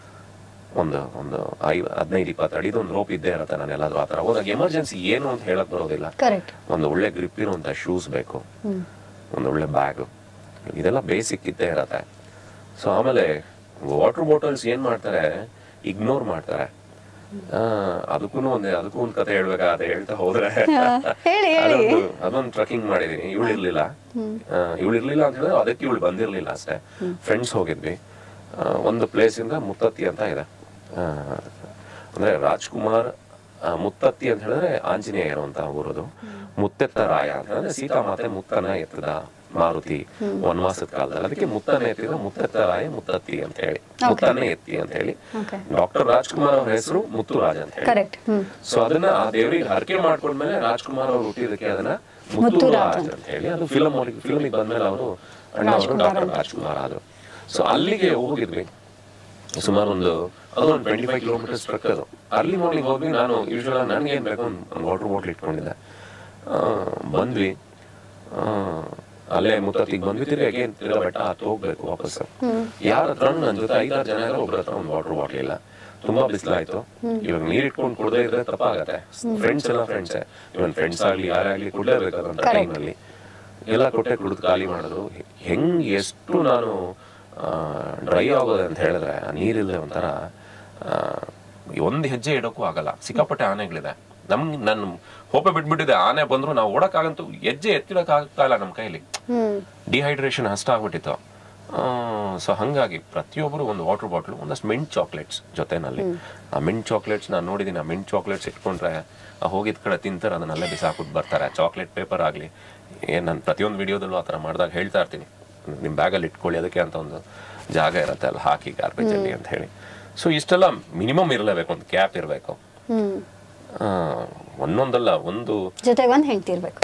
ಒಂದು ಒಂದು ಐ ಹದಿನೈದು ಇಪ್ಪತ್ತು ಅಡಿದು ಒಂದು ರೋಪ್ ಇದ್ದೇ ಇರುತ್ತೆ ನಾನು ಎಲ್ಲಾದ್ರೂ ಆ ಥರ ಹೋದಾಗ ಎಮರ್ಜೆನ್ಸಿ ಏನು ಅಂತ ಹೇಳಕ್ ಬರೋದಿಲ್ಲ ಕರೆಕ್ಟ್ ಒಂದು ಒಳ್ಳೆ ಗ್ರಿಪ್ ಇರುವಂತ ಶೂಸ್ ಬೇಕು ಒಂದು ಒಳ್ಳೆ ಬ್ಯಾಗ್ ಇದೆಲ್ಲ ಬೇಸಿಕ್ ಇದ್ದೇ ಇರತ್ತೆ ಸೊ ಆಮೇಲೆ ವಾಟರ್ ಬಾಟಲ್ಸ್ ಏನ್ ಮಾಡ್ತಾರೆ ಇಗ್ನೋರ್ ಮಾಡ್ತಾರೆ ಆ, ಅದಕ್ಕೂ ಒಂದೇ ಅದಕ್ಕೂ ಒಂದ್ ಕತೆ ಹೇಳ್ಬೇಕಾಗತ್ತೆ ಹೇಳ್ತಾ ಹೋದ್ರೆ ಹೇಳಿ, ಹೇಳಿ. ಅದೊಂದು ಅದೊಂದು ಟ್ರಕ್ಕಿಂಗ್ ಮಾಡಿದೀನಿ ಇವಳು ಇರ್ಲಿಲ್ಲ ಇವಳು ಇರ್ಲಿಲ್ಲ ಅಂತ ಹೇಳಿದ್ರೆ ಅದಕ್ಕೆ ಇವಳು ಬಂದಿರ್ಲಿಲ್ಲ ಅಷ್ಟೇ ಫ್ರೆಂಡ್ಸ್ ಹೋಗಿದ್ವಿ ಆ, ಒಂದು ಪ್ಲೇಸ್ ಇಂದ ಮುತ್ತತ್ತಿ ಅಂತ ಇದೆ ಆ, ಅಂದ್ರೆ ರಾಜ್ಕುಮಾರ್ ಆ, ಮುತ್ತತ್ತಿ ಅಂತ ಹೇಳಿದ್ರೆ ಆಂಜನೇಯ ಇರುವಂತ ಊರದು ಮುತ್ತೆತ್ತ ರಾಯ ಅಂತ ಹೇಳಿದ್ರೆ ಸೀತಾಮಾತೆ ಮುತ್ತನ ಎತ್ತದ ಮಾರುತಿ ವನವಾಸದ ಕಾಲದಲ್ಲಿ ಅದಕ್ಕೆ ಮುತ್ತನ ಎತ್ತಿದ ಮುತ್ತೆತ್ತ ರಾಯ ಮುತ್ತತ್ತಿ ಅಂತ ಹೇಳಿ ಮುತ್ತನೇ ಎತ್ತಿ ಅಂತ ಹೇಳಿ Okay. ಡಾಕ್ಟರ್ ರಾಜ್ಕುಮಾರ್ ಅವ್ರ ಹೆಸರು ಮುತ್ತುರಾಜ್ ಅಂತ ಹೇಳಿ ಕರೆಕ್ಟ್ ಹ್ಮ್ ಸೊ ಅದನ್ನ ಆ ದೇವರಿಗೆ ಹರಕೆ ಮಾಡ್ಕೊಂಡ್ಮೇಲೆ ರಾಜ್ಕುಮಾರ್ ಅವರು ಹುಟ್ಟಿದಕ್ಕೆ ಅದನ್ನ ಮುತ್ತುರಾಜ್ ಮುತ್ತುರಾಜ್ ಅಂತ ಹೇಳಿ ಅದು ಫಿಲಮ್ ಅವ್ರಿಗೆ ಫಿಲಮಿಗೆ ಬಂದ್ಮೇಲೆ ಅವರು ಅಣ್ಣ ಅವರು ಡಾಕ್ಟರ್ ರಾಜ್ಕುಮಾರ್ ಆದ್ರು ಸೊ ಅಲ್ಲಿಗೆ ಹೋಗಿದ್ವಿ ಸುಮಾರು ಒಂದು ಅದು ಒಂದು ಟ್ವೆಂಟಿ ಫೈವ್ ಕಿಲೋಮೀಟರ್ಸ್ ಟ್ರಕ್ ಅದು ಅರ್ಲಿ ಮಾರ್ನಿಂಗ್ ಹೋಗಿ ನಾನು ಯೂಶುವಲ್ ನನಗೆ ಏನ್ ಬೇಕು ಒಂದು ವಾಟರ್ ಬಾಟ್ಲ್ ಇಟ್ಕೊಂಡಿದ್ದೆ ಆ, ಬಂದ್ವಿ ಆ, ಅಲ್ಲೇ ಮುತ್ತತ್ತಿಗೆ ಬಂದ್ವಿ ತಿರ್ಗಿ again ತಿರ್ಗಾ ಬೆಟ್ಟ ಹತ್ತು ಹೋಗ್ಬೇಕು ವಾಪಸ್ ಯಾರ ಹತ್ರ ನನ್ನ ಜೊತೆ ಐದಾರು ಜನ ಇರೋ ಒಬ್ರ ಹತ್ರ ಒಂದು ವಾಟರ್ ಬಾಟ್ಲ್ ಇಲ್ಲ ತುಂಬಾ ಬಿಸಿಲಾಯ್ತು ಇವಾಗ ನೀರ್ ಇಟ್ಕೊಂಡು ಕುಡ್ದೇ ಇದ್ರೆ ತಪ್ಪಾಗತ್ತೆ ಫ್ರೆಂಡ್ಸ್ ಎಲ್ಲ ಫ್ರೆಂಡ್ಸ್ ಇವನ್ ಫ್ರೆಂಡ್ಸ್ ಆಗ್ಲಿ ಯಾರೇ ಆಗ್ಲಿ ಕುಡ್ಲೇಬೇಕಾದಂತ ಟೈಮ್ ಅಲ್ಲಿ ಎಲ್ಲ ಕೊಟ್ಟೆ ಕುಡಿದು ಖಾಲಿ ಮಾಡಿದ್ರು ಹೆಂಗ್ ಎಷ್ಟು ನಾನು ಡ್ರೈ ಆಗೋದೆ ಅಂತ ಹೇಳಿದ್ರೆ ಆ ನೀರಿಲ್ಲದೆ ಒಂಥರ ಆ, ಒಂದ್ ಹೆಜ್ಜೆ ಇಡೋಕ್ಕೂ ಆಗಲ್ಲ ಸಿಕ್ಕಾಪಟ್ಟೆ ಆನೆಗಳಿದೆ ನಮ್ಗೆ ನಾನು ಹೋಪೆ ಬಿಟ್ಬಿಟ್ಟಿದೆ ಆನೆ ಬಂದ್ರು ನಾವು ಓಡಕ್ಕಾಗಂತೂ ಹೆಜ್ಜೆ ಎತ್ತಿಡಕ್ ಆಗ್ತಾ ಇಲ್ಲ ನಮ್ಮ ಕೈಲಿ ಹ್ಮ್ ಡಿಹೈಡ್ರೇಷನ್ ಅಷ್ಟಾಗ್ಬಿಟ್ಟಿತ್ತು ಸೊ ಹಂಗಾಗಿ ಪ್ರತಿಯೊಬ್ಬರು ಒಂದು ವಾಟರ್ ಬಾಟ್ಲು ಒಂದಷ್ಟು ಮಿಂಟ್ ಚಾಕ್ಲೇಟ್ಸ್ ಜೊತೆನಲ್ಲಿ ಆ ಮಿಂಟ್ ಚಾಕ್ಲೇಟ್ಸ್ ನಾನು ನೋಡಿದ್ದೀನಿ ಆ ಮಿಂಟ್ ಚಾಕ್ಲೇಟ್ಸ್ ಇಟ್ಕೊಂಡ್ರೆ ಆ ಹೋಗಿದ ಕಡೆ ತಿಂತಾರೆ ಅದನ್ನ ಅಲ್ಲೇ ಬಿಸಾಕ್ಬಿಟ್ಟು ಬರ್ತಾರೆ ಚಾಕ್ಲೇಟ್ ಪೇಪರ್ ಆಗಲಿ ಏನ್ ನಾನು ಪ್ರತಿಯೊಂದು ವಿಡಿಯೋದಲ್ಲೂ ಆ ಥರ ಮಾಡಿದಾಗ ಹೇಳ್ತಾ ಇರ್ತೀನಿ ನಿಮ್ಮ ಬ್ಯಾಗಲ್ಲಿ ಇಟ್ಕೊಳ್ಳಿ ಅದಕ್ಕೆ ಅಂತ ಒಂದು ಜಾಗ ಇರುತ್ತೆ ಅಲ್ಲಿ ಹಾಕಿ ಗಾರ್ಬೇಜ್ ಅಲ್ಲಿ ಅಂತ ಹೇಳಿ ಸೊ ಇಷ್ಟೆಲ್ಲ ಮಿನಿಮಮ್ ಇರಲೇಬೇಕು ಒಂದು ಕ್ಯಾಪ್ ಇರಬೇಕು ಹ್ಮ್ ಒಂದೊಂದಲ್ಲ ಒಂದು ಜೊತೆಗೆ ಒಂದ್ ಹೆಂಡತಿ ಇರ್ಬೇಕು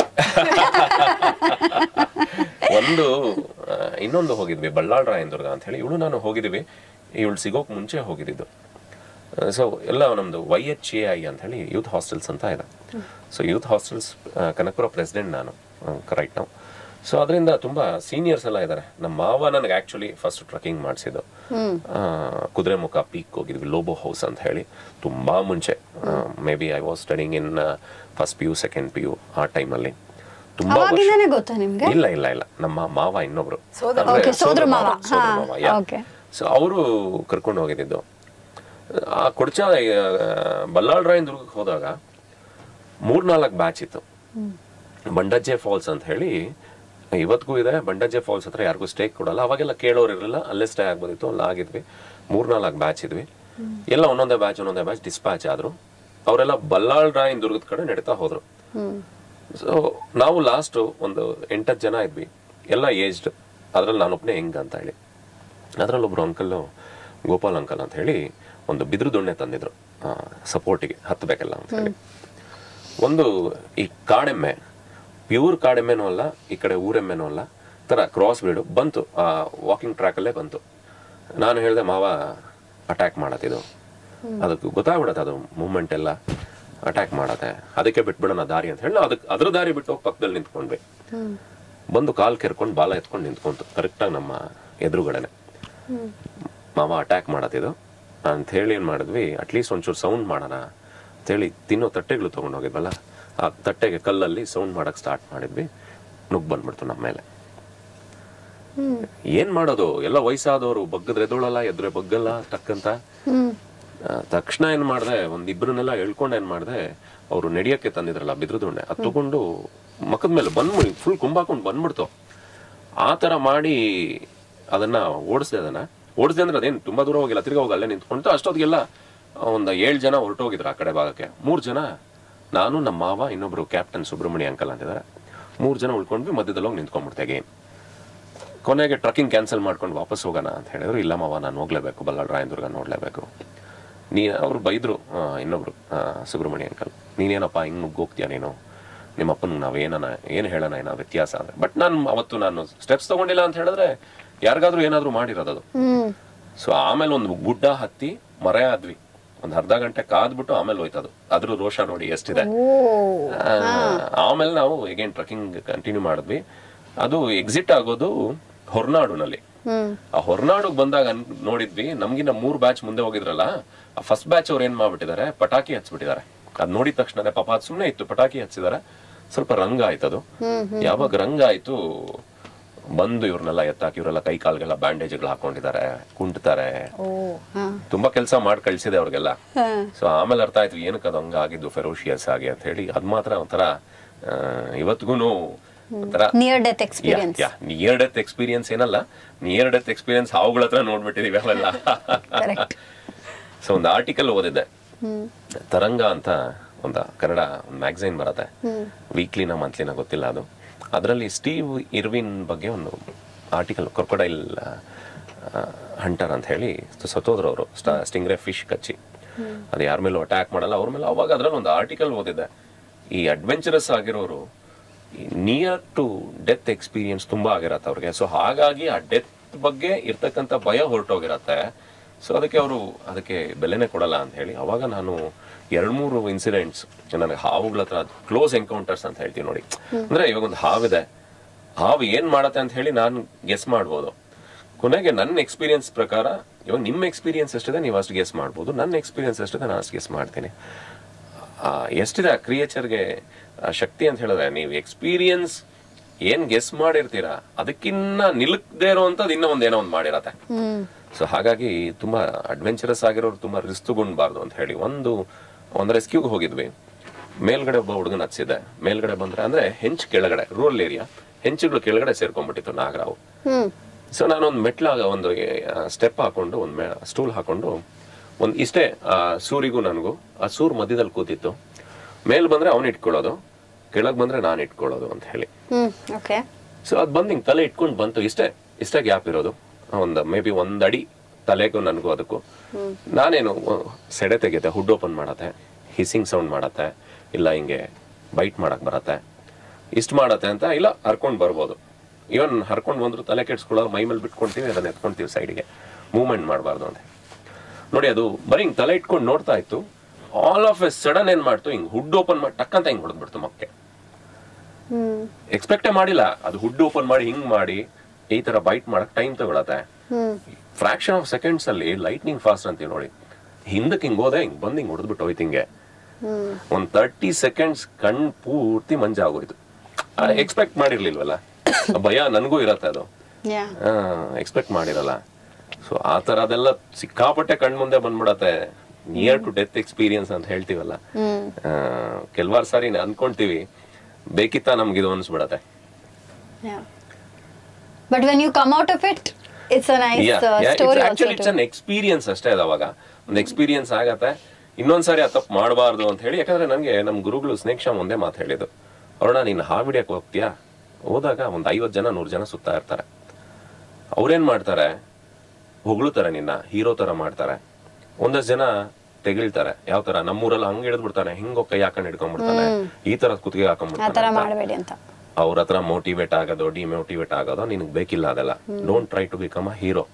ಒಂದು ಆ, ಇನ್ನೊಂದು ಹೋಗಿದ್ವಿ ಬಳ್ಳಾಳ್ ರಾಯನದುರ್ಗ ಅಂತ ಹೇಳಿ ಇವಳು ನಾನು ಹೋಗಿದ್ವಿ ಇವಳು ಸಿಗೋಕ್ ಮುಂಚೆ ಹೋಗಿದ್ದು ಸೊ ಎಲ್ಲ ನಮ್ದು ವೈ ಎಚ್ ಎ ಐ ಅಂತ ಹೇಳಿ ಯೂತ್ ಹಾಸ್ಟೆಲ್ಸ್ ಅಂತ ಇದೆ so youth hostels Kanakapura president ನಾನು ರೈಟ್ ನಾವು ಸೊ ಅದರಿಂದ ತುಂಬಾ ಸೀನಿಯರ್ಸ್ ಎಲ್ಲ ಇದ್ದಾರೆ ನಮ್ಮ ಮಾವ ನನಗೆ ಆಕ್ಚುಲಿ ಫಸ್ಟ್ ಟ್ರಕ್ಕಿಂಗ್ ಮಾಡಿಸಿದ್ದು ಕುದುರೆಮುಖ ಪೀಕ್ ಹೋಗಿದ್ವಿ ಲೋಬೋ ಹೌಸ್ ಅಂತ ಹೇಳಿ ತುಂಬಾ ಮುಂಚೆ maybe I was studying in first P U second P U ಆ ಟೈಮಲ್ಲಿ ತುಂಬಾ ವರ್ಷ ಅವಾಗಿಂದಾನೇ ಗೊತ್ತಾ ನಿಮ್ಗೆ ಇಲ್ಲ ಇಲ್ಲ ಇಲ್ಲ ನಮ್ಮ ಮಾವ ಇನ್ನೊಬ್ರು ಸೋದರ ಅಂದ್ರೆ Okay, ಸೋದರ ಮಾವ. ಸೋದರ ಹಾ, ಮಾವ, yeah. okay. ಸೊ ಅವರು ಕರ್ಕೊಂಡು ಹೋಗಿದ್ದು ಆ ಕೊಡ್ಚ ಬಲ್ಲಾಳ್ ರಾಯನ್ ದುರ್ಗಕ್ಕೆ ಹೋದಾಗ ಮೂರ್ನಾಲ್ಕು ಬ್ಯಾಚ್ ಇತ್ತು ಬಂಡಜ್ಜೆ ಫಾಲ್ಸ್ ಅಂತ ಹೇಳಿ ಇವತ್ತಿಗೂ ಇದೆ ಬಂಡಜ್ಜೆ ಫಾಲ್ಸ್ ಹತ್ರ ಯಾರಿಗೂ ಸ್ಟೇ ಕೊಡಲ್ಲ ಅವಾಗೆಲ್ಲ ಕೇಳೋರು ಇರಲಿಲ್ಲ ಅಲ್ಲೇ ಸ್ಟೇ ಆಗ್ಬೋದಿತ್ತು ಅಲ್ಲಿ ಆಗಿದ್ವಿ ಮೂರ್ನಾಲ್ಕು ಬ್ಯಾಚ್ ಇದ್ವಿ ಎಲ್ಲ ಒಂದೊಂದೇ ಬ್ಯಾಚ್ ಒಂದೊಂದೇ ಬ್ಯಾಚ್ ಡಿಸ್ಪ್ಯಾಚ್ ಆದ್ರು ಅವರೆಲ್ಲ ಬಲ್ಲಾಳ್ ರಾಯನ್ ದುರ್ಗದ ಕಡೆ ನಡೀತಾ ಹೋದ್ರು ಸೊ ನಾವು ಲಾಸ್ಟ್ ಒಂದು ಎಂಟತ್ತು ಜನ ಇದ್ವಿ ಎಲ್ಲ ಏಜ್ಡ್ ಅದ್ರಲ್ಲಿ ನಾನೊಬ್ಬನೇ ಹೆಂಗ್ ಅಂತ ಹೇಳಿ ಅದ್ರಲ್ಲಿ ಒಬ್ರು ಅಂಕಲ್ ಗೋಪಾಲ್ ಅಂಕಲ್ ಅಂತ ಹೇಳಿ ಒಂದು ಬಿದ್ರು ದೊಣ್ಣೆ ತಂದಿದ್ರು ಸಪೋರ್ಟಿಗೆ ಹತ್ತಬೇಕಲ್ಲ ಅಂತ ಹೇಳಿ ಒಂದು ಈ ಕಾಡೆಮ್ಮೆ ಪ್ಯೂರ್ ಕಾಡೆಮ್ಮೆನೂ ಅಲ್ಲ ಈ ಕಡೆ ಊರೆಮ್ಮೆನೂ ಅಲ್ಲ ತರ ಕ್ರಾಸ್ ಬ್ರೀಡು ಬಂತು ಆ ವಾಕಿಂಗ್ ಟ್ರ್ಯಾಕಲ್ಲೇ ಬಂತು ನಾನು ಹೇಳಿದೆ ಮಾವ ಅಟ್ಯಾಕ್ ಮಾಡತ್ತಿದು ಅದಕ್ಕೆ ಗೊತ್ತಾಗ್ಬಿಡತ್ತೆ ಅದು ಮೂಮೆಂಟ್ ಎಲ್ಲ ಅಟ್ಯಾಕ್ ಮಾಡತ್ತೆ ಅದಕ್ಕೆ ಬಿಟ್ಬಿಡೋಣ ದಾರಿ ಅಂತ ಹೇಳಿ ಅದಕ್ಕೆ ಅದ್ರ ದಾರಿ ಬಿಟ್ಟು ಹೋಗಿ ಪಕ್ಕದಲ್ಲಿ ನಿಂತ್ಕೊಂಡ್ವಿ ಬಂದು ಕಾಲ್ ಕೆರ್ಕೊಂಡು ಬಾಲ ಎತ್ಕೊಂಡು ನಿಂತ್ಕೊಂತು ಕರೆಕ್ಟಾಗಿ ನಮ್ಮ ಎದುರುಗಡೆನೆ ಮಾವ ಅಟ್ಯಾಕ್ ಮಾಡತ್ತಿದು ಅಂತ ಹೇಳಿ ಏನ್ ಮಾಡಿದ್ವಿ ಅಟ್ಲೀಸ್ಟ್ ಒಂಚೂರು ಸೌಂಡ್ ಮಾಡೋಣ ಅಂತೇಳಿ ತಿನ್ನೋ ತಟ್ಟೆಗಳು ತಗೊಂಡು ಹೋಗಿದ್ವಲ್ಲ ಆ ತಟ್ಟೆಗೆ ಕಲ್ಲಲ್ಲಿ ಸೌಂಡ್ ಮಾಡಕ್ ಸ್ಟಾರ್ಟ್ ಮಾಡಿದ್ವಿ ನುಗ್ ಬಂದ್ಬಿಡ್ತು ನಮ್ಮ ಮೇಲೆ ಏನ್ ಮಾಡೋದು ಎಲ್ಲ ವಯಸ್ಸಾದವರು ಬಗ್ಗದ್ರೆ ಎದ್ದೋಳಲ್ಲ ಎದ್ರೆ ಬಗ್ಗಲ್ಲ ಟಕ್ಕಂತ ಆ, ತಕ್ಷಣ ಏನ್ ಮಾಡ್ದೆ ಒಂದ್ ಇಬ್ರನ್ನೆಲ್ಲ ಎಳ್ಕೊಂಡು ಏನ್ ಮಾಡ್ದೆ ಅವ್ರು ನಡಿಯಕ್ಕೆ ತಂದಿದ್ರಲ್ಲ ಬಿದ್ರು ದೊಣ್ಣೆ ಅದ್ ತಗೊಂಡು ಮಕ್ಕದ ಮೇಲೆ ಬಂದ್ಬಿಡಿ ಫುಲ್ ಕುಂಬಾಕೊಂಡು ಬಂದ್ಬಿಡ್ತು ಆ ತರ ಮಾಡಿ ಅದನ್ನ ಓಡಿಸ್ದೆ ಅದನ್ನ ಓಡಿಸ್ದೆ ಅಂದ್ರೆ ಅದೇನ್ ತುಂಬಾ ದೂರ ಹೋಗಿಲ್ಲ ತಿರ್ಗಾ ಹೋಗಿ ಅಲ್ಲೇ ನಿಂತ್ಕೊಂಡ್ತು ಅಷ್ಟೊತ್ತಿಗೆಲ್ಲ ಒಂದ್ ಏಳ್ ಜನ ಹೊರಟೋಗಿದ್ರು ಆ ಕಡೆ ಭಾಗಕ್ಕೆ ಮೂರ್ ಜನ ನಾನು ನಮ್ಮ ಮಾವ ಇನ್ನೊಬ್ರು ಕ್ಯಾಪ್ಟನ್ ಸುಬ್ರಹ್ಮಣ್ಯ ಅಂಕಲ್ ಅಂತಿದ್ದಾರೆ ಮೂರು ಜನ ಉಳ್ಕೊಂಡ್ವಿ ಮಧ್ಯದಲ್ಲಿ ಹೋಗಿ ನಿಂತ್ಕೊಂಡ್ಬಿಡ್ತೆ ಗೇಮ್ ಕೊನೆಗೆ ಟ್ರಕ್ಕಿಂಗ್ ಕ್ಯಾನ್ಸಲ್ ಮಾಡ್ಕೊಂಡು ವಾಪಸ್ ಹೋಗೋಣ ಅಂತ ಹೇಳಿದ್ರು ಇಲ್ಲ ಮಾವ ನಾನು ಹೋಗ್ಲೇಬೇಕು ಬಲ್ಲಾಳ್ ರಾಯನದುರ್ಗ ನೋಡ್ಲೇಬೇಕು ನೀ ಅವ್ರು ಬೈದ್ರು ಆ, ಇನ್ನೊಬ್ರು ಆ, ಸುಬ್ರಹ್ಮಣ್ಯ ಅಂಕಲ್ ನೀನೇನಪ್ಪ ಹಿಂಗ್ ನುಗ್ಗ್ ಹೋಗ್ತೀಯ ನೀನು ನಿಮ್ಮ ಅಪ್ಪನಿಗೆ ನಾವು ಏನನ ಏನು ಹೇಳೋಣ ಏನೋ ವ್ಯತ್ಯಾಸ ಅಂದ್ರೆ ಬಟ್ ನಾನು ಅವತ್ತು ನಾನು ಸ್ಟೆಪ್ಸ್ ತಗೊಂಡಿಲ್ಲ ಅಂತ ಹೇಳಿದ್ರೆ ಯಾರಿಗಾದ್ರೂ ಏನಾದ್ರೂ ಮಾಡಿರೋದು ಅದು ಹ್ಮ್ ಸೊ ಆಮೇಲೆ ಒಂದು ಗುಡ್ಡ ಹತ್ತಿ ಮರ ಆದ್ವಿ ಒಂದು ಅರ್ಧ ಗಂಟೆ ಕಾದ್ಬಿಟ್ಟು ಆಮೇಲೆ ಹೋಯ್ತದು ಅದ್ರ ರೋಷ ನೋಡಿ ಎಷ್ಟಿದೆ ಓ ಆ, ಆಮೇಲೆ ನಾವು ಎಗೇನ್ ಟ್ರಕ್ಕಿಂಗ್ ಕಂಟಿನ್ಯೂ ಮಾಡಿದ್ವಿ ಅದು ಎಕ್ಸಿಟ್ ಆಗೋದು ಹೊರನಾಡುನಲ್ಲಿ ಹ್ಮ್ ಆ ಹೊರನಾಡುಗ್ ಬಂದಾಗ ಅನ್- ನೋಡಿದ್ವಿ ನಮ್ಗಿನ್ನ ಮೂರ್ ಬ್ಯಾಚ್ ಮುಂದೆ ಹೋಗಿದ್ರಲ್ಲ ಆ ಫಸ್ಟ್ ಬ್ಯಾಚ್ ಅವ್ರು ಏನ್ ಮಾಡ್ಬಿಟ್ಟಿದ್ದಾರೆ ಪಟಾಕಿ ಹಚ್ಬಿಟ್ಟಿದ್ದಾರೆ ಅದ್ ನೋಡಿದ ತಕ್ಷಣ ಪಾಪ ಅದ್ ಸುಮ್ನೆ ಇತ್ತು ಪಟಾಕಿ ಹಚ್ಚಿದಾರೆ ಸ್ವಲ್ಪ ರಂಗ ಆಯ್ತದು ಯಾವಾಗ ರಂಗ ಆಯ್ತು ಬಂದು ಇವ್ರನ್ನೆಲ್ಲ ಎತ್ತಾಕಿ ಇವರೆಲ್ಲ ಕೈ ಕಾಲ್ಗೆಲ್ಲ ಬ್ಯಾಂಡೇಜ್ಗಳು ಹಾಕೊಂಡಿದ್ದಾರೆ ಕುಂಟ್ತಾರೆ ಓ ಹಾ ತುಂಬಾ ಕೆಲಸ ಮಾಡಿ ಕಳ್ಸಿದೆ ಅವ್ರಿಗೆಲ್ಲ ಹಾ ಸೊ ಆಮೇಲೆ ಅರ್ಥ ಆಯ್ತು ಏನಕ್ಕೆ ಅದು ಹಂಗ ಆಗಿದ್ದು ಫೆರೋಶಿಯಸ್ ಆಗಿ ಅಂತ ಹೇಳಿ ಅದ್ ಮಾತ್ರ ಒಂಥರ ಇವತ್ತಿಗೂ ಒಂಥರ near death experience near death experience ಏನಲ್ಲ ನಿಯರ್ ಡೆತ್ ಎಕ್ಸ್ಪೀರಿಯನ್ಸ್ ಹಾವುಗಳ ಹತ್ರ ನೋಡ್ಬಿಟ್ಟಿದೀವಿ ಅವೆಲ್ಲ ಕರೆಕ್ಟ್ ಸೊ ಒಂದು ಆರ್ಟಿಕಲ್ ಓದಿದ್ದೆ ತರಂಗ ಅಂತ ಒಂದು ಕನ್ನಡ ಒಂದು ಮ್ಯಾಗಝೈನ್ ಬರುತ್ತೆ ವೀಕ್ಲಿನ ಮಂತ್ಲಿನ ಗೊತ್ತಿಲ್ಲ ಅದು ಅದರಲ್ಲಿ ಸ್ಟೀವ್ ಇರ್ವಿನ್ ಬಗ್ಗೆ ಒಂದು ಆರ್ಟಿಕಲ್ ಕ್ರೊಕೊಡೈಲ್ ಹಂಟರ್ ಅಂತ ಹೇಳಿ ಸತ್ತೋದ್ರು ಅವರು ಸ್ಟಿಂಗ್ರೆ ಫಿಶ್ ಕಚ್ಚಿ ಅದು ಯಾರ ಮೇಲೂ ಅಟ್ಯಾಕ್ ಮಾಡಲ್ಲ ಅವ್ರ ಮೇಲೆ ಅವಾಗ ಅದ್ರಲ್ಲಿ ಒಂದು ಆರ್ಟಿಕಲ್ ಓದಿದ್ದೆ ಈ ಅಡ್ವೆಂಚರಸ್ ಆಗಿರೋರು ನಿಯರ್ ಟು ಡೆತ್ ಎಕ್ಸ್ಪೀರಿಯನ್ಸ್ ತುಂಬಾ ಆಗಿರತ್ತೆ ಅವ್ರಿಗೆ ಸೊ ಹಾಗಾಗಿ ಆ ಡೆತ್ ಬಗ್ಗೆ ಇರ್ತಕ್ಕಂಥ ಭಯ ಹೊರಟೋಗಿರತ್ತೆ ಸೊ ಅದಕ್ಕೆ ಅವರು ಅದಕ್ಕೆ ಬೆಲೆನೇ ಕೊಡಲ್ಲ ಅಂತ ಹೇಳಿ ಅವಾಗ ನಾನು ಎರಡ್ ಮೂರು ಇನ್ಸಿಡೆಂಟ್ಸ್ ನನಗೆ ಹಾವುಗಳ ಹತ್ರ ಕ್ಲೋಸ್ ಎನ್ಕೌಂಟರ್ಸ್ ಅಂತ ಹೇಳ್ತೀವಿ ನೋಡಿ ಅಂದ್ರೆ ಇವಾಗ ಒಂದು ಹಾವಿದೆ ಹಾವು ಏನ್ ಮಾಡತ್ತೆ ಅಂತ ಹೇಳಿ ನಾನು ಗೆಸ್ ಮಾಡ್ಬೋದು ಕೊನೆಗೆ ನನ್ನ ಎಕ್ಸ್ಪೀರಿಯನ್ಸ್ ಪ್ರಕಾರ ಇವಾಗ ನಿಮ್ಮ ಎಕ್ಸ್ಪೀರಿಯನ್ಸ್ ಎಷ್ಟಿದೆ ನೀವು ಅಷ್ಟು ಗೆಸ್ ಮಾಡ್ಬೋದು ನನ್ನ ಎಕ್ಸ್ಪೀರಿಯನ್ಸ್ ಎಷ್ಟಿದೆ ನಾನು ಅಷ್ಟು ಗೆಸ್ ಮಾಡ್ತೀನಿ ಆ, ಎಷ್ಟಿದೆ ಆ ಕ್ರಿಯೇಚರ್ಗೆ ಶಕ್ತಿ ಅಂತ ಹೇಳಿದ್ರೆ ನೀವು ಎಕ್ಸ್ಪೀರಿಯನ್ಸ್ ಏನ್ ಗೆಸ್ ಮಾಡಿರ್ತೀರಾ ಅದಕ್ಕಿನ್ನ ನಿಲ್ಕದೇ ಇರೋವಂಥದ್ದು ಇನ್ನೂ ಒಂದ್ ಏನೋ ಒಂದು ಮಾಡಿರತ್ತೆ ಸೊ ಹಾಗಾಗಿ ತುಂಬಾ ಅಡ್ವೆಂಚರಸ್ ಆಗಿರೋರು ತುಂಬಾ ರಿಸ್ಕ್ ತಗೊಂಡ್ಬಾರ್ದು ಅಂತ ಹೇಳಿ ಒಂದು ಒಂದು ರೆಸ್ಕ್ಯೂಗೆ ಹೋಗಿದ್ವಿ ಮೇಲ್ಗಡೆ ಒಬ್ಬ ಹುಡುಗನ ಹಚ್ಚಿದೆ ಮೇಲ್ಗಡೆ ಬಂದ್ರೆ ಅಂದ್ರೆ ಹೆಂಚ್ ಕೆಳಗಡೆ ರೂರಲ್ ಏರಿಯಾ ಹೆಂಚುಗಳು ಕೆಳಗಡೆ ಸೇರ್ಕೊಂಡ್ಬಿಟ್ಟಿತ್ತು ನಾಗರಾವು ಹ್ಮ್ ಸೊ ನಾನೊಂದು ಮೆಟ್ಲಾಗ ಒಂದು ಸ್ಟೆಪ್ ಹಾಕೊಂಡು ಒಂದು ಸ್ಟೂಲ್ ಹಾಕೊಂಡು ಒಂದು ಇಷ್ಟೇ ಆ ಸೂರಿಗೂ ನನಗೂ ಆ ಸೂರ್ ಮಧ್ಯದಲ್ಲಿ ಕೂತಿತ್ತು ಮೇಲ್ ಬಂದ್ರೆ ಅವನು ಇಟ್ಕೊಳ್ಳೋದು ಕೆಳಗ್ ಬಂದ್ರೆ ನಾನು ಇಟ್ಕೊಳ್ಳೋದು ಅಂತ ಹೇಳಿ ಹ್ಮ್ ಓಕೆ ಸೊ ಅದ್ ಬಂದ್ ಹಿಂಗ್ ತಲೆ ಇಟ್ಕೊಂಡು ಬಂತು ಇಷ್ಟೇ ಇಷ್ಟೇ ಗ್ಯಾಪ್ ಇರೋದು ಒಂದ್ ಮೇ ಬಿ ಒಂದ್ ಅಡಿ ತಲೆಗೂ ನನಗೂ ಅದಕ್ಕೂ ನಾನೇನು ಅಹ್, ಸೆಡೆ ತೆಗಿತೆ ಹುಡ್ ಓಪನ್ ಮಾಡತ್ತೆ ಹಿಸ್ಸಿಂಗ್ ಸೌಂಡ್ ಮಾಡತ್ತೆ ಇಲ್ಲ ಹಿಂಗೆ ಬೈಟ್ ಮಾಡಕ್ ಬರತ್ತೆ ಇಷ್ಟ ಮಾಡತ್ತೆ ಅಂತ ಇಲ್ಲ ಹರ್ಕೊಂಡ್ ಬರ್ಬೋದು ಇವನ್ ಹರ್ಕೊಂಡ್ ಬಂದ್ರು ತಲೆ ಕೆಡ್ಸ್ಕೊಳ್ಳೋದು ಮೈ ಮೇಲೆ ಬಿಟ್ಕೊಂತೀವಿ ಅದನ್ನ ಎತ್ಕೊಂತೀವಿ ಸೈಡ್ಗೆ ಮೂವ್ಮೆಂಟ್ ಮಾಡಬಾರ್ದು ಅಂತ ನೋಡಿ ಅದು ಬರೀ ಹಿಂಗ್ ತಲೆ ಇಟ್ಕೊಂಡು ನೋಡ್ತಾ ಇತ್ತು ಆಲ್ ಆಫ್ ಎ ಸಡನ್ ಏನ್ ಮಾಡ್ತು ಹಿಂಗ್ ಹುಡ್ ಓಪನ್ ಮಾಡಿ ಟಕ್ ಅಂತ ಹಿಂಗ್ ಹೊಡೆದ್ಬಿಡ್ತು ಮಕ್ಕೆ ಹ್ಮ್ ಎಕ್ಸ್ಪೆಕ್ಟೇ ಮಾಡಿಲ್ಲ ಅದು ಹುಡ್ ಓಪನ್ ಮಾಡಿ ಹಿಂಗ್ ಮಾಡಿ ಈ ತರ ಬೈಟ್ ಮಾಡಕ್ ಟೈಮ್ ತಗೊಳತ್ತೆ ಹ್ಮ್ ಫ್ರಾಕ್ಷನ್ ಆಫ್ ಸೆಕೆಂಡ್ಸ್ ಅಲ್ಲಿ ಲೈಟ್ನಿಂಗ್ ಫಾಸ್ಟ್ ಅಂತೀವಿ ನೋಡಿ ಹಿಂದಕ್ಕೆ ಹಿಂಗ್ ಹೋದೆ ಹಿಂಗ್ ಬಂದ್ ಹಿಂಗ್ ಹೊಡೆದ್ಬಿಟ್ಟು ಹೋಯ್ತು ಹಿಂಗೆ ಹ್ಮ್ ಒಂದ್ ತರ್ಟಿ ಸೆಕೆಂಡ್ಸ್ ಕಣ್ ಪೂರ್ತಿ ಮಂಜಾಗೋಯ್ತು ಎಕ್ಸ್ಪೆಕ್ಟ್ ಮಾಡಿರ್ಲಿಲ್ವಲ್ಲ ಆ ಭಯ ನನಗೂ ಇರತ್ತೆ ಅದು ಯಾ ಎಕ್ಸ್ಪೆಕ್ಟ್ ಮಾಡಿರಲ್ಲ ಸೊ ಆ ತರ ಅದೆಲ್ಲ ಸಿಕ್ಕಾಪಟ್ಟೆ ಕಣ್ ಮುಂದೆ ಬಂದ್ಬಿಡತ್ತೆ ನಿಯರ್ ಟು ಡೆತ್ ಎಕ್ಸ್ಪೀರಿಯನ್ಸ್ ಅಂತ ಹೇಳ್ತೀವಲ್ಲ ಹ್ಮ್ ಕೆಲವಾರು ಸಾರಿ ಅನ್ಕೊಂತೀವಿ ಬೇಕಿತ್ತ ನಮ್ಗೆ ಇದು ಅನ್ಸ್ಬಿಡತ್ತೆ Yeah. But when you come out of it, it's a nice uh, story also. Actually it's To... an experience ಅಷ್ಟೇ ಅದು ಅವಾಗ ಒಂದು ಎಕ್ಸ್ಪೀರಿಯನ್ಸ್ ಆಗತ್ತೆ ಇನ್ನೊಂದ್ಸಾರಿ ಆ ತಪ್ಪು ಮಾಡಬಾರ್ದು ಅಂತ ಹೇಳಿ ಯಾಕಂದ್ರೆ ನನಗೆ ನಮ್ಮ ಗುರುಗಳು ಸ್ನೇಕ್ಷ ಒಂದೇ ಮಾತು ಹೇಳಿದ್ದು ಅರುಣ ನೀನು ಹಾವಿಡಿಯಕ್ಕೆ ಹೋಗ್ತೀಯಾ ಹೋದಾಗ ಒಂದ್ ಐವತ್ ಜನ ನೂರ್ ಜನ ಸುತ್ತಾ ಇರ್ತಾರೆ ಅವ್ರೇನ್ ಮಾಡ್ತಾರೆ ಹೊಗಳುತ್ತಾರೆ ನಿನ್ನ ಹೀರೋ ತರ ಮಾಡ್ತಾರೆ ಒಂದಷ್ಟು ಜನ ತೆಗಿಳ್ತಾರೆ ಯಾವ ತರ ನಮ್ಮೂರಲ್ಲಿ ಹಂಗ್ ಹಿಡಿದ್ಬಿಡ್ತಾನೆ ಹಿಂಗ್ ಕೈ ಹಾಕೊಂಡ್ ಹಿಡ್ಕೊಂಡ್ಬಿಡ್ತಾನೆ ಈ ತರ ಕುತ್ತಿಗೆ ಆ ತರ ಹಾಕೊಂಡ್ಬಿಡ್ತಾನೆ ಅಂತ. ಮಾಡಬೇಡಿ ಅಂತ ಅವ್ರ ಹತ್ರ ಮೋಟಿವೇಟ್ ಆಗೋದು ಡಿಮೋಟಿವೇಟ್ ಆಗೋದು ನಿನಗೆ ಬೇಕಿಲ್ಲ ಅದೆಲ್ಲ don't try to become a hero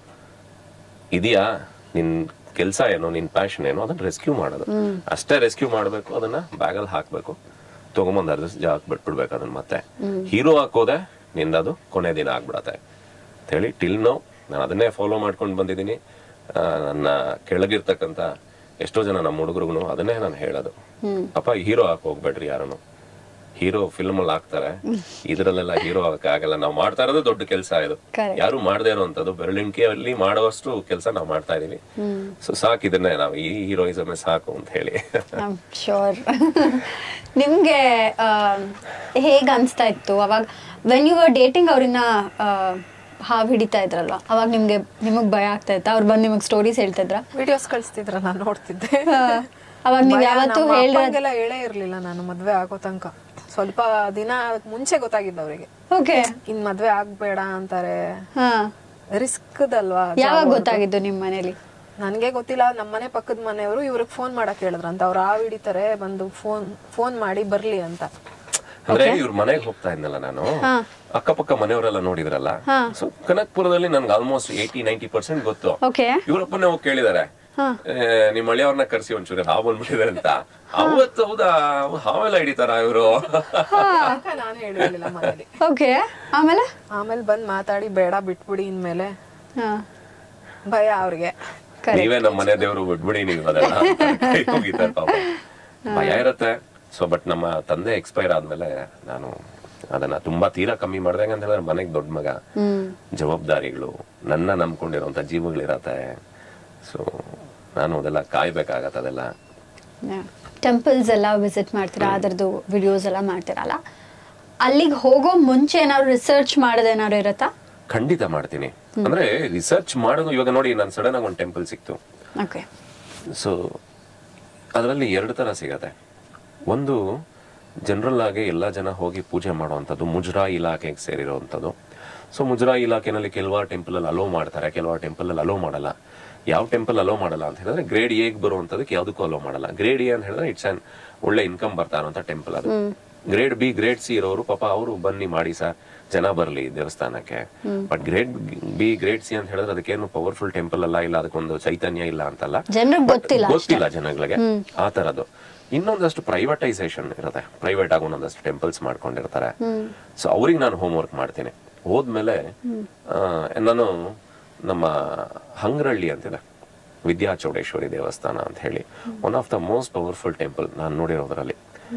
ಇದೆಯಾ ನಿನ್ ಕೆಲಸ ಏನು ನಿನ್ ಪ್ಯಾಷನ್ ಏನು ಅದನ್ನ ರೆಸ್ಕ್ಯೂ ಮಾಡೋದು ಅಷ್ಟೇ ರೆಸ್ಕ್ಯೂ ಮಾಡಬೇಕು ಅದನ್ನ ಬ್ಯಾಗಲ್ಲಿ ಹಾಕ್ಬೇಕು ತಗೊಂಬಂದ್ ಅರ್ಧ ಜಾಗ ಬಿಟ್ಬಿಡ್ಬೇಕು ಅದನ್ನ ಮತ್ತೆ ಹೀರೋ ಹಾಕೋದೆ ನಿಂದದು ಕೊನೆ ದಿನ ಆಗ್ಬಿಡತ್ತೆ ಅಂತ ಹೇಳಿ ಟಿಲ್ ನೋ ನಾನು ಅದನ್ನೇ ಫಾಲೋ ಮಾಡ್ಕೊಂಡು ಬಂದಿದ್ದೀನಿ ಆ, ನನ್ನ ಕೆಳಗಿರ್ತಕ್ಕಂಥ ಎಷ್ಟೋ ಜನ ನಮ್ಮ ಹುಡುಗರಿಗೂ ಅದನ್ನೇ ನಾನು ಹೇಳೋದು ಅಪ್ಪ ಹೀರೋ ಹಾಕಿ ಹೋಗ್ಬೇಡ್ರಿ ಯಾರನ್ನು ಹೀರೋ ಫಿಲ್ಮ್ ಅಲ್ಲಿ ಹಾಕ್ತಾರೆ ಇದ್ರಲ್ಲೆಲ್ಲ ಹೀರೋ ಆಗಲ್ಲ ನಾವು ಮಾಡ್ತಾ ಇರೋದು ದೊಡ್ಡ ಕೆಲಸ ಇದು Correct. ಯಾರು ಮಾಡದೇ ಇರುವಂತದ್ದು ಬೆರಳಿಣಿಕೆಯಲ್ಲಿ ಮಾಡುವಷ್ಟು ಕೆಲಸ ನಾವು ಮಾಡ್ತಾ ಇದೀವಿ ಸೊ ಸಾಕು ಇದನ್ನೇ ನಾವು ಈ ಹೀರೋಯಿಸಮ್ ಸಾಕು ಅಂತ ಹೇಳಿ ಐಮ್ ಶೋರ್ ನಿಮ್ಗೆ ಹೇಗೆ ಅನ್ಸ್ತಾ ಇತ್ತು ಅವಾಗ ವೆನ್ ಯು ಆರ್ ಡೇಟಿಂಗ್ ಅವ್ರನ್ನ ಹಾವು ಹಿಡಿತಾ ಇದ್ರಲ್ವಾ ಅವಾಗ ನಿಮ್ಗೆ ನಿಮಗ್ ಭಯ ಆಗ್ತಾ ಇತ್ತಾ ಅವ್ರು ಬಂದು ನಿಮಗೆ ಸ್ಟೋರೀಸ್ ಹೇಳ್ತಾ ಇದ್ರ ವಿಡಿಯೋಸ್ ಕಳಿಸ್ತಿದ್ರಲ್ಲ ನೋಡ್ತಿದ್ದೆ ಅವಾಗ ನೀವ್ ಭಯ ಯಾವತ್ತೂ ನಮ್ಮ ಹೇಳ್ದ ಅಪ್ಪಂಗೆಲ್ಲ ಹೇಳೇ ಇರ್ಲಿಲ್ಲ ನಾನು ಮದ್ವೆ ಆಗೋ ತನಕ ಸ್ವಲ್ಪ ದಿನ ಮುಂಚೆ ಗೊತ್ತಾಗಿದ್ದು ಅವ್ರಿಗೆ ಓಕೆ ಇನ್ ಮದ್ವೆ ಆಗ್ಬೇಡ ಅಂತಾರೆ ಹಾ ರಿಸ್ಕ್ದಲ್ವಾ ಯಾವಾಗ ಗೊತ್ತಾಗಿದ್ದು ನಿಮ್ ಮನೇಲಿ ನನ್ಗೆ ಗೊತ್ತಿಲ್ಲ ನಮ್ಮ ಮನೆ ಪಕ್ಕದ ಮನೆಯವರು ಇವ್ರಿಗೆ ಫೋನ್ ಮಾಡಕ್ ಹೇಳಿದ್ರಂತ ಅವ್ರು ಆ ಹಿಡಿತಾರೆ ಬಂದು ಫೋನ್ ಫೋನ್ ಮಾಡಿ ಬರ್ಲಿ ಅಂತ ಅಂದ್ರೆ ಇವ್ರ ಮನೆಗೆ ಹೋಗ್ತಾ ಇದ್ನಲ್ಲ ನಾನು ಅಕ್ಕಪಕ್ಕ ಮನೆಯವರೆಲ್ಲ ನೋಡಿದ್ರಲ್ಲ ಸೊ ಕನಕ್ಪುರದಲ್ಲಿ ನನ್ಗೆ ಆಲ್ಮೋಸ್ಟ್ ಏಯ್ಟಿ ನೈಂಟಿ ಪರ್ಸೆಂಟ್ ಗೊತ್ತು ಓಕೆ ಇವ್ರಪ್ಪನೇ ಹೋಗಿ ಕೇಳಿದಾರೆ ಏ, ನಿಮ್ ಹಳ್ಳಿಯವ್ರನ್ನ ಕರ್ಸಿ ಒಂಚೂರು ಹಾವು ಬಂದ್ಬಿಟ್ಟಿದ್ದಾರೆ ಅಂತ ಅವತ್ತು ಹೌದಾ ಹಾವೆಲ್ಲ ಹಿಡಿತಾರ ಇವರು ಅಂತ ನಾನು ಹೇಳಿರ್ಲಿಲ್ಲ ಮನೇಲಿ ಓಕೆ ಆಮೇಲೆ ಆಮೇಲೆ ಬಂದ್ ಮಾತಾಡಿ ಬೇಡ ಬಿಟ್ಬಿಡಿ ಇನ್ಮೇಲೆ ಹಾ ಭಯ ಅವ್ರಿಗೆ ನೀವೇ ನಮ್ಮ ಮನೆ ದೇವ್ರು ಬಿಟ್ಬಿಡಿ ನೀವು ಅದೆಲ್ಲ ಕೈ ಮುಗಿತಾರೆ ಪಾಪ ಭಯ ಇರತ್ತೆ ಸೊ ಬಟ್ ನಮ್ಮ ತಂದೆ ಎಕ್ಸ್ಪೈರ್ ಆದ್ಮೇಲೆ ನಾನು ಅದನ್ನ ತುಂಬಾ ತೀರಾ ಕಮ್ಮಿ ಮಾಡ್ದಂಗೆ ಅಂತ ಹೇಳಿದ್ರೆ ಮನೆಗೆ ದೊಡ್ಡ ಮಗ ಜವಾಬ್ದಾರಿಗಳು ನನ್ನ ನಂಬ್ಕೊಂಡಿರುವಂತ ಜೀವಗಳಿರತ್ತೆ ಸೊ ನಾನು ಅದೆಲ್ಲ ಕಾಯ್ಬೇಕಾಗತ್ತೆ ಅದೆಲ್ಲ ಟೆಂಪಲ್ಸ್ ಎಲ್ಲ ವಿಸಿಟ್ ಮಾಡ್ತೀರಾ ಅದರದ್ದು ವಿಡಿಯೋಸ್ ಎಲ್ಲ ಮಾಡ್ತೀರಲ್ಲ ಅಲ್ಲಿಗೆ ಹೋಗೋ ಮುಂಚೆ ಏನಾದ್ರು ರಿಸರ್ಚ್ ಮಾಡೋದೇನಾದ್ರು ಇರುತ್ತಾ ಖಂಡಿತ ಮಾಡ್ತೀನಿ ಅಂದ್ರೆ ರಿಸರ್ಚ್ ಮಾಡೋದು ಇವಾಗ ನೋಡಿ ನಾನು ಸಡನ್ ಆಗಿ ಒಂದು ಟೆಂಪಲ್ ಸಿಕ್ತು ಓಕೆ ಸೊ ಅದರಲ್ಲಿ ಎರಡು ತರ ಸಿಗತ್ತೆ ಒಂದು ಜನರಲ್ ಆಗಿ ಎಲ್ಲ ಜನ ಹೋಗಿ ಪೂಜೆ ಮಾಡುವಂಥದ್ದು ಮುಜರಾ ಇಲಾಖೆಗೆ ಸೇರಿರುವಂಥದ್ದು ಸೊ ಮುಜರಾ ಇಲಾಖೆನಲ್ಲಿ ಕೆಲವಾರು ಟೆಂಪಲ್ ಅಲ್ಲಿ ಅಲೋ ಮಾಡ್ತಾರೆ ಕೆಲವಾರು ಟೆಂಪಲ್ ಅಲ್ಲಿ ಅಲೋ ಮಾಡಲ್ಲ ಯಾವ ಟೆಂಪಲ್ ಅಲೋ ಮಾಡಲ್ಲ ಅಂತ ಹೇಳಿದ್ರೆ ಗ್ರೇಡ್ ಎಗ್ ಬರುವಂಥದ್ದಕ್ಕೆ ಯಾವುದಕ್ಕೂ ಅಲೋ ಮಾಡಲ್ಲ ಗ್ರೇಡ್ ಎ ಅಂತ ಹೇಳಿದ್ರೆ ಇಟ್ಸ್ ಅನ್ ಒಳ್ಳೆ ಇನ್ಕಮ್ ಬರ್ತಾ ಇರುವಂತ ಟೆಂಪಲ್ ಅದು ಗ್ರೇಡ್ ಬಿ ಗ್ರೇಡ್ ಸಿ ಇರೋರು ಪಾಪ ಅವರು ಬನ್ನಿ ಮಾಡಿ ಸರ್ ಜನ ಬರಲಿ ದೇವಸ್ಥಾನಕ್ಕೆ but grade B grade C ಅಂತ ಹೇಳಿದ್ರೆ ಅದಕ್ಕೇನು ಪವರ್ಫುಲ್ ಟೆಂಪಲ್ ಅಲ್ಲ ಇಲ್ಲ ಅದಕ್ಕೊಂದು ಚೈತನ್ಯ ಇಲ್ಲ ಅಂತಲ್ಲ ಜನರಿಗೆ But ಗೊತ್ತಿಲ್ಲ ಗೊತ್ತಿಲ್ಲ ಜನಗಳಿಗೆ ಆ ತರದ್ದು ಇನ್ನೊಂದಷ್ಟು ಪ್ರೈವೇಟೈಸೇಷನ್ ಇರುತ್ತೆ ಪ್ರೈವೇಟ್ ಆಗಿ ಒಂದೊಂದಷ್ಟು ಟೆಂಪಲ್ಸ್ ಮಾಡ್ಕೊಂಡಿರ್ತಾರೆ ಸೊ ಅವ್ರಿಗೆ ನಾನು ಹೋಮ್ ವರ್ಕ್ ಮಾಡ್ತೀನಿ ಹೋದ್ಮೇಲೆ ಆ, ನಾನು ನಮ್ಮ ಹಂಗ್ರಳ್ಳಿ ಅಂತಿದೆ ವಿದ್ಯಾ ಚೌಡೇಶ್ವರಿ ದೇವಸ್ಥಾನ ಅಂತ ಹೇಳಿ one of the most powerful temple ನಾನು ನೋಡಿರೋದ್ರಲ್ಲಿ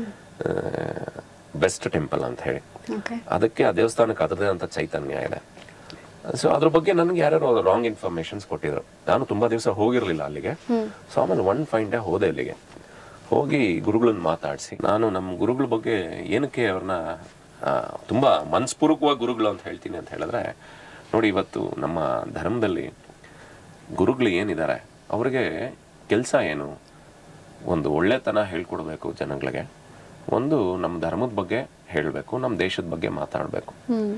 ಬೆಸ್ಟ್ ಟೆಂಪಲ್ ಅಂತ ಹೇಳಿ ಓಕೆ ಅದಕ್ಕೆ ಆ ದೇವಸ್ಥಾನಕ್ಕೆ ಅದರದೇ ಅಂತ ಚೈತನ್ಯ ಇದೆ ಸೊ ಅದ್ರ ಬಗ್ಗೆ ನನಗೆ ಯಾರ್ಯಾರು ರಾಂಗ್ ಇನ್ಫಾರ್ಮೇಶನ್ಸ್ ಕೊಟ್ಟಿದ್ರು ನಾನು ತುಂಬಾ ದಿವಸ ಹೋಗಿರ್ಲಿಲ್ಲ ಅಲ್ಲಿಗೆ ಸೊ ಆಮೇಲೆ ಒನ್ ಫೈನ್ ಡೇ ಹೋದೆ ಅಲ್ಲಿಗೆ ಹೋಗಿ ಗುರುಗಳನ್ನ ಮಾತಾಡಿಸಿ ನಾನು ನಮ್ಮ ಗುರುಗಳ ಬಗ್ಗೆ ಏನಕ್ಕೆ ಅವ್ರನ್ನ ತುಂಬಾ ಮನಸ್ಪೂರ್ವಕವಾಗಿ ಗುರುಗಳು ಅಂತ ಹೇಳ್ತೀನಿ ಅಂತ ಹೇಳಿದ್ರೆ ನೋಡಿ ಇವತ್ತು ನಮ್ಮ ಧರ್ಮದಲ್ಲಿ ಗುರುಗಳು ಏನಿದ್ದಾರೆ ಅವ್ರಿಗೆ ಕೆಲಸ ಏನು ಒಂದು ಒಳ್ಳೆತನ ಹೇಳ್ಕೊಡ್ಬೇಕು ಜನಗಳಿಗೆ ಒಂದು ನಮ್ಮ ಧರ್ಮದ ಬಗ್ಗೆ ಹೇಳಬೇಕು ನಮ್ಮ ದೇಶದ ಬಗ್ಗೆ ಮಾತಾಡಬೇಕು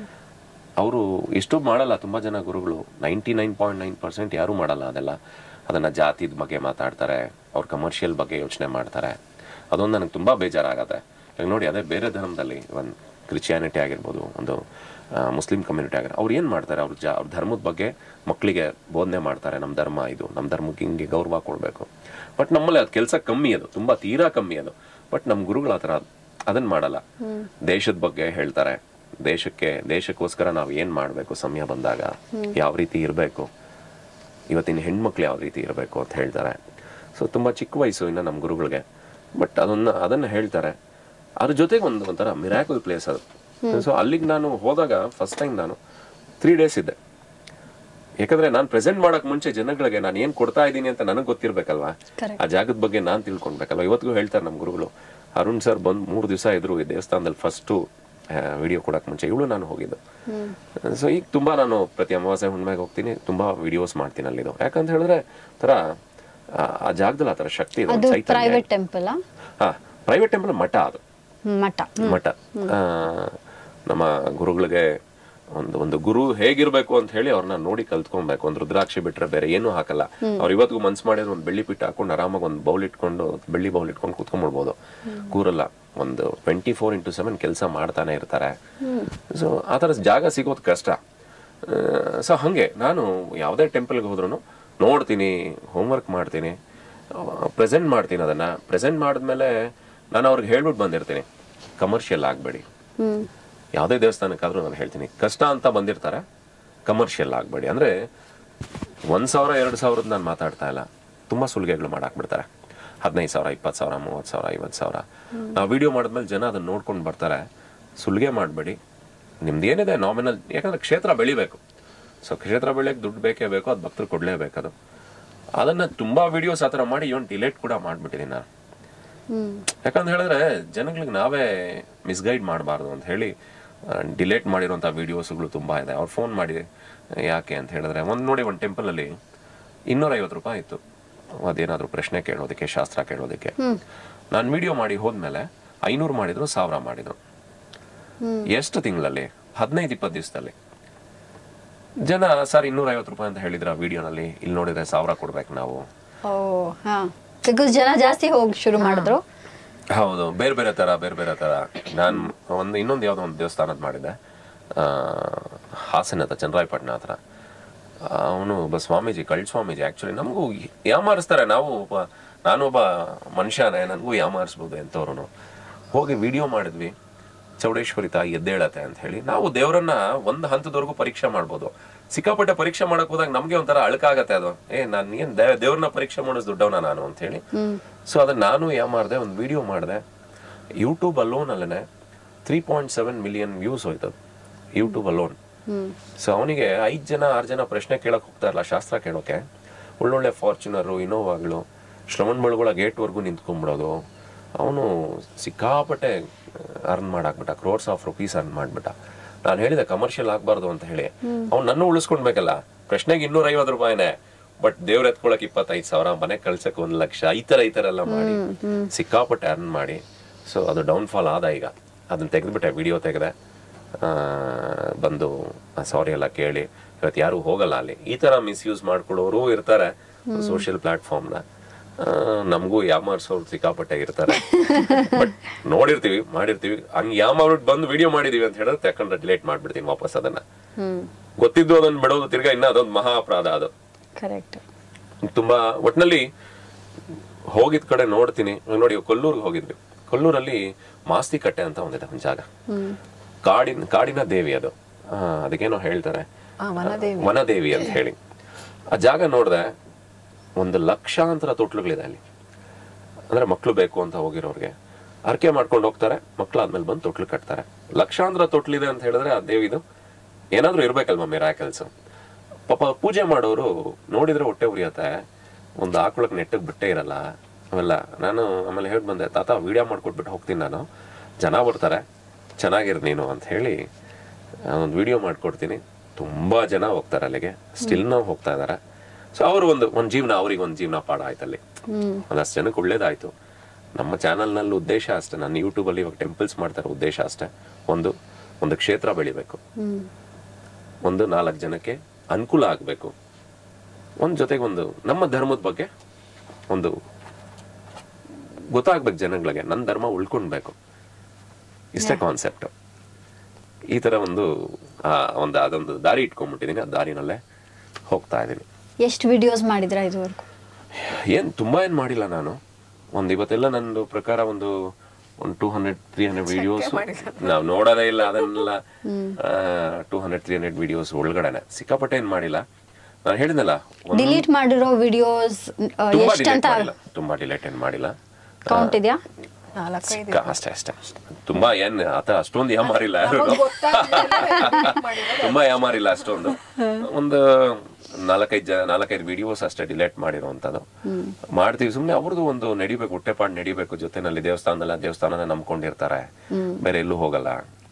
ಅವರು ಇಷ್ಟು ಮಾಡಲ್ಲ ತುಂಬಾ ಜನ ಗುರುಗಳು ninety nine point nine percent ಯಾರು ಮಾಡಲ್ಲ ಅದೆಲ್ಲ ಅದನ್ನ ಜಾತಿದ ಬಗ್ಗೆ ಮಾತಾಡ್ತಾರೆ ಅವ್ರ ಕಮರ್ಷಿಯಲ್ ಬಗ್ಗೆ ಯೋಚನೆ ಮಾಡ್ತಾರೆ ಅದೊಂದು ನನಗೆ ತುಂಬಾ ಬೇಜಾರಾಗತ್ತೆ ಈಗ ನೋಡಿ ಅದೇ ಬೇರೆ ಧರ್ಮದಲ್ಲಿ ಒಂದು ಕ್ರಿಶ್ಚಿಯಾನಿಟಿ ಆಗಿರ್ಬೋದು ಒಂದು ಆ, ಮುಸ್ಲಿಂ ಕಮ್ಯುನಿಟಿ ಆಗಿರೋ ಅವ್ರು ಏನು ಮಾಡ್ತಾರೆ ಅವ್ರ ಜಾ ಅವ್ರ ಧರ್ಮದ ಬಗ್ಗೆ ಮಕ್ಕಳಿಗೆ ಬೋಧನೆ ಮಾಡ್ತಾರೆ ನಮ್ಮ ಧರ್ಮ ಇದು ನಮ್ಮ ಧರ್ಮಕ್ಕೆ ಹಿಂಗೆ ಗೌರವ ಕೊಡಬೇಕು ಬಟ್ ನಮ್ಮಲ್ಲಿ ಅದು ಕೆಲಸ ಕಮ್ಮಿ ಅದು ತುಂಬಾ ತೀರಾ ಕಮ್ಮಿ ಅದು ಬಟ್ ನಮ್ಮ ಗುರುಗಳು ಆ ಥರ ಅದನ್ನ ಮಾಡಲ್ಲ ದೇಶದ ಬಗ್ಗೆ ಹೇಳ್ತಾರೆ ದೇಶಕ್ಕೆ ದೇಶಕ್ಕೋಸ್ಕರ ನಾವು ಏನ್ ಮಾಡಬೇಕು ಸಮಯ ಬಂದಾಗ ಯಾವ ರೀತಿ ಇರಬೇಕು ಇವತ್ತಿನ ಹೆಣ್ಮಕ್ಳು ಯಾವ ರೀತಿ ಇರಬೇಕು ಅಂತ ಹೇಳ್ತಾರೆ ಸೊ ತುಂಬಾ ಚಿಕ್ಕ ವಯಸ್ಸು ಇನ್ನು ನಮ್ಮ ಗುರುಗಳಿಗೆ ಬಟ್ ಅದನ್ನ ಅದನ್ನ ಹೇಳ್ತಾರೆ ಅದ್ರ ಜೊತೆಗೆ ಒಂದು ಒಂಥರ ಮಿರಾಕಲ್ ಪ್ಲೇಸ್ ಅದು ಸೊ ಅಲ್ಲಿಗೆ ನಾನು ಹೋದಾಗ ಫಸ್ಟ್ ಟೈಮ್ ನಾನು ತ್ರೀ ಡೇಸ್ ಇದ್ದೆ ಯಾಕಂದ್ರೆ ನಾನು ಪ್ರೆಸೆಂಟ್ ಮಾಡಕ್ ಮುಂಚೆ ಜನಗಳಿಗೆ ನಾನು ಏನ್ ಕೊಡ್ತಾ ಇದ್ದೀನಿ ಅಂತ ನನಗೆ ಗೊತ್ತಿರ್ಬೇಕಲ್ವಾ Correct. ಆ ಜಾಗದ ಬಗ್ಗೆ ನಾನು ತಿಳ್ಕೊಳ್ಬೇಕಲ್ವಾ ಇವತ್ತಿಗೂ ಹೇಳ್ತಾರೆ ನಮ್ಮ ಗುರುಗಳು ಅರುಣ್ ಸರ್ ಬಂದ್ ಮೂರು ದಿವಸ ಇದ್ರು ಈ ದೇವಸ್ಥಾನದಲ್ಲಿ ಫಸ್ಟು ವಿಡಿಯೋ ಕೊಡಕ್ ಮುಂಚೆ ಇವಳು ನಾನು ಹೋಗಿದ್ದು ಸೊ ಈಗ ತುಂಬಾ ನಾನು ಪ್ರತಿ ಅಮಾವಾಸ್ಯೆ ಹುಣ್ಣಿಮೆಗೆ ಹೋಗ್ತೀನಿ ತುಂಬಾ ವಿಡಿಯೋಸ್ ಮಾಡ್ತೀನಿ ಅಲ್ಲಿದು ಯಾಕಂತ ಹೇಳಿದ್ರೆ ತರ ಆ- ಆ ಜಾಗದಲ್ಲಿ ಆ ತರ ಶಕ್ತಿ ಇದೆ ಅದು ಒಂದು ಚೈತನ್ಯ ಇದೆ. ಪ್ರೈವೇಟ್ ಟೆಂಪಲ್ ಹಾ ಪ್ರೈವೇಟ್ ಟೆಂಪಲ್ ಮಠ ಅದು ಮಠ ಮಠ ಆ, ನಮ್ಮ ಗುರುಗಳಿಗೆ ಒಂದು ಒಂದು ಗುರು ಹೇಗಿರ್ಬೇಕು ಅಂತ ಹೇಳಿ ಅವ್ರನ್ನ ನೋಡಿ ಕಲ್ತ್ಕೊಬೇಕು ಒಂದು ರುದ್ರಾಕ್ಷಿ ಬಿಟ್ರೆ ಬೇರೆ ಏನೂ ಹಾಕಲ್ಲ ಅವ್ರು ಇವತ್ತಿಗೂ ಮನ್ಸು ಮಾಡಿದ್ರೆ ಒಂದು ಬೆಳ್ಳಿ ಪಿಟ್ಟು ಹಾಕೊಂಡು ಆರಾಮಾಗಿ ಒಂದು ಬೌಲ್ ಇಟ್ಕೊಂಡು ಬೆಳ್ಳಿ ಬೌಲ್ ಇಟ್ಕೊಂಡು ಕುತ್ಕೊಂಡ್ಬಿಡ್ಬೋದು ಕೂರಲ್ಲ ಒಂದು ಟ್ವೆಂಟಿ ಫೋರ್ ಇಂಟು ಸೆವೆನ್ ಕೆಲಸ ಮಾಡ್ತಾನೆ ಇರ್ತಾರೆ ಸೊ ಆ ಥರ ಜಾಗ ಸಿಗೋದು ಕಷ್ಟ ಸೊ ಹಾಗೆ ನಾನು ಯಾವುದೇ ಟೆಂಪಲ್ಗೆ ಹೋದ್ರೂ ನೋಡ್ತೀನಿ ಹೋಮ್ವರ್ಕ್ ಮಾಡ್ತೀನಿ ಪ್ರೆಸೆಂಟ್ ಮಾಡ್ತೀನಿ ಅದನ್ನ ಪ್ರೆಸೆಂಟ್ ಮಾಡಿದ್ಮೇಲೆ ನಾನು ಅವ್ರಿಗೆ ಹೇಳ್ಬಿಟ್ಟು ಬಂದಿರ್ತೀನಿ ಕಮರ್ಷಿಯಲ್ ಆಗಬೇಡಿ ಹ್ಮ್ ಯಾವುದೇ ದೇವಸ್ಥಾನಕ್ಕಾದ್ರೂ ನಾನು ಹೇಳ್ತೀನಿ ಕಷ್ಟ ಅಂತ ಬಂದಿರ್ತಾರೆ ಕಮರ್ಷಿಯಲ್ ಆಗಬೇಡಿ ಅಂದ್ರೆ ಒಂದ್ ಸಾವಿರ ಎರಡು ಸಾವಿರದ ನಾನು ಮಾತಾಡ್ತಾ ಇಲ್ಲ ತುಂಬಾ ಸುಲಿಗೆಗಳು ಮಾಡಾಕ್ಬಿಡ್ತಾರೆ ಹದಿನೈದು ಸಾವಿರ ಇಪ್ಪತ್ತು ಸಾವಿರ ಮೂವತ್ತು ಸಾವಿರ ಐವತ್ತು ಸಾವಿರ ನಾವು ವಿಡಿಯೋ ಮಾಡಿದ್ಮೇಲೆ ಜನ ಅದನ್ನ ನೋಡ್ಕೊಂಡು ಬರ್ತಾರೆ ಸುಲಿಗೆ ಮಾಡಬೇಡಿ ನಿಮ್ದು ಏನಿದೆ ನಾಮಿನಲ್ ಯಾಕಂದ್ರೆ ಕ್ಷೇತ್ರ ಬೆಳಿಬೇಕು ಸೊ ಕ್ಷೇತ್ರ ಬೆಳೆಯಕ್ಕೆ ದುಡ್ಡು ಬೇಕೇ ಬೇಕು ಅದು ಭಕ್ತರು ಕೊಡ್ಲೇಬೇಕು ಅದು ಅದನ್ನ ತುಂಬಾ ವಿಡಿಯೋಸ್ ಆ ಥರ ಮಾಡಿ ಇವನ್ ಡಿಲೇಟ್ ಕೂಡ ಮಾಡ್ಬಿಟ್ಟಿದ್ದೀನಿ ನಾನು ಹ್ಮ್ ಯಾಕಂತ ಹೇಳಿದ್ರೆ ಜನಗಳಿಗೆ ನಾವೇ ಮಿಸ್ಗೈಡ್ ಮಾಡಬಾರ್ದು ಅಂತ ಹೇಳಿ ಡಿಲೇಟ್ ಮಾಡಿರುವಂಥ ವಿಡಿಯೋಸ್ಗಳು ತುಂಬಾ ಇದೆ ಅವ್ರು ಫೋನ್ ಮಾಡಿ ಯಾಕೆ ಅಂತ ಹೇಳಿದ್ರೆ ಒಂದು ನೋಡಿ ಒಂದು ಟೆಂಪಲಲ್ಲಿ ಇನ್ನೂರೈವತ್ತು ರೂಪಾಯಿ ಇತ್ತು ಅದೇನಾದ್ರೂ ಪ್ರಶ್ನೆ ಕೇಳೋದಕ್ಕೆ ಶಾಸ್ತ್ರ ಕೇಳೋದಕ್ಕೆ ನಾನು ವಿಡಿಯೋ ಮಾಡಿ ಹೋದ್ಮೇಲೆ ಐನೂರು ಮಾಡಿದ್ರು ಸಾವಿರ ಮಾಡಿದ್ರು ಎಷ್ಟು ತಿಂಗಳಲ್ಲಿ ಹದಿನೈದು ಇಪ್ಪತ್ತು ದಿವಸದಲ್ಲಿ ಜನ ಸರ್ ಇನ್ನೂರ ಐವತ್ತು ರೂಪಾಯಿ ಅಂತ ಹೇಳಿದ್ರ ವಿಡಿಯೋನಲ್ಲಿ ಇಲ್ಲಿ ನೋಡಿದ್ರೆ ಸಾವಿರ ಕೊಡ್ಬೇಕು ನಾವು ಓ ಹಾ ಬಿಕಾಸ್ ಜನ ಜಾಸ್ತಿ ಹೋಗಿ ಶುರು ಮಾಡಿದ್ರು ಹೌದು ಬೇರೆ ಬೇರೆ ತರ ಬೇರೆ ಬೇರೆ ತರ ನಾನು ಒಂದು ಇನ್ನೊಂದು ಯಾವುದೋ ಒಂದು ದೇವಸ್ಥಾನದ ಮಾಡಿದ್ದೆ ಆ, ಹಾಸನ ಹತ್ರ ಚಂದ್ರಾಯಪಟ್ಟಣ ಹತ್ರ ಅವನು ಒಬ್ಬ ಸ್ವಾಮೀಜಿ ಕಳ್ ಸ್ವಾಮೀಜಿ ಆಕ್ಚುಲಿ ನಮಗೂ ಯಾಮಾರಿಸ್ತಾರೆ ನಾವು ಒಬ್ಬ ನಾನೊಬ್ಬ ಮನುಷ್ಯನೇ ನನಗೂ ಯಾಮಾರಿಸ್ಬೋದು ಎಂಥವ್ರು ಹೋಗಿ ವಿಡಿಯೋ ಮಾಡಿದ್ವಿ ಚೌಡೇಶ್ವರಿ ತಾಯಿ ಎದ್ದೇಳತ್ತೆ ಅಂತ ಹೇಳಿ ನಾವು ದೇವರನ್ನ ಒಂದು ಹಂತದವರೆಗೂ ಪರೀಕ್ಷೆ ಮಾಡ್ಬೋದು ಸಿಕ್ಕಾಪಟ್ಟೆ ಪರೀಕ್ಷೆ ಮಾಡಕ್ ಹೋದಾಗ ನಮ್ಗೆ ಒಂಥರ ಅಳಕಾಗತ್ತೆ ಅದು ಏ ನಾನು ಏನ್ ದೇ- ದೇವ್ರನ್ನ ಪರೀಕ್ಷೆ ಮಾಡಿಸ್ ದುಡ್ಡವನ ನಾನು ಅಂತ ಹೇಳಿ ಸೊ ಅದನ್ನ ನಾನು ಯಾ ಮಾಡಿದೆ ಒಂದು ವಿಡಿಯೋ ಮಾಡಿದೆ ಯೂಟ್ಯೂಬ್ ಅಲೋನ್ ಅಲ್ಲೇ three point seven million views ಹೋಯ್ತು ಯೂಟ್ಯೂಬ್ ಅಲೋನ್ ಸೊ ಅವನಿಗೆ ಐದ್ ಜನ ಆರು ಜನ ಪ್ರಶ್ನೆ ಕೇಳಕ್ ಹೋಗ್ತಾ ಇರಲ್ಲ ಶಾಸ್ತ್ರ ಕೇಳೋಕೆ ಒಳ್ಳೊಳ್ಳೆ ಫಾರ್ಚುನರು ಇನೋವಾಗಳು ಶ್ರವಣ್ ಬೆಳಗೊಳ ಗೇಟ್ವರೆಗೂ ನಿಂತ್ಕೊಂಡ್ಬಿಡೋದು ಅವನು ಸಿಕ್ಕಾಪಟ್ಟೆ ಅರ್ನ್ ಮಾಡಾಕ್ಬಿಟ್ಟ ಕ್ರೋರ್ಸ್ ಆಫ್ ರುಪೀಸ್ ಅರ್ನ್ ಮಾಡ್ಬಿಟ್ಟ ನಾನು ಹೇಳಿದೆ ಕಮರ್ಷಿಯಲ್ ಆಗ್ಬಾರ್ದು ಅಂತ ಹೇಳಿ ಅವ್ನು ನನ್ನ ಉಳಿಸ್ಕೊಂಡ್ಬೇಕಲ್ಲ ಪ್ರಶ್ನೆಗೆ ಇನ್ನೂರ ಐವತ್ತು ರೂಪಾಯಿನೇ ಬಟ್ ದೇವ್ರ ಎತ್ಕೊಳಕ್ ಇಪ್ಪತ್ತೈದು ಸಾವಿರ ಮನೆ ಕಳ್ಸಕ್ ಒಂದ್ ಲಕ್ಷ ಈ ತರ ಈ ತರ ಎಲ್ಲ ಮಾಡಿ ಸಿಕ್ಕಾಪಟ್ಟೆ ಅರ್ನ್ ಮಾಡಿ ಸೊ ಅದು ಡೌನ್ ಫಾಲ್ ಆದ ಈಗ ಅದನ್ನ ತೆಗೆದ್ಬಿಟ್ಟೆ ವಿಡಿಯೋ ತೆಗೆದೆ ಆ, ಬಂದು ಸಾರಿ ಎಲ್ಲ ಕೇಳಿ ಇವತ್ತು ಯಾರು ಹೋಗಲ್ಲ ಅಲ್ಲಿ ಈ ತರ ಮಿಸ್ಯೂಸ್ ಮಾಡ್ಕೊಳ್ಳೋರು ಇರ್ತಾರೆ ಸೋಷಿಯಲ್ ಪ್ಲಾಟ್ಫಾರ್ಮ್ನ ನಮಗೂ ಯಾಮಾರ್ಸೋರು ಸಿಕ್ಕಾಪಟ್ಟೆ ಇರ್ತಾರೆ ಬಟ್ ನೋಡಿರ್ತೀವಿ ಮಾಡಿರ್ತೀವಿ ಹಂಗ್ ಯಾಮಾರ್ಬಿಟ್ಟು ಬಂದು ವಿಡಿಯೋ ಮಾಡಿದೀವಿ ಅಂತ ಹೇಳಿದ್ರೆ ತಕೊಂಡ್ರೆ ಡಿಲೇಟ್ ಮಾಡ್ಬಿಡ್ತೀನಿ ವಾಪಸ್ ಅದನ್ನ ಗೊತ್ತಿದ್ದು ಅದನ್ನ ಬಿಡೋದು ತಿರ್ಗಾ ಇನ್ನ ಅದೊಂದು ಮಹಾ ಅಪರಾಧ ಅದು ಕರೆಕ್ಟ್ ತುಂಬಾ ಒಟ್ನಲ್ಲಿ ಹೋಗಿದ್ ಕಡೆ ನೋಡ್ತೀನಿ ಇವಾಗ ನೋಡಿ ಕೊಲ್ಲೂರ್ಗೆ ಹೋಗಿದ್ವಿ ಕೊಲ್ಲೂರಲ್ಲಿ ಮಾಸ್ತಿ ಕಟ್ಟೆ ಅಂತ ಒಂದಿದೆ ಒಂದು ಜಾಗ ಕಾಡಿನ ಕಾಡಿನ ದೇವಿ ಅದು ಆ, ಅದಕ್ಕೇನೋ ಹೇಳ್ತಾರೆ ಆ, ವನದೇವಿ. ವನದೇವಿ ಅಂತ ಹೇಳಿ ಆ ಜಾಗ ನೋಡ್ದೆ ಒಂದು ಲಕ್ಷಾಂತರ ತೊಟ್ಲುಗಳಿದೆ ಅಲ್ಲಿ ಅಂದ್ರೆ ಮಕ್ಳು ಬೇಕು ಅಂತ ಹೋಗಿರೋರ್ಗೆ ಅರ್ಕೆ ಮಾಡ್ಕೊಂಡು ಹೋಗ್ತಾರೆ ಮಕ್ಳಾದ್ಮೇಲೆ ಬಂದು ತೊಟ್ಲು ಕಟ್ತಾರೆ ಲಕ್ಷಾಂತರ ತೊಟ್ಲಿದೆ ಅಂತ ಹೇಳಿದ್ರೆ ಆ ದೇವಿದು ಏನಾದ್ರೂ ಇರ್ಬೇಕಲ್ವ ಮಿರಾಕಲ್ಸ್ ಪಾಪ ಪೂಜೆ ಮಾಡೋರು ನೋಡಿದ್ರೆ ಹೊಟ್ಟೆ ಉರಿಯತ್ತೆ ಒಂದು ಆಕಳಕ್ಕೆ ನೆಟ್ಟಗೆ ಬಿಟ್ಟೇ ಇರಲ್ಲ ಅವೆಲ್ಲ ನಾನು ಆಮೇಲೆ ಹೇಳಿ ಬಂದೆ ತಾತ ವಿಡಿಯೋ ಮಾಡ್ಕೊಟ್ಬಿಟ್ಟು ಹೋಗ್ತೀನಿ ನಾನು ಜನ ಬರ್ತಾರೆ ಚೆನ್ನಾಗಿರ್ ನೀನು ಅಂತ ಹೇಳಿ ಒಂದು ವಿಡಿಯೋ ಮಾಡ್ಕೊಡ್ತೀನಿ ತುಂಬಾ ಜನ ಹೋಗ್ತಾರೆ ಅಲ್ಲಿಗೆ ಸ್ಟಿಲ್ ನಾವು ಹೋಗ್ತಾ ಇದಾರೆ ಸೊ ಅವರು ಒಂದು ಒಂದು ಜೀವನ ಅವ್ರಿಗೆ ಒಂದು ಜೀವನ ಪಾಠ ಆಯ್ತು ಅಲ್ಲಿ ಒಂದಷ್ಟು ಜನಕ್ಕೆ ಒಳ್ಳೇದಾಯ್ತು ನಮ್ಮ ಚಾನಲ್ನಲ್ಲಿ ಉದ್ದೇಶ ಅಷ್ಟೇ ನಾನು ಯೂಟ್ಯೂಬಲ್ಲಿ ಇವಾಗ ಟೆಂಪಲ್ಸ್ ಮಾಡ್ತಾರೆ ಉದ್ದೇಶ ಅಷ್ಟೇ ಒಂದು ಒಂದು ಕ್ಷೇತ್ರ ಬೆಳಿಬೇಕು ಒಂದು ನಾಲ್ಕು ಜನಕ್ಕೆ ಅನುಕೂಲ ಆಗಬೇಕು ಒಂದು ಜೊತೆಗೆ ಒಂದು ನಮ್ಮ ಧರ್ಮದ ಬಗ್ಗೆ ಒಂದು ಗೊತ್ತಾಗ್ಬೇಕು ಜನಗಳಿಗೆ ನನ್ನ ಧರ್ಮ ಉಳ್ಕೊಳ್ಬೇಕು ಇಷ್ಟೇ ಕಾನ್ಸೆಪ್ಟ್ ಈ ತರ ಒಂದು ಆ, ಒಂದು ಅದೊಂದು ದಾರಿ ಇಟ್ಕೊಂಡ್ಬಿಟ್ಟಿದ್ದೀನಿ ಆ ದಾರಿನಲ್ಲೇ ಹೋಗ್ತಾ ಇದ್ದೀನಿ ಎಷ್ಟು ವಿಡಿಯೋಸ್ ಮಾಡಿದ್ರ ಇದುವರೆಗೂ ಏನ್ ತುಂಬಾ ಏನ್ ಮಾಡಿಲ್ಲ ನಾನು ಒಂದ್ ಇವತ್ತೆಲ್ಲ ನಂದು ಪ್ರಕಾರ ಒಂದು ಒಂದು two hundred three hundred videos ನಾವು ನೋಡೋದೇ ಇಲ್ಲ ಅದನ್ನೆಲ್ಲ two hundred three hundred videos ಒಳಗಡೆನೆ ಸಿಕ್ಕಾಪಟ್ಟೆ ಏನ್ ಮಾಡಿಲ್ಲ ನಾನು ಹೇಳಿದ್ನಲ್ಲ ಒಂದ್- ಡಿಲೀಟ್ ಮಾಡಿರೋ ವಿಡಿಯೋಸ್ ತುಂಬಾ ಎಷ್ಟು ಡಿಲೇಟ್ ಅಂತ ಮಾಡಿಲ್ಲ ತುಂಬಾ ಡಿಲೇಟ್ ಏನ್ ಮಾಡಿಲ್ಲ ಕೌಂಟ್ ಇದೆಯಾ ನಾಲ್ಕೈದು ಸಿಕ್ಕ- ಅಷ್ಟೇ ಅಷ್ಟೇ ತುಂಬಾ ಏನ್ ಆತ ಅಷ್ಟೊಂದು ಯಾಮಾರಿಲ್ಲ ಯಾರು ತುಂಬಾ ಯಾಮಾರಿಲ್ಲ ಅಷ್ಟೊಂದು ಒಂದು ನಾಲ್ಕೈದು ಜನ ನಾಲ್ಕೈದು ವಿಡಿಯೋಸ್ ಅಷ್ಟೇ ಡಿಲೇಟ್ ಮಾಡಿರುವಂತದ್ದು ಮಾಡ್ತೀವಿ ಸುಮ್ನೆ ಅವ್ರದ್ದು ಒಂದು ನಡಿಬೇಕು ಹೊಟ್ಟೆಪಾಡು ನಡಿಬೇಕು ಜೊತೆನಲ್ಲಿ ದೇವಸ್ಥಾನದಲ್ಲ ದೇವಸ್ಥಾನನ ನಂಬ್ಕೊಂಡಿರ್ತಾರೆ ಬೇರೆ ಎಲ್ಲೂ ಹೋಗಲ್ಲ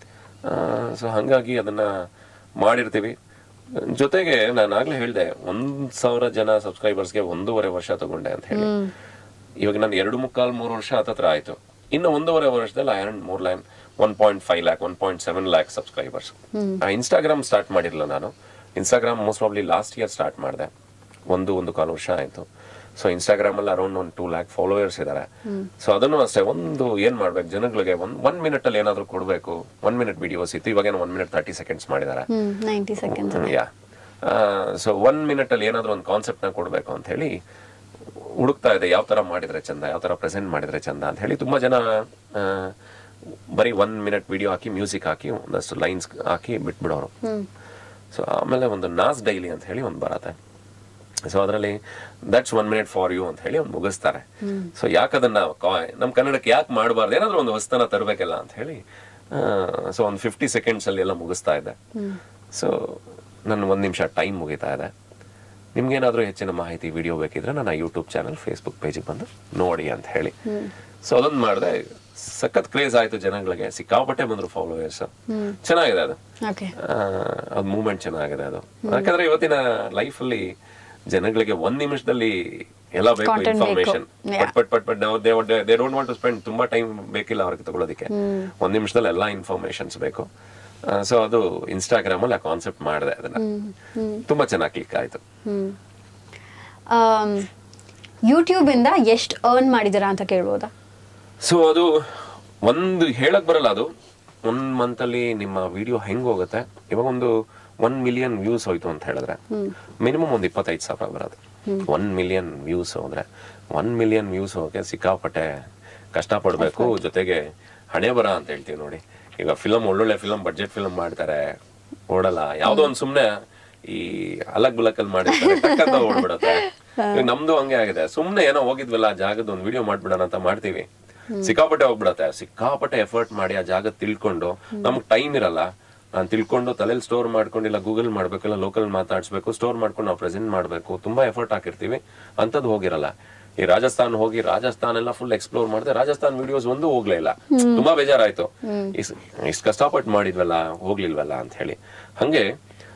ಸೊ ಹಂಗಾಗಿ ಅದನ್ನ ಮಾಡಿರ್ತೀವಿ ಜೊತೆಗೆ ನಾನು ಆಗ್ಲೇ ಹೇಳ್ದೆ ಒಂದ್ ಸಾವಿರ ಜನ ಸಬ್ಸ್ಕ್ರೈಬರ್ಸ್ಗೆ ಒಂದೂವರೆ ವರ್ಷ ತಗೊಂಡೆ ಅಂತ ಹೇಳಿ ಇವಾಗ ನಾನು ಎರಡು ಮುಕ್ಕಾಲ್ ಮೂರು ವರ್ಷ ಹತ್ತತ್ರ ಆಯ್ತು ಇನ್ನು ಒಂದೂವರೆ ವರ್ಷದಲ್ಲಿ ಐ ಅರ್ನ್ ಮೂರ್ ಲ್ಯಾನ್ one point five lakh one point seven lakh subscribers Instagram start ಮಾಡಿರಲಿಲ್ಲ ನಾನು Instagram most probably last year start ಮಾಡಿದೆ ಒಂದು ಒಂದು ಕಾಲು ವರ್ಷ ಆಯ್ತು ಸೊ ಇನ್ಸ್ಟಾಗ್ರಾಮ್ ಅಲ್ಲಿ ಅರೌಂಡ್ ಒಂದು ಟೂ ಲ್ಯಾಕ್ ಫಾಲೋವರ್ಸ್ ಇದ್ದಾರೆ ಸೊ ಅದನ್ನು ಅಷ್ಟೇ ಒಂದು ಏನ್ ಮಾಡ್ಬೇಕು ಜನಗಳಿಗೆ ಒಂದ್ ಒನ್ ಮಿನಿಟ್ ಅಲ್ಲಿ ಏನಾದ್ರು ಕೊಡಬೇಕು ಒನ್ ಮಿನಿಟ್ ವಿಡಿಯೋಸ್ ಇತ್ತು ಇವಾಗ ಒನ್ ಮಿನಿಟ್ ತರ್ಟಿ ಸೆಕೆಂಡ್ಸ್ ಮಾಡಿದ್ದಾರೆ ಹ್ಮ್ ninety seconds yeah so one minute ಅಲ್ಲಿ ಏನಾದ್ರು ಒಂದು ಕಾನ್ಸೆಪ್ಟ್ ನ ಕೊಡ್ಬೇಕು ಅಂತ ಹೇಳಿ ಹುಡುಕ್ತಾ ಇದೆ ಯಾವ ತರ ಮಾಡಿದ್ರೆ ಚಂದ ಯಾವ ತರ ಪ್ರೆಸೆಂಟ್ ಮಾಡಿದ್ರೆ ಚಂದ ಅಂತ ಹೇಳಿ ತುಂಬಾ ಜನ ಆ, ಬರೀ ಒನ್ ಮಿನಿಟ್ ವಿಡಿಯೋ ಹಾಕಿ ಮ್ಯೂಸಿಕ್ ಹಾಕಿ ಒಂದಷ್ಟು ಲೈನ್ಸ್ ಹಾಕಿ ಬಿಟ್ಬಿಡೋರು ಸೊ ಆಮೇಲೆ ಒಂದು ನಾಸ್ ಡೈಲಿ ಅಂತ ಹೇಳಿ ಒಂದು ಬರತ್ತೆ ಸೊ ಅದರಲ್ಲಿ that's one minute for you ಅಂತ ಹೇಳಿ ಒಂದು ಮುಗಿಸ್ತಾರೆ ಸೊ ಯಾಕೆ ಅದನ್ನ ಕಾ- ನಮ್ಮ ಕನ್ನಡಕ್ಕೆ ಯಾಕೆ ಮಾಡಬಾರ್ದು ಏನಾದ್ರೂ ಒಂದು ಹೊಸ್ತನ ತರಬೇಕಲ್ಲ ಅಂತ ಹೇಳಿ ಸೊ ಒಂದು ಫಿಫ್ಟಿ ಸೆಕೆಂಡ್ಸ್ ಅಲ್ಲಿ ಎಲ್ಲ ಮುಗಿಸ್ತಾ ಇದ್ದೆ ಸೊ ನನ್ನ ಒಂದು ನಿಮಿಷ ಟೈಮ್ ಮುಗಿತಾ ಇದೆ ನಿಮ್ಗೇನಾದ್ರೂ ಹೆಚ್ಚಿನ ಮಾಹಿತಿ ವಿಡಿಯೋ ಬೇಕಿದ್ರೆ ನನ್ನ ಯೂಟ್ಯೂಬ್ ಚಾನಲ್ ಫೇಸ್ಬುಕ್ ಪೇಜಿಗೆ ಬಂದು ನೋಡಿ ಅಂತ ಹೇಳಿ ಸೊ ಅದೊಂದು ಮಾಡಿದೆ ಸಖತ್ ಕ್ರೇಜ್ ಆಯ್ತು ಜನಗಳಿಗೆ ಸಿಕ್ಕಾಪಟ್ಟೆ ಬಂದ್ರು ಫಾಲೋವರ್ಸ್ ಚೆನ್ನಾಗಿದೆ ಅದು ಓಕೆ ಆ, ಅದು ಮೂವ್ಮೆಂಟ್ ಚೆನ್ನಾಗಿದೆ ಅದು ಯಾಕಂದ್ರೆ ಇವತ್ತಿನ ಲೈಫಲ್ಲಿ ಜನಗಳಿಗೆ ಒಂದ್ ನಿಮಿಷದಲ್ಲಿ ಎಲ್ಲ ಬೇಕು Content ಬೇಕು. Information Yeah. But but but but they don't want to spend ತುಂಬಾ ಟೈಮ್ ಬೇಕಿಲ್ಲ ಅವ್ರಿಗೆ ತಗೊಳ್ಳೋದಕ್ಕೆ ಒಂದ್ ನಿಮಿಷದಲ್ಲಿ ಎಲ್ಲ ಇನ್ಫಾರ್ಮೇಶನ್ಸ್ ಬೇಕು ಸೊ ಅದು ಇನ್ಸ್ಟಾಗ್ರಾಮ್ ಅಲ್ಲಿ ಆ ಕಾನ್ಸೆಪ್ಟ್ ಮಾಡಿದೆ ಅದನ್ನ ತುಂಬಾ ಚೆನ್ನಾಗಿ ಕ್ಲಿಕ್ ಆಯ್ತು ಯೂಟ್ಯೂಬ್ ಇಂದ ಎಷ್ಟು ಅರ್ನ್ ಮಾಡಿದ್ದೀರಾ ಅಂತ ಕೇಳ್ಬೋದಾ ಸೊ ಅದು ಒಂದು ಹೇಳಕ್ ಬರಲ್ಲ ಅದು ಒಂದ್ ಮಂತ್ ಅಲ್ಲಿ ನಿಮ್ಮ ವಿಡಿಯೋ ಹೆಂಗ್ ಹೋಗುತ್ತೆ ಇವಾಗ ಒಂದು ಒನ್ ಮಿಲಿಯನ್ ವ್ಯೂಸ್ ಹೋಯ್ತು ಅಂತ ಹೇಳಿದ್ರೆ ಮಿನಿಮಮ್ ಒಂದು ಇಪ್ಪತ್ತೈದು ಸಾವಿರ ಬರೋದು ಒನ್ ಮಿಲಿಯನ್ ವ್ಯೂಸ್ ಹೋದ್ರೆ ಒನ್ ಮಿಲಿಯನ್ ವ್ಯೂಸ್ ಹೋಗಕ್ಕೆ ಸಿಕ್ಕಾಪಟ್ಟೆ ಕಷ್ಟಪಡ್ಬೇಕು ಜೊತೆಗೆ ಹಣೆ ಬರ ಅಂತ ಹೇಳ್ತೀವಿ ನೋಡಿ ಈಗ ಫಿಲಮ್ ಒಳ್ಳೊಳ್ಳೆ ಫಿಲಮ್ ಬಡ್ಜೆಟ್ ಫಿಲಮ್ ಮಾಡ್ತಾರೆ ಓಡಲ್ಲ ಯಾವ್ದೋ ಒಂದ್ ಸುಮ್ನೆ ಈ ಅಲಗ್ ಬುಲಕಲ್ ಮಾಡಿರ್ತಾರೆ ಟಕ್ಕಂತ ಓಡ್ಬಿಡತ್ತೆ ಈಗ ನಮ್ದು ಹಂಗೆ ಆಗಿದೆ ಸುಮ್ನೆ ಏನೋ ಹೋಗಿದ್ವಲ್ಲ ಆ ಜಾಗದ ಒಂದು ವಿಡಿಯೋ ಮಾಡ್ಬಿಡೋಣ ಅಂತ ಮಾಡ್ತೀವಿ ಸಿಕ್ಕಾಪಟ್ಟೆ ಹೋಗ್ಬಿಡತ್ತೆ ಸಿಕ್ಕಾಪಟ್ಟೆ ಎಫರ್ಟ್ ಮಾಡಿ ಆ ಜಾಗ ತಿಳ್ಕೊಂಡು ನಮ್ಗ್ ಟೈಮ್ ಇರಲ್ಲ ನಾನು ತಿಳ್ಕೊಂಡು ತಲೆಯಲ್ಲಿ ಸ್ಟೋರ್ ಮಾಡ್ಕೊಂಡು ಇಲ್ಲ ಗೂಗಲ್ ಮಾಡ್ಬೇಕು ಇಲ್ಲ ಲೋಕಲ್ ಮಾತಾಡ್ಸ್ಬೇಕು ಸ್ಟೋರ್ ಮಾಡ್ಕೊಂಡು ನಾವು ಪ್ರೆಸೆಂಟ್ ಮಾಡ್ಬೇಕು ತುಂಬಾ ಎಫರ್ಟ್ ಹಾಕಿರ್ತೀವಿ ಅಂತದ್ ಹೋಗಿರಲ್ಲ ಈ ರಾಜಸ್ಥಾನ್ ಹೋಗಿ ರಾಜಸ್ಥಾನ್ ಎಲ್ಲ ಫುಲ್ ಎಕ್ಸ್ಪ್ಲೋರ್ ಮಾಡಿದೆ ರಾಜಸ್ಥಾನ್ ವಿಡಿಯೋಸ್ ಒಂದು ಹೋಗ್ಲೇ ಇಲ್ಲ ತುಂಬಾ ಬೇಜಾರಾಯ್ತು ಇಸ್- ಇಷ್ಟ್ ಕಷ್ಟಪಟ್ಟು ಮಾಡಿದ್ವಲ್ಲ ಹೋಗ್ಲಿಲ್ವಲ್ಲ ಅಂತ ಹೇಳಿ ಹಂಗೆ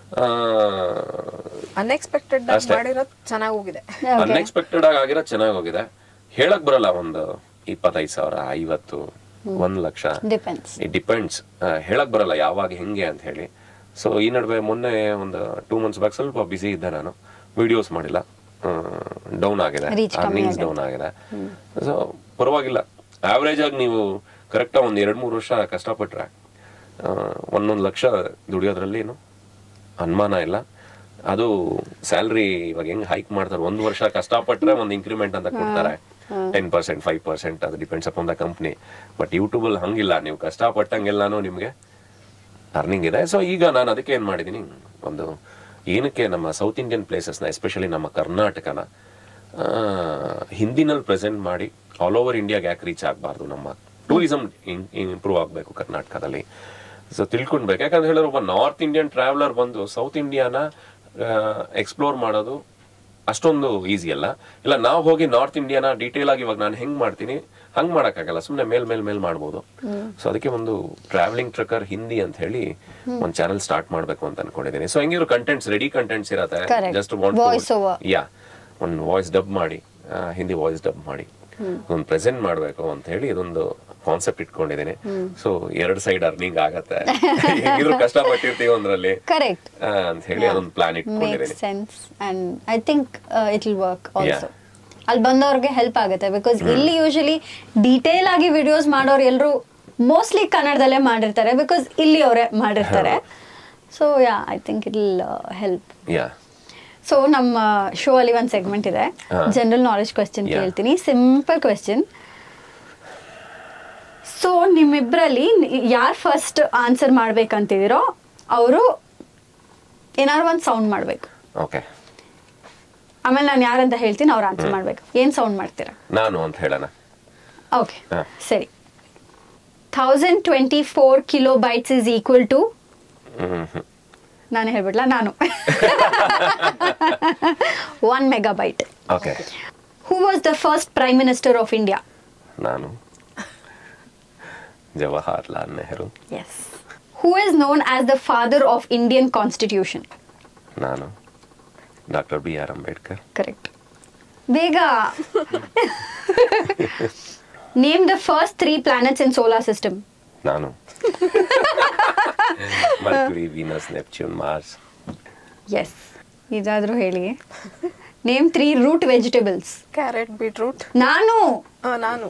ಅನ್ಎಕ್ಸ್ಪೆಕ್ಟೆಡ್ ಅಷ್ಟೇ. ಮಾಡಿರೋದು ಚೆನ್ನಾಗಿ ಹೋಗಿದೆ ಅನ್ಎಕ್ಸ್ಪೆಕ್ಟೆಡ್ ಆಗಿ ಆಗಿರೋದ್ ಚೆನ್ನಾಗ್ ಹೋಗಿದೆ ಹೇಳಕ್ ಬರಲ್ಲ ಒಂದು ಇಪ್ಪತ್ತೈದು ಸಾವಿರ ಐವತ್ತು ಒಂದ್ ಲಕ್ಷ ಡಿಪೆಂಡ್ಸ್ ಇಟ್ ಡಿಪೆಂಡ್ಸ್ ಹೇಳಕ್ ಬರಲ್ಲ ಯಾವಾಗ ಹೆಂಗೆ ಅಂತ ಹೇಳಿ ಸೊ ಈ ನಡುವೆ ಮೊನ್ನೆ ಒಂದು ಟೂ ಮಂತ್ಸ್ ಬ್ಯಾಕ್ ಸ್ವಲ್ಪ ಬಿಸಿ ಇದ್ದೆ ನಾನು ವಿಡಿಯೋಸ್ ಮಾಡಿಲ್ಲ ಡೌನ್ ಆಗಿದೆ Reach ಕಮ್ಮಿ ಅರ್ನಿಂಗ್ಸ್ ಆಗಿದೆ. ಡೌನ್ ಆಗಿದೆ ಸೊ ಪರವಾಗಿಲ್ಲ ಆವ್ರೇಜ್ ಆಗಿ ನೀವು ಕರೆಕ್ಟ್ ಒಂದ್ ಎರಡ್ ಮೂರು ವರ್ಷ ಕಷ್ಟಪಟ್ರೆ ಆ, ಒಂದೊಂದ್ ಲಕ್ಷ ದುಡಿಯೋದ್ರಲ್ಲಿ ಏನು ಅನುಮಾನ ಇಲ್ಲ ಅದು ಸ್ಯಾಲ್ರಿ ಇವಾಗ ಹೆಂಗ್ ಹೈಕ್ ಮಾಡ್ತಾರೆ ಒಂದ್ ವರ್ಷ ಕಷ್ಟಪಟ್ರೆ ಒಂದ್ ಇನ್ಕ್ರಿಮೆಂಟ್ ಅಂತ ಕೊಡ್ತಾರೆ ಟೆನ್ ಪರ್ಸೆಂಟ್ ಫೈವ್ ಪರ್ಸೆಂಟ್ ಅದು depends upon the company but YouTube ಅಲ್ಲಿ ಹಂಗಿಲ್ಲ ನೀವು ಕಷ್ಟಪಟ್ಟಂಗೆಲ್ಲಾನು ನಿಮ್ಗೆ ಅರ್ನಿಂಗ್ ಇದೆ ಸೊ ಈಗ ನಾನು ಅದಕ್ಕೆ ಏನ್ ಮಾಡಿದೀನಿ ಒಂದು ಏನಕ್ಕೆ ನಮ್ಮ ಸೌತ್ ಇಂಡಿಯನ್ ಪ್ಲೇಸಸ್ನ ಎಸ್ಪೆಷಲಿ ನಮ್ಮ ಕರ್ನಾಟಕನ ಆ, ಹಿಂದಿನಲ್ಲಿ ಪ್ರೆಸೆಂಟ್ ಮಾಡಿ ಆಲ್ ಓವರ್ ಇಂಡಿಯಾಗೆ ಯಾಕೆ ರೀಚ್ ಆಗಬಾರ್ದು ನಮ್ಮ ಟೂರಿಸಂ ಇಂಪ್ರೂವ್ ಆಗಬೇಕು ಕರ್ನಾಟಕದಲ್ಲಿ ಸೊ ತಿಳ್ಕೊಳ್ಬೇಕು ಯಾಕಂದ್ರೆ ಹೇಳಿದ್ರೆ ಒಬ್ಬ ನಾರ್ತ್ ಇಂಡಿಯನ್ ಟ್ರಾವೆಲರ್ ಬಂದು ಸೌತ್ ಇಂಡಿಯಾನ ಎಕ್ಸ್ಪ್ಲೋರ್ ಮಾಡೋದು ಅಷ್ಟೊಂದು ಈಸಿ ಅಲ್ಲ ಇಲ್ಲ ನಾವು ಹೋಗಿ ನಾರ್ತ್ ಇಂಡಿಯಾನ ಡೀಟೇಲ್ ಆಗಿ ಇವಾಗ ನಾನು ಹೆಂಗ್ ಮಾಡ್ತೀನಿ ಹಂಗ್ ಮಾಡಕ್ಕಾಗಲ್ಲ ಸುಮ್ನೆ ಮೇಲ್ ಮೇಲ್ ಮೇಲ್ ಮಾಡ್ಬೋದು ಸೊ ಅದಕ್ಕೆ ಒಂದು ಟ್ರಾವೆಲಿಂಗ್ ಟ್ರಕ್ಕರ್ ಹಿಂದಿ ಅಂತ ಹೇಳಿ ಒಂದು ಚಾನಲ್ ಸ್ಟಾರ್ಟ್ ಮಾಡ್ಬೇಕು ಅಂತ ಅನ್ಕೊಂಡಿದ್ದೀನಿ ಸೊ ಹೆಂಗಿದ್ರು ಕಂಟೆಂಟ್ಸ್ ರೆಡಿ ಕಂಟೆಂಟ್ಸ್ ಇರತ್ತೆ Correct. Just Voice over. Ya ಒಂದು ವಾಯ್ಸ್ ಡಬ್ ಮಾಡಿ ಆ, ಹಿಂದಿ ವಾಯ್ಸ್ ಡಬ್ ಮಾಡಿ ಒಂದು ಪ್ರೆಸೆಂಟ್ ಮಾಡ್ಬೇಕು ಅಂತ ಹೇಳಿ ಇದೊಂದು ಕಾನ್ಸೆಪ್ಟ್ ಇಟ್ಕೊಂಡಿದ್ದೀನಿ ಸೊ ಎರಡ್ ಸೈಡ್ ಅರ್ನಿಂಗ್ ಆಗತ್ತೆ ಹೆಂಗಿದ್ರು ಕಷ್ಟಪಟ್ಟಿರ್ತೀವಿ ಒಂದ್ರಲ್ಲಿ ಕರೆಕ್ಟ್ ಆ, ಅಂತ ಹೇಳಿ ಅದೊಂದು ಪ್ಲಾನ್ ಮೇಕ್ ಇಟ್ಕೊಂಡಿದ್ದೀನಿ sense and I think it will work also Yeah. ಅಲ್ಲಿ ಬಂದವ್ರಿಗೆ ಹೆಲ್ಪ್ ಆಗುತ್ತೆ ಬಿಕಾಸ್ ಇಲ್ಲಿ ಯೂಶಲಿ ಡೀಟೇಲ್ ಆಗಿ ವಿಡಿಯೋಸ್ ಮಾಡೋರು ಎಲ್ಲರೂ ಮೋಸ್ಟ್ಲಿ ಕನ್ನಡದಲ್ಲೇ ಮಾಡಿರ್ತಾರೆ ಬಿಕಾಸ್ ಇಲ್ಲಿ ಅವರೇ ಮಾಡಿರ್ತಾರೆ so ya I think it will help ya so ನಮ್ಮ ಶೋ ಅಲ್ಲಿ ಒಂದು ಸೆಗ್ಮೆಂಟ್ ಇದೆ ಹಾ. General knowledge question Yeah. ಕೇಳ್ತೀನಿ ಸಿಂಪಲ್ ಕ್ವೆಶ್ಚನ್ ಸೊ ನಿಮ್ಮಿಬ್ಬರಲ್ಲಿ ಯಾರು ಫಸ್ಟ್ ಆನ್ಸರ್ ಮಾಡ್ಬೇಕಂತಿದ್ದೀರೋ ಅವರು ಏನಾದ್ರು ಒಂದು ಸೌಂಡ್ ಮಾಡಬೇಕು ಓಕೆ ಆಮೇಲೆ ನಾನು ಯಾರಂತ ಹೇಳ್ತೀನಿ ಅವ್ರು ಆನ್ಸರ್ ಮಾಡ್ಬೇಕು ಏನು ಸೌಂಡ್ ಮಾಡ್ತೀರಾ ನಾನು ಅಂತ ಹೇಳೋಣ ಓಕೆ ಹಾ. ಸರಿ thousand twenty four kilobytes is equal to ಹ್ಮ್ ಹ್ಮ್. ನಾನು ಹೇಳ್ಬಿಡ್ಲಾ ನಾನು one megabyte okay who was the first prime minister of India ನಾನು Jawaharlal Nehru Yes. Who is known as the father of Indian Constitution? ನಾನು doctor B R Ambedkar Correct. ಬೇಗ Name the first three planets in solar system. ನಾನು Mercury Venus Neptune Mars Yes. ಇದಾದ್ರೂ ಹೇಳಿ name three root vegetables carrot beetroot ನಾನು ನಾನು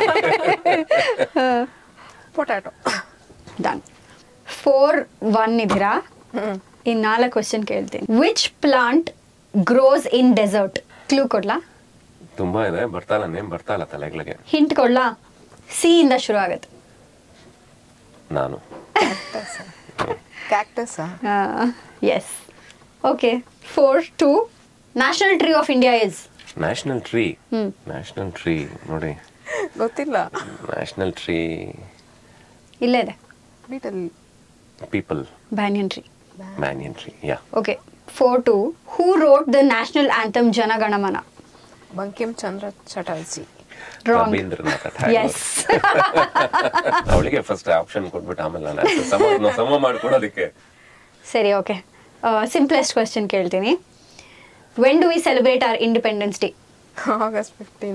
potato done four one ಇದ್ದೀರಾ ಇನ್ ನಾಲ್ಕು question ಕೇಳ್ತೀನಿ which plant grows in desert clue ಕೊಡ್ಲಾ ತುಂಬಾ ಇದೆ ಬರ್ತಾಲ್ಲ ನೇಮ್ ಬರ್ತಾಲ್ಲ ತಲೆಗಳಿಗೆ ಹಿಂಟ್ ಕೊಡ್ಲಾ ಸಿ ಇಂದ ಶುರು ಆಗುತ್ತೆ ನಾನು cactus yes okay four two national tree of India is national tree national tree ನೋಡಿ ಗೊತ್ತಿಲ್ಲ ನ್ಯಾಷನಲ್ ಟ್ರೀ ಇಲ್ಲೇ ಇದೆ betel peepal banyan tree banyan tree ya okay four two who wrote the national anthem Jana Gana Mana Bankim Chandra Chatterjee wrong Rabindranath Tagore yes ಅವಳಿಗೆ first option ಕೊಟ್ಬಿಟ್ಟು ಆಮೇಲೆ ನಾನು answer ಸಮ ನಾವ್ ಸಮ ಮಾಡ್ಕೊಡೋದಕ್ಕೆ ಸರಿ ಓಕೆ ಸಿಂಪ್ಲೆಸ್ಟ್ ಕ್ವೆಶನ್ ಕೇಳ್ತೀನಿ when do we celebrate our independence day August fifteen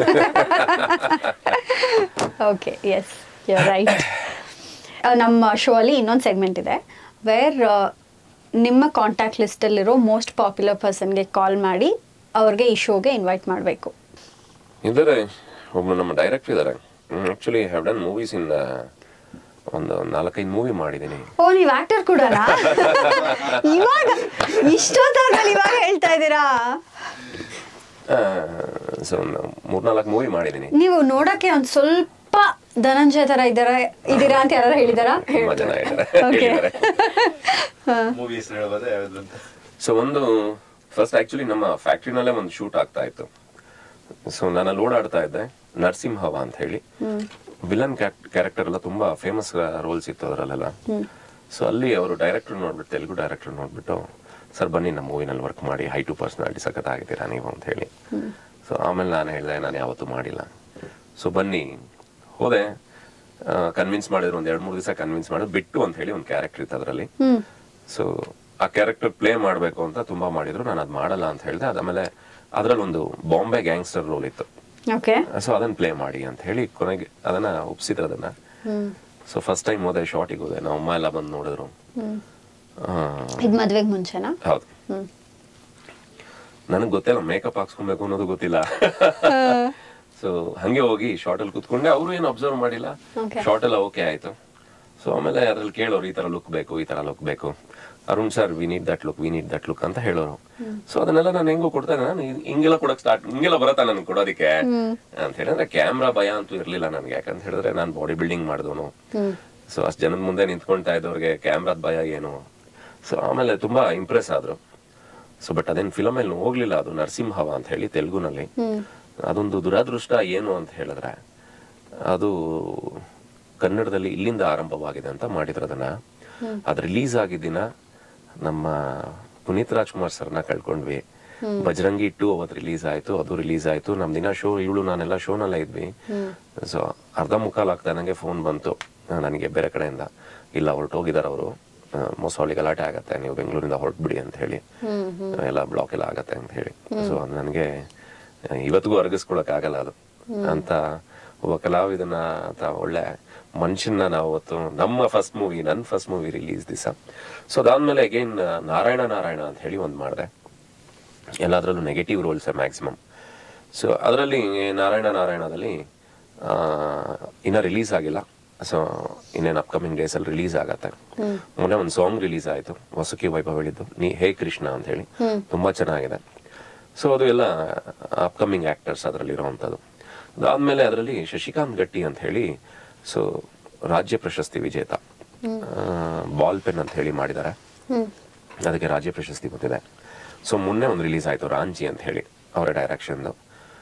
okay yes you right ನಮ್ಮ ಶೋ ಅಲ್ಲಿ ಇನ್ನೊಂದು ಸೆಗ್ಮೆಂಟ್ ಇದೆ ವೇರ್ ನಿಮ್ಮ ಕಾಂಟ್ಯಾಕ್ಟ್ ಲಿಸ್ಟಲ್ಲಿರೋ ಮೋಸ್ಟ್ ಪಾಪ್ಯುಲರ್ ಪರ್ಸನ್ಗೆ ಕಾಲ್ ಮಾಡಿ ಅವ್ರಿಗೆ ಈ ಶೋಗೆ ಇನ್ವೈಟ್ ಮಾಡಬೇಕು ಇದ್ದಾರೆ ಒಬ್ರು ನಮ್ಮ ಡೈರೆಕ್ಟರ್ ಇದ್ದಾರೆ actually have done movies in ಒಂದು ನಾಲ್ಕೈದು ಮೂವಿ ಮಾಡಿದ್ದೀನಿ ಓ ನೀವು ಆಕ್ಟರ್ ಕೂಡನಾ ಇವಾಗ ಇಷ್ಟೊತ್ತಾದ್ಮೇಲೆ ಇವಾಗ ಹೇಳ್ತಾ ಇದ್ದೀರಾ ಸೊ ಒಂದು ಮೂರ್ನಾಲ್ಕು ಮೂವಿ ಮಾಡಿದ್ದೀನಿ ನೀವು ನೋಡಕ್ಕೆ ಒಂದ್ ಸ್ವಲ್ಪ ಧನಂಜಯ ತರ ಇದ್ದಾರ ಇದೀರಾ ಅಂತ ಯಾರು ಹೇಳಿದಾರಾ ತುಂಬಾ ಜನ ಇದ್ದಾರೆ Okay. ಹೇಳಿದ್ದಾರೆ ಮೂವಿ ಹೆಸರು ಹೇಳ್ಬೋದಾ ಯಾವ್ದು ಅಂತ ಸೊ ಒಂದು ಫಸ್ಟ್ ಆಕ್ಚುಲಿ ನಮ್ಮ ಫ್ಯಾಕ್ಟ್ರಿನಲ್ಲೇ ಒಂದು ಶೂಟ್ ಆಗ್ತಾ ಇತ್ತು ಸೊ ನಾನು ಅಲ್ಲಿ ಓಡಾಡ್ತಾ ಇದ್ದೆ ನರಸಿಂಹವ ಅಂತ ಹೇಳಿ ವಿಲನ್ ಕ್ಯಾರೆಕ್ಟರ್ ಎಲ್ಲ ತುಂಬಾ ಫೇಮಸ್ ರೋಲ್ಸ್ ಇತ್ತು ಅದರಲ್ಲೆಲ್ಲ ಸೊ ಅಲ್ಲಿ ಅವರು ಡೈರೆಕ್ಟರ್ ನೋಡ್ಬಿಟ್ಟು ತೆಲುಗು ಡೈರೆಕ್ಟರ್ ನೋಡ್ಬಿಟ್ಟು ಸರ್ ಬನ್ನಿ ನಮ್ಮ ಮೂವಿನಲ್ಲಿ ವರ್ಕ್ ಮಾಡಿ ಹೈ ಟು ಪರ್ಸನಾಲಿಟಿ ಸಖತ್ತಾಗಿದ್ದೀರಾ ನೀವು ಅಂತ ಹೇಳಿ ಸೊ ಆಮೇಲೆ ನಾನು ಹೇಳಿದೆ ನಾನು ಯಾವತ್ತೂ ಮಾಡಿಲ್ಲ ಸೊ ಬನ್ನಿ ಹೋದೆ ಕನ್ವಿನ್ಸ್ ಮಾಡಿದ್ರು ಒಂದ್ ಎರಡ್ ಮೂರು ದಿವಸ ಕನ್ವಿನ್ಸ್ ಮಾಡಿದ್ರು ಬಿಟ್ಟು ಅಂತ ಹೇಳಿ ಒಂದು ಕ್ಯಾರೆಕ್ಟರ್ ಇತ್ತು ಅದರಲ್ಲಿ ಸೊ ಆ ಕ್ಯಾರೆಕ್ಟರ್ ಪ್ಲೇ ಮಾಡಬೇಕು ಅಂತ ತುಂಬಾ ಮಾಡಿದ್ರು ನಾನು ಅದು ಮಾಡಲ್ಲ ಅಂತ ಹೇಳಿದೆ ಅದಾದ್ಮೇಲೆ ಅದ್ರಲ್ಲಿ ಒಂದು ಬಾಂಬೆ ಗ್ಯಾಂಗ್ಸ್ಟರ್ ರೋಲ್ ಇತ್ತು ಓಕೆ ಸೊ ಅದನ್ನ ಪ್ಲೇ ಮಾಡಿ ಅಂತ ಹೇಳಿ ಕೊನೆಗೆ ಅದನ್ನ ಒಪ್ಸಿದ್ರು ಅದನ್ನ ಸೊ ಫಸ್ಟ್ ಟೈಮ್ ಹೋದೆ ಶಾರ್ಟಿಗೆ ಹೋದೆ ನಮ್ಮ ಅಮ್ಮ ಎಲ್ಲ ಬಂದು ನೋಡಿದ್ರು ಆ, ಇದ್ ಮದ್ವೆಗ್ ಮುಂಚೆನಾ ಹೌದು ಹ್ಮ್ ನನಗೆ ಗೊತ್ತಿಲ್ಲ ಮೇಕಪ್ ಹಾಕ್ಸ್ಕೊಬೇಕು ಅನ್ನೋದು ಗೊತ್ತಿಲ್ಲ ಸೊ ಹಂಗೆ ಹೋಗಿ ಶಾರ್ಟ್ ಅಲ್ಲಿ ಕುತ್ಕೊಂಡೆ ಅವರು ಏನು ಅಬ್ಸರ್ವ್ ಮಾಡಿಲ್ಲ Okay. ಶಾರ್ಟ್ ಎಲ್ಲ ಓಕೆ ಆಯ್ತು ಸೊ ಆಮೇಲೆ ಅದ್ರಲ್ಲಿ ಕೇಳೋರು ಈ ತರ ಲುಕ್ ಬೇಕು ಈ ತರ ಲುಕ್ ಬೇಕು Arun sir we need that look we need that look ಅಂತ ಹೇಳೋರು ಸೊ ಅದನ್ನೆಲ್ಲ ನಾನು ಹೆಂಗೋ ಕೊಡ್ತಾ ಇದ್ದೆ ನಾನು ಹಿಂಗೆಲ್ಲ ಕೊಡಕ್ ಸ್ಟಾರ್ಟ್ ಹಿಂಗೆಲ್ಲ ಬರತ್ತಾ ನನ್ಗೆ ಕೊಡೋದಕ್ಕೆ ಅಂತ ಹೇಳಿದ್ರೆ ಕ್ಯಾಮ್ರಾ ಭಯ ಅಂತೂ ಇರ್ಲಿಲ್ಲ ನನ್ಗೆ ಯಾಕಂತ ಹೇಳಿದ್ರೆ ನಾನು ಬಾಡಿ ಬಿಲ್ಡಿಂಗ್ ಮಾಡಿದವನು ಸೊ ಅಷ್ಟ್ ಜನದ ಮುಂದೆ ನಿಂತ್ಕೊಂತಾ ಇದ್ದವ್ರಿಗೆ ಕ್ಯಾಮ್ರಾದ ಭಯ ಏನು ಸೊ ಆಮೇಲೆ ತುಂಬಾ ಇಂಪ್ರೆಸ್ ಆದ್ರು ಸೊ ಬಟ್ ಅದೇನು ಫಿಲಮ್ ಅಲ್ಲಿ ಹೋಗ್ಲಿಲ್ಲ ಅದು ನರಸಿಂಹವ ಅಂತ ಹೇಳಿ ತೆಲುಗುನಲ್ಲಿ ಅದೊಂದು ದುರಾದೃಷ್ಟ ಏನು ಅಂತ ಹೇಳಿದ್ರೆ ಅದು ಕನ್ನಡದಲ್ಲಿ ಇಲ್ಲಿಂದ ಆರಂಭವಾಗಿದೆ ಅಂತ ಮಾಡಿದ್ರು ಅದನ್ನ ಅದು ರಿಲೀಸ್ ಆಗಿದ್ದಿನ ನಮ್ಮ ಪುನೀತ್ ರಾಜ್ಕುಮಾರ್ ಸರ್ನ ಕಳ್ಕೊಂಡ್ವಿ ಬಜರಂಗಿ ಟು ಅವತ್ತು ರಿಲೀಸ್ ಆಯ್ತು ಅದು ರಿಲೀಸ್ ಆಯ್ತು ನಮ್ ದಿನ ಶೋ ಇವಳು ನಾನೆಲ್ಲ ಶೋನಲ್ಲೇ ಇದ್ವಿ ಸೊ ಅರ್ಧ ಮುಕ್ಕಾಲ್ ಆಗ್ತಾ ನಂಗೆ ಫೋನ್ ಬಂತು ಆ, ನನಗೆ ಬೇರೆ ಕಡೆಯಿಂದ ಇಲ್ಲ ಹೊರಟೋಗಿದ್ದಾರೆ ಅವರು ಮೊಸಳಿ ಗಲಾಟೆ ಆಗತ್ತೆ ನೀವು ಬೆಂಗಳೂರಿಂದ ಹೊರಟ್ಬಿಡಿ ಅಂತ ಹೇಳಿ ಎಲ್ಲ ಬ್ಲಾಕ್ ಎಲ್ಲ ಆಗತ್ತೆ ಅಂತ ಹೇಳಿ ಸೊ ನನಗೆ ಇವತ್ತಿಗೂ ಅರ್ಗಿಸ್ಕೊಳಕ್ ಆಗಲ್ಲ ಅದು ಅಂತ ಒಬ್ಬ ಕಲಾವಿದನ ಅಥವಾ ಒಳ್ಳೆ ಮನುಷ್ಯನ ನಾವು ಅವತ್ತು ನಮ್ಮ ಫಸ್ಟ್ ಮೂವಿ ನನ್ನ ಫಸ್ಟ್ ಮೂವಿ ರಿಲೀಸ್ ದಿವಸ ಸೊ ಅದಾದ್ಮೇಲೆ ಅಗೇನ್ ನಾರಾಯಣ ನಾರಾಯಣ ಅಂತ ಹೇಳಿ ಒಂದು ಮಾಡಿದೆ ಎಲ್ಲದರಲ್ಲೂ ನೆಗೆಟಿವ್ ರೋಲ್ಸ್ ಮ್ಯಾಕ್ಸಿಮಮ್ ಸೊ ಅದರಲ್ಲಿ ನಾರಾಯಣ ನಾರಾಯಣದಲ್ಲಿ ಆ, ಇನ್ನ ರಿಲೀಸ್ ಆಗಿಲ್ಲ ಸೊ ಇನ್ನೇನು ಅಪ್ಕಮಿಂಗ್ ಡೇಸ್ ಅಲ್ಲಿ ರಿಲೀಸ್ ಆಗತ್ತೆ ಮೊನ್ನೆ ಒಂದು ಸಾಂಗ್ ರಿಲೀಸ್ ಆಯ್ತು ವಸುಕಿ ವೈಭವ್ ಹೇಳಿದ್ದು ನೀ ಹೇ ಕೃಷ್ಣ ಅಂತ ಹೇಳಿ ತುಂಬಾ ಚೆನ್ನಾಗಿದೆ ಸೊ ಅದು ಎಲ್ಲ ಅಪ್ಕಮಿಂಗ್ ಆಕ್ಟರ್ಸ್ ಅದರಲ್ಲಿ ಇರುವಂಥದ್ದು ಅದಾದ್ಮೇಲೆ ಅದರಲ್ಲಿ ಶಶಿಕಾಂತ್ ಗಟ್ಟಿ ಅಂತ ಹೇಳಿ ಸೊ ರಾಜ್ಯ ಪ್ರಶಸ್ತಿ ವಿಜೇತ ಬಾಲ್ ಪೆನ್ ಅಂತ ಹೇಳಿ ಮಾಡಿದ್ದಾರೆ ಅದಕ್ಕೆ ರಾಜ್ಯ ಪ್ರಶಸ್ತಿ ಬಂದಿದೆ ಸೊ ಮೊನ್ನೆ ಒಂದು ರಿಲೀಸ್ ಆಯ್ತು ರಾಂಚಿ ಅಂತ ಹೇಳಿ ಅವರ ಡೈರೆಕ್ಷನ್ದು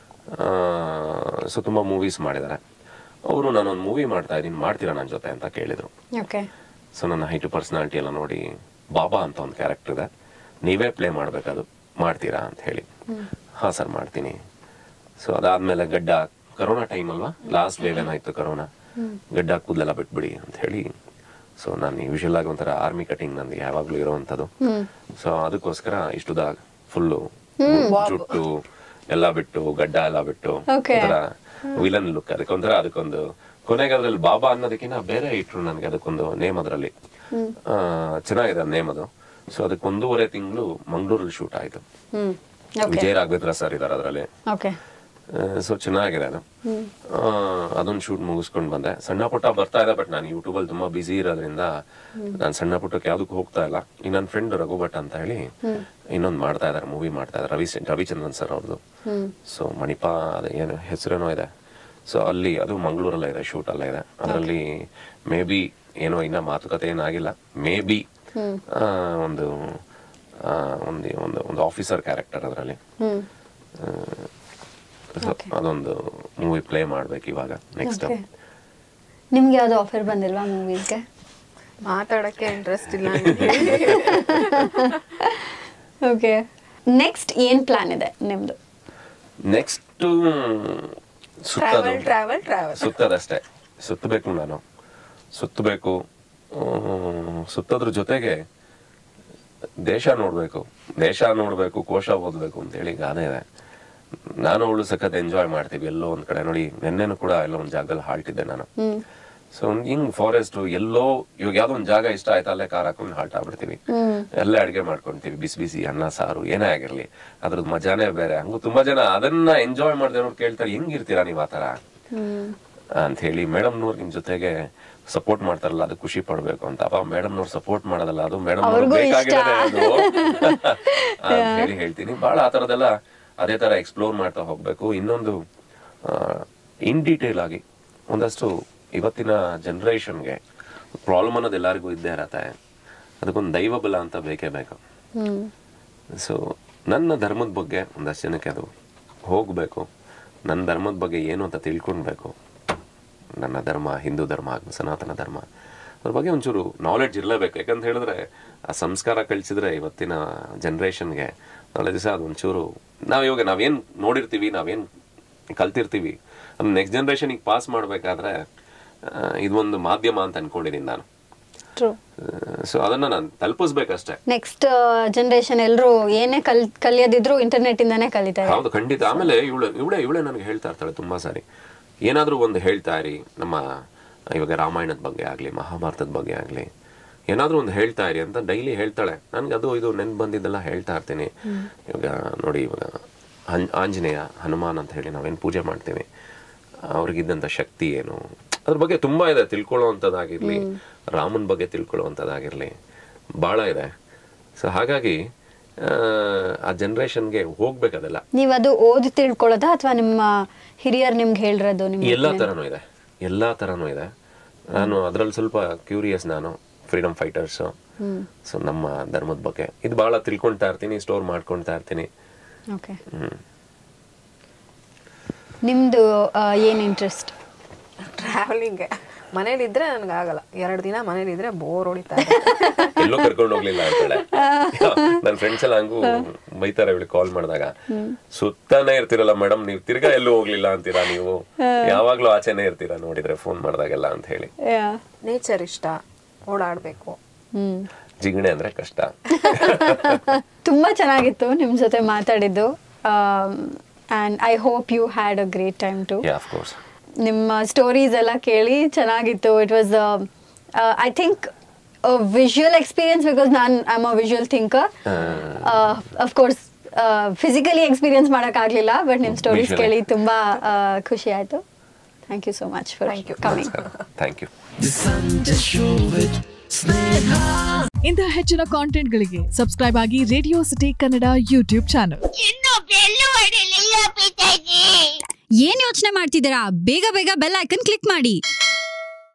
ಸೊ ತುಂಬಾ ಮೂವೀಸ್ ಮಾಡಿದ್ದಾರೆ ಅವರು ನಾನೊಂದು ಮೂವಿ ಮಾಡ್ತಾ ಇದ್ದೀನಿ ಮಾಡ್ತೀರಾ ನನ್ನ ಜೊತೆ ಅಂತ ಕೇಳಿದ್ರು ಓಕೆ ಸೊ ನನ್ನ ಹೈಟು ಪರ್ಸನಾಲಿಟಿ ಎಲ್ಲ ನೋಡಿ ಬಾಬಾ ಅಂತ ಒಂದು ಕ್ಯಾರೆಕ್ಟರ್ ಇದೆ ನೀವೇ ಪ್ಲೇ ಮಾಡ್ಬೇಕದು ಮಾಡ್ತೀರಾ ಅಂತ ಹೇಳಿ ಹಾ ಸರ್ ಮಾಡ್ತೀನಿ ಸೊ ಅದಾದ್ಮೇಲೆ ಗಡ್ಡ ಕರೋನಾ ಟೈಮ್ ಅಲ್ವಾ ಲಾಸ್ಟ್ ವೇವ್ ಏನಾಯ್ತು ಕರೋನಾ ಗಡ್ಡ ಕೂದಲೆಲ್ಲ ಬಿಟ್ಬಿಡಿ ಅಂತ ಹೇಳಿ ಸೊ ನಾನು ಯೂಶಲ್ ಆಗಿ ಒಂಥರ ಆರ್ಮಿ ಕಟಿಂಗ್ ನನಗೆ ಯಾವಾಗ್ಲೂ ಇರೋವಂಥದ್ದು ಸೊ ಅದಕ್ಕೋಸ್ಕರ ಇಷ್ಟುದ ಫುಲ್ಲು ಜುಟ್ಟು ಎಲ್ಲ ಬಿಟ್ಟು ಗಡ್ಡ ಎಲ್ಲ ಬಿಟ್ಟು Okay. ಒಂಥರ ವಿಲನ್ ಲುಕ್ ಅದಕ್ಕೊಂಥರ ಅದಕ್ಕೊಂದು ಕೊನೆಗೆ ಅದ್ರಲ್ಲಿ ಬಾಬಾ ಅನ್ನೋದಕ್ಕಿಂತ ಬೇರೆ ಇಟ್ರು ನನಗೆ ಅದಕ್ಕೊಂದು ನೇಮ್ ಅದರಲ್ಲಿ ಆ, ಚೆನ್ನಾಗಿದೆ ನೇಮ್ ಅದು ಸೊ ಅದಕ್ಕೆ ಒಂದೂವರೆ ತಿಂಗಳು ಮಂಗಳೂರಲ್ಲಿ ಶೂಟ್ ಆಯ್ತು ಹ್ಮ್ ಓಕೆ ವಿಜಯ ರಾಘವೇಂದ್ರ ಸರ್ ಇದಾರೆ ಅದರಲ್ಲಿ ಓಕೆ ಸೊ ಚೆನ್ನಾಗಿದೆ ಅದು ಆ, ಅದೊಂದು ಶೂಟ್ ಮುಗಿಸ್ಕೊಂಡು ಬಂದೆ ಸಣ್ಣ ಪುಟ್ಟ ಬರ್ತಾ ಇದೆ ಬಟ್ ನಾನು ಯೂಟ್ಯೂಬಲ್ಲಿ ತುಂಬಾ ಬಿಸಿ ಇರೋದ್ರಿಂದ ನಾನು ಸಣ್ಣ ಪುಟ್ಟಕ್ಕೆ ಯಾವ್ದಕ್ಕೂ ಹೋಗ್ತಾ ಇಲ್ಲ ಈ ನನ್ನ ಫ್ರೆಂಡ್ ರಘುಭಟ್ ಅಂತ ಹೇಳಿ ಇನ್ನೊಂದು ಮಾಡ್ತಾ ಇದಾರೆ ಮೂವಿ ಮಾಡ್ತಾ ಇದಾರೆ ರವಿ ರವಿಚಂದ್ರನ್ ಸರ್ ಅವ್ರದ್ದು ಸೊ ಮಣಿಪಾ ಅದು ಏನು ಹೆಸರೇನೋ ಇದೆ ಸೊ ಅಲ್ಲಿ ಅದು ಮಂಗಳೂರಲ್ಲೇ ಇದೆ ಶೂಟ್ ಅಲ್ಲೇ ಇದೆ ಅದರಲ್ಲಿ ಮೇ ಬಿ ಏನೋ ಇನ್ನ ಮಾತುಕತೆ ಏನಾಗಿಲ್ಲ ಮೇ ಬಿ ಒಂದು ಆ, ಒಂದು ಒಂದು ಒಂದು ಆಫೀಸರ್ ಕ್ಯಾರೆಕ್ಟರ್ ಅದರಲ್ಲಿ ಹ್ಮ್ So, ಅದೊಂದು ಮೂವಿ ಪ್ಲೇ ಮಾಡ್ಬೇಕು ಇವಾಗ ನೆಕ್ಸ್ಟ್ ಓಕೆ ನಿಮ್ಗೆ ಯಾವ್ದು ಆಫರ್ ಬಂದಿಲ್ವಾ ಮೂವೀಸ್ಗೆ ಮಾತಾಡಕ್ಕೆ ಇಂಟ್ರೆಸ್ಟ್ ಇಲ್ಲ ಓಕೆ ನೆಕ್ಸ್ಟ್ ಏನ್ ಪ್ಲಾನ್ ಇದೆ ನಿಮ್ದು ನೆಕ್ಸ್ಟ್ ಸುತ್ತದು ಟ್ರಾವೆಲ್ ಟ್ರಾವೆಲ್ ಟ್ರಾವೆಲ್ ಸುತ್ತದಷ್ಟೇ ಸುತ್ತಬೇಕು ನಾನು ಸುತ್ತಬೇಕು ಆ, ಸುತ್ತೋದ್ರ ಜೊತೆಗೆ ದೇಶ ನೋಡ್ಬೇಕು ದೇಶ ನೋಡ್ಬೇಕು ಕೋಶ ಓದ್ಬೇಕು ಅಂತ ಹೇಳಿ ಗಾದೆ ಇದೆ ನಾನು ಅವಳು ಸಖತ್ ಎಂಜಾಯ್ ಮಾಡ್ತೀವಿ ಎಲ್ಲೋ ಒಂದ್ ಕಡೆ ನೋಡಿ ನೆನ್ನೆನೂ ಕೂಡ ಎಲ್ಲೋ ಒಂದ್ ಜಾಗದಲ್ಲಿ ಹಾಲ್ಟಿದ್ದೆ ನಾನು ಸೊ ಹಿಂಗ್ ಫಾರೆಸ್ಟ್ ಎಲ್ಲೋ ಇವಾಗ ಯಾವ್ದೋ ಒಂದ್ ಜಾಗ ಇಷ್ಟ ಆಯ್ತಾ ಅಲ್ಲೇ ಕಾರ್ ಹಾಕೊಂಡು ಹಾಲ್ಟ್ ಆಗ್ಬಿಡ್ತೀವಿ ಅಲ್ಲೇ ಅಡಿಗೆ ಮಾಡ್ಕೊಂತೀವಿ ಬಿಸಿ ಬಿಸಿ ಅನ್ನ ಸಾರು ಏನೇ ಆಗಿರ್ಲಿ ಅದ್ರದ್ದು ಮಜಾನೇ ಬೇರೆ ಹಂಗು ತುಂಬಾ ಜನ ಅದನ್ನ ಎಂಜಾಯ್ ಮಾಡ್ದೆ ನೋಡಿ ಕೇಳ್ತಾರೆ ಹೆಂಗಿರ್ತೀರಾ ನೀವ್ ಆತರ ಅಂತ ಹೇಳಿ ಮೇಡಮ್ನವ್ರು ನಿಮ್ ಜೊತೆಗೆ ಸಪೋರ್ಟ್ ಮಾಡ್ತಾರಲ್ಲ ಅದು ಖುಷಿ ಪಡ್ಬೇಕು ಅಂತ ಅಪ್ಪ ಮೇಡಮ್ನವ್ರು ಸಪೋರ್ಟ್ ಮಾಡೋದಲ್ಲ ಅದು ಮೇಡಮ್ ಅವ್ರಿಗೂ ಬೇಕಾಗಿರೋದೇ ಅದು ಅಂತ ಹೇಳಿ ಹೇಳ್ತೀನಿ ಬಹಳ ಆ ತರದೆಲ್ಲ ಅದೇ ತರ ಎಕ್ಸ್ಪ್ಲೋರ್ ಮಾಡ್ತಾ ಹೋಗ್ಬೇಕು ಇನ್ನೊಂದು ಇನ್ ಡೀಟೇಲ್ ಆಗಿ ಒಂದಷ್ಟು ಇವತ್ತಿನ ಜನರೇಷನ್ಗೆ ಪ್ರಾಬ್ಲಮ್ ಅನ್ನೋದು ಎಲ್ಲರಿಗೂ ಇದ್ದೇ ಇರತ್ತೆ ಅದಕ್ಕೊಂದು ದೈವ ಬಲ ಅಂತ ಬೇಕೇ ಬೇಕು ಹ್ಮ್ ಸೊ ನನ್ನ ಧರ್ಮದ ಬಗ್ಗೆ ಒಂದಷ್ಟು ಜನಕ್ಕೆ ಅದು ಹೋಗಬೇಕು ನನ್ನ ಧರ್ಮದ ಬಗ್ಗೆ ಏನು ಅಂತ ತಿಳ್ಕೊಳ್ಬೇಕು ನನ್ನ ಧರ್ಮ ಹಿಂದೂ ಧರ್ಮ ಹಾಗೂ ಸನಾತನ ಧರ್ಮ ಅದ್ರ ಬಗ್ಗೆ ಒಂಚೂರು ನಾಲೆಡ್ಜ್ ಇರಲೇಬೇಕು ಯಾಕಂತ ಹೇಳಿದ್ರೆ ಆ ಸಂಸ್ಕಾರ ಕಳಿಸಿದ್ರೆ ಇವತ್ತಿನ ಜನ್ರೇಷನ್ಗೆ ನಾಳೆ ದಿವಸ ಅದು ಒಂಚೂರು ನಾವು ಇವಾಗ ನಾವೇನು ನೋಡಿರ್ತೀವಿ ನಾವೇನು ಕಲ್ತಿರ್ತೀವಿ ಅದು ನೆಕ್ಸ್ಟ್ ಜನ್ರೇಷನಿಗೆ ಪಾಸ್ ಮಾಡಬೇಕಾದ್ರೆ ಇದೊಂದು ಮಾಧ್ಯಮ ಅಂತ ಅನ್ಕೊಂಡಿದ್ದೀನಿ ನಾನು ಟ್ರೂ ಸೊ ಅದನ್ನ ನಾನು ತಲುಪಿಸ್ಬೇಕಷ್ಟೇ ನೆಕ್ಸ್ಟ್ ಜನರೇಷನ್ ಎಲ್ಲರೂ ಏನೇ ಕಲ್ ಕಲಿಯೋದಿದ್ರು ಇಂಟರ್ನೆಟ್ ಇಂದಾನೇ ಕಲಿತಾರೆ ಹೌದು ಖಂಡಿತ ಆಮೇಲೆ ಇವಳು ಇವಳೇ ಇವಳೇ ನನಗೆ ಹೇಳ್ತಾ ಇರ್ತಾಳೆ ತುಂಬಾ ಸಾರಿ ಏನಾದ್ರೂ ಒಂದು ಹೇಳ್ತಾ ಇರಿ ನಮ್ಮ ಇವಾಗ ರಾಮಾಯಣದ ಬಗ್ಗೆ ಆಗ್ಲಿ ಮಹಾಭಾರತದ ಬಗ್ಗೆ ಆಗ್ಲಿ ಏನಾದ್ರೂ ಒಂದು ಹೇಳ್ತಾ ಇರಿ ಅಂತ ಡೈಲಿ ಹೇಳ್ತಾಳೆ ನನ್ಗೆ ಅದು ಇದು ನೆನ್ಪು ಬಂದಿದ್ದೆಲ್ಲ ಹೇಳ್ತಾ ಇರ್ತೀನಿ ಇವಾಗ ನೋಡಿ ಇವಾಗ ಹನ್- ಆಂಜನೇಯ ಹನುಮಾನ್ ಅಂತ ಹೇಳಿ ನಾವೇನು ಪೂಜೆ ಮಾಡ್ತೀವಿ ಅವ್ರಿಗಿದ್ದಂಥ ಶಕ್ತಿ ಏನು ಅದ್ರ ಬಗ್ಗೆ ತುಂಬಾ ಇದೆ ತಿಳ್ಕೊಳ್ಳೋವಂಥದ್ದಾಗಿರ್ಲಿ ರಾಮನ್ ಬಗ್ಗೆ ತಿಳ್ಕೊಳ್ಳೋವಂಥದ್ದಾಗಿರ್ಲಿ ಭಾಳ ಇದೆ ಸೊ ಹಾಗಾಗಿ ಆ, ಆ ಜನ್ರೇಷನ್ಗೆ ಹೋಗ್ಬೇಕದೆಲ್ಲ ನೀವ್ ಅದು ಓದಿ ತಿಳ್ಕೊಳ್ಳೋದಾ ಅಥವಾ ನಿಮ್ಮ ಹಿರಿಯರ್ ನಿಮ್ಗೆ ಹೇಳಿರೋದು ನಿಮ್ಗೆ ಎಲ್ಲಾ ತರನೂ ಇದೆ ಎಲ್ಲಾ ತರನೂ ಇದೆ ನಾನು ಅದ್ರಲ್ಲಿ ಸ್ವಲ್ಪ ಕ್ಯೂರಿಯಸ್ ನಾನು ಫ್ರೀಡಮ್ ಫೈಟರ್ಸ್ ಸೊ ನಮ್ಮ ಧರ್ಮದ ಬಗ್ಗೆ ಇದು ಬಹಳ ತಿಳ್ಕೊಳ್ತಾ ಇರ್ತೀನಿ ಸ್ಟೋರ್ ಮಾಡ್ಕೊಳ್ತಾ ಇರ್ತೀನಿ ಓಕೆ ಹ್ಮ್ ನಿಮ್ದು ಆ, ಏನ್ ಇಂಟ್ರೆಸ್ಟ್ ಟ್ರಾವೆಲಿಂಗ್ ಮನೇಲಿದ್ರೆ ನನ್ಗೆ ಆಗಲ್ಲ ಎರಡು ದಿನ ಮನೇಲಿದ್ರೆ ಬೋರ್ ಹೊಡಿತಾ ಎಲ್ಲೂ ಕರ್ಕೊಂಡು ಹೋಗ್ಲಿಲ್ಲ ಅಂತಾಳೆ ನನ್ನ ಫ್ರೆಂಡ್ಸ್ ಎಲ್ಲ ಹಂಗೂ ಬೈತಾರೆ ಇವಳಿಗೆ ಕಾಲ್ ಮಾಡಿದಾಗ ಸುತ್ತಾನೆ ಇರ್ತಿರಲ್ಲ ಮೇಡಮ್ ನೀವು ತಿರ್ಗಾ ಎಲ್ಲೂ ಹೋಗ್ಲಿಲ್ಲ ಅಂತೀರಾ ನೀವು ಯಾವಾಗ್ಲೂ ಆಚೆನೆ ಇರ್ತೀರಾ ನೋಡಿದ್ರೆ ಫೋನ್ ಮಾಡಿದಾಗೆಲ್ಲ ಅಂತ ಹೇಳಿ ನೇಚರ್ ಇಷ್ಟ ಓಡಾಡ್ಬೇಕು ಹ್ಮ್ ಜಿಗಣೆ ಅಂದ್ರೆ ಕಷ್ಟ ತುಂಬಾ ಚೆನ್ನಾಗಿತ್ತು ನಿಮ್ ಜೊತೆ ಮಾತಾಡಿದ್ದು and I hope you had a great time too yeah of course ನಿಮ್ಮ ಸ್ಟೋರೀಸ್ ಎಲ್ಲ ಕೇಳಿ ಚೆನ್ನಾಗಿತ್ತು it was I think visual experience because ನಾನು I am a visual thinker of course physically experience ಮಾಡೋಕ್ಕಾಗಲಿಲ್ಲ ಬಟ್ ನಿಮ್ಮ ಸ್ಟೋರೀಸ್ Visually. ಕೇಳಿ ತುಂಬ ಖುಷಿ ಆಯಿತು thank you so much for Thank you. Coming thank you ಇಂತಹ ಹೆಚ್ಚಿನ ಕಾಂಟೆಂಟ್ಗಳಿಗೆ ಸಬ್ಸ್ಕ್ರೈಬ್ ಆಗಿ radio city Kannada YouTube channel ಇನ್ನು ಬೆಲ್ಲು ಹೊಡಿಲಿಲ್ಲ ಪಿತಾಜಿ ಏನ್ ಯೋಚನೆ ಮಾಡ್ತಿದ್ದೀರಾ ಬೇಗ ಬೇಗ ಬೆಲ್ ಐಕನ್ ಕ್ಲಿಕ್ ಮಾಡಿ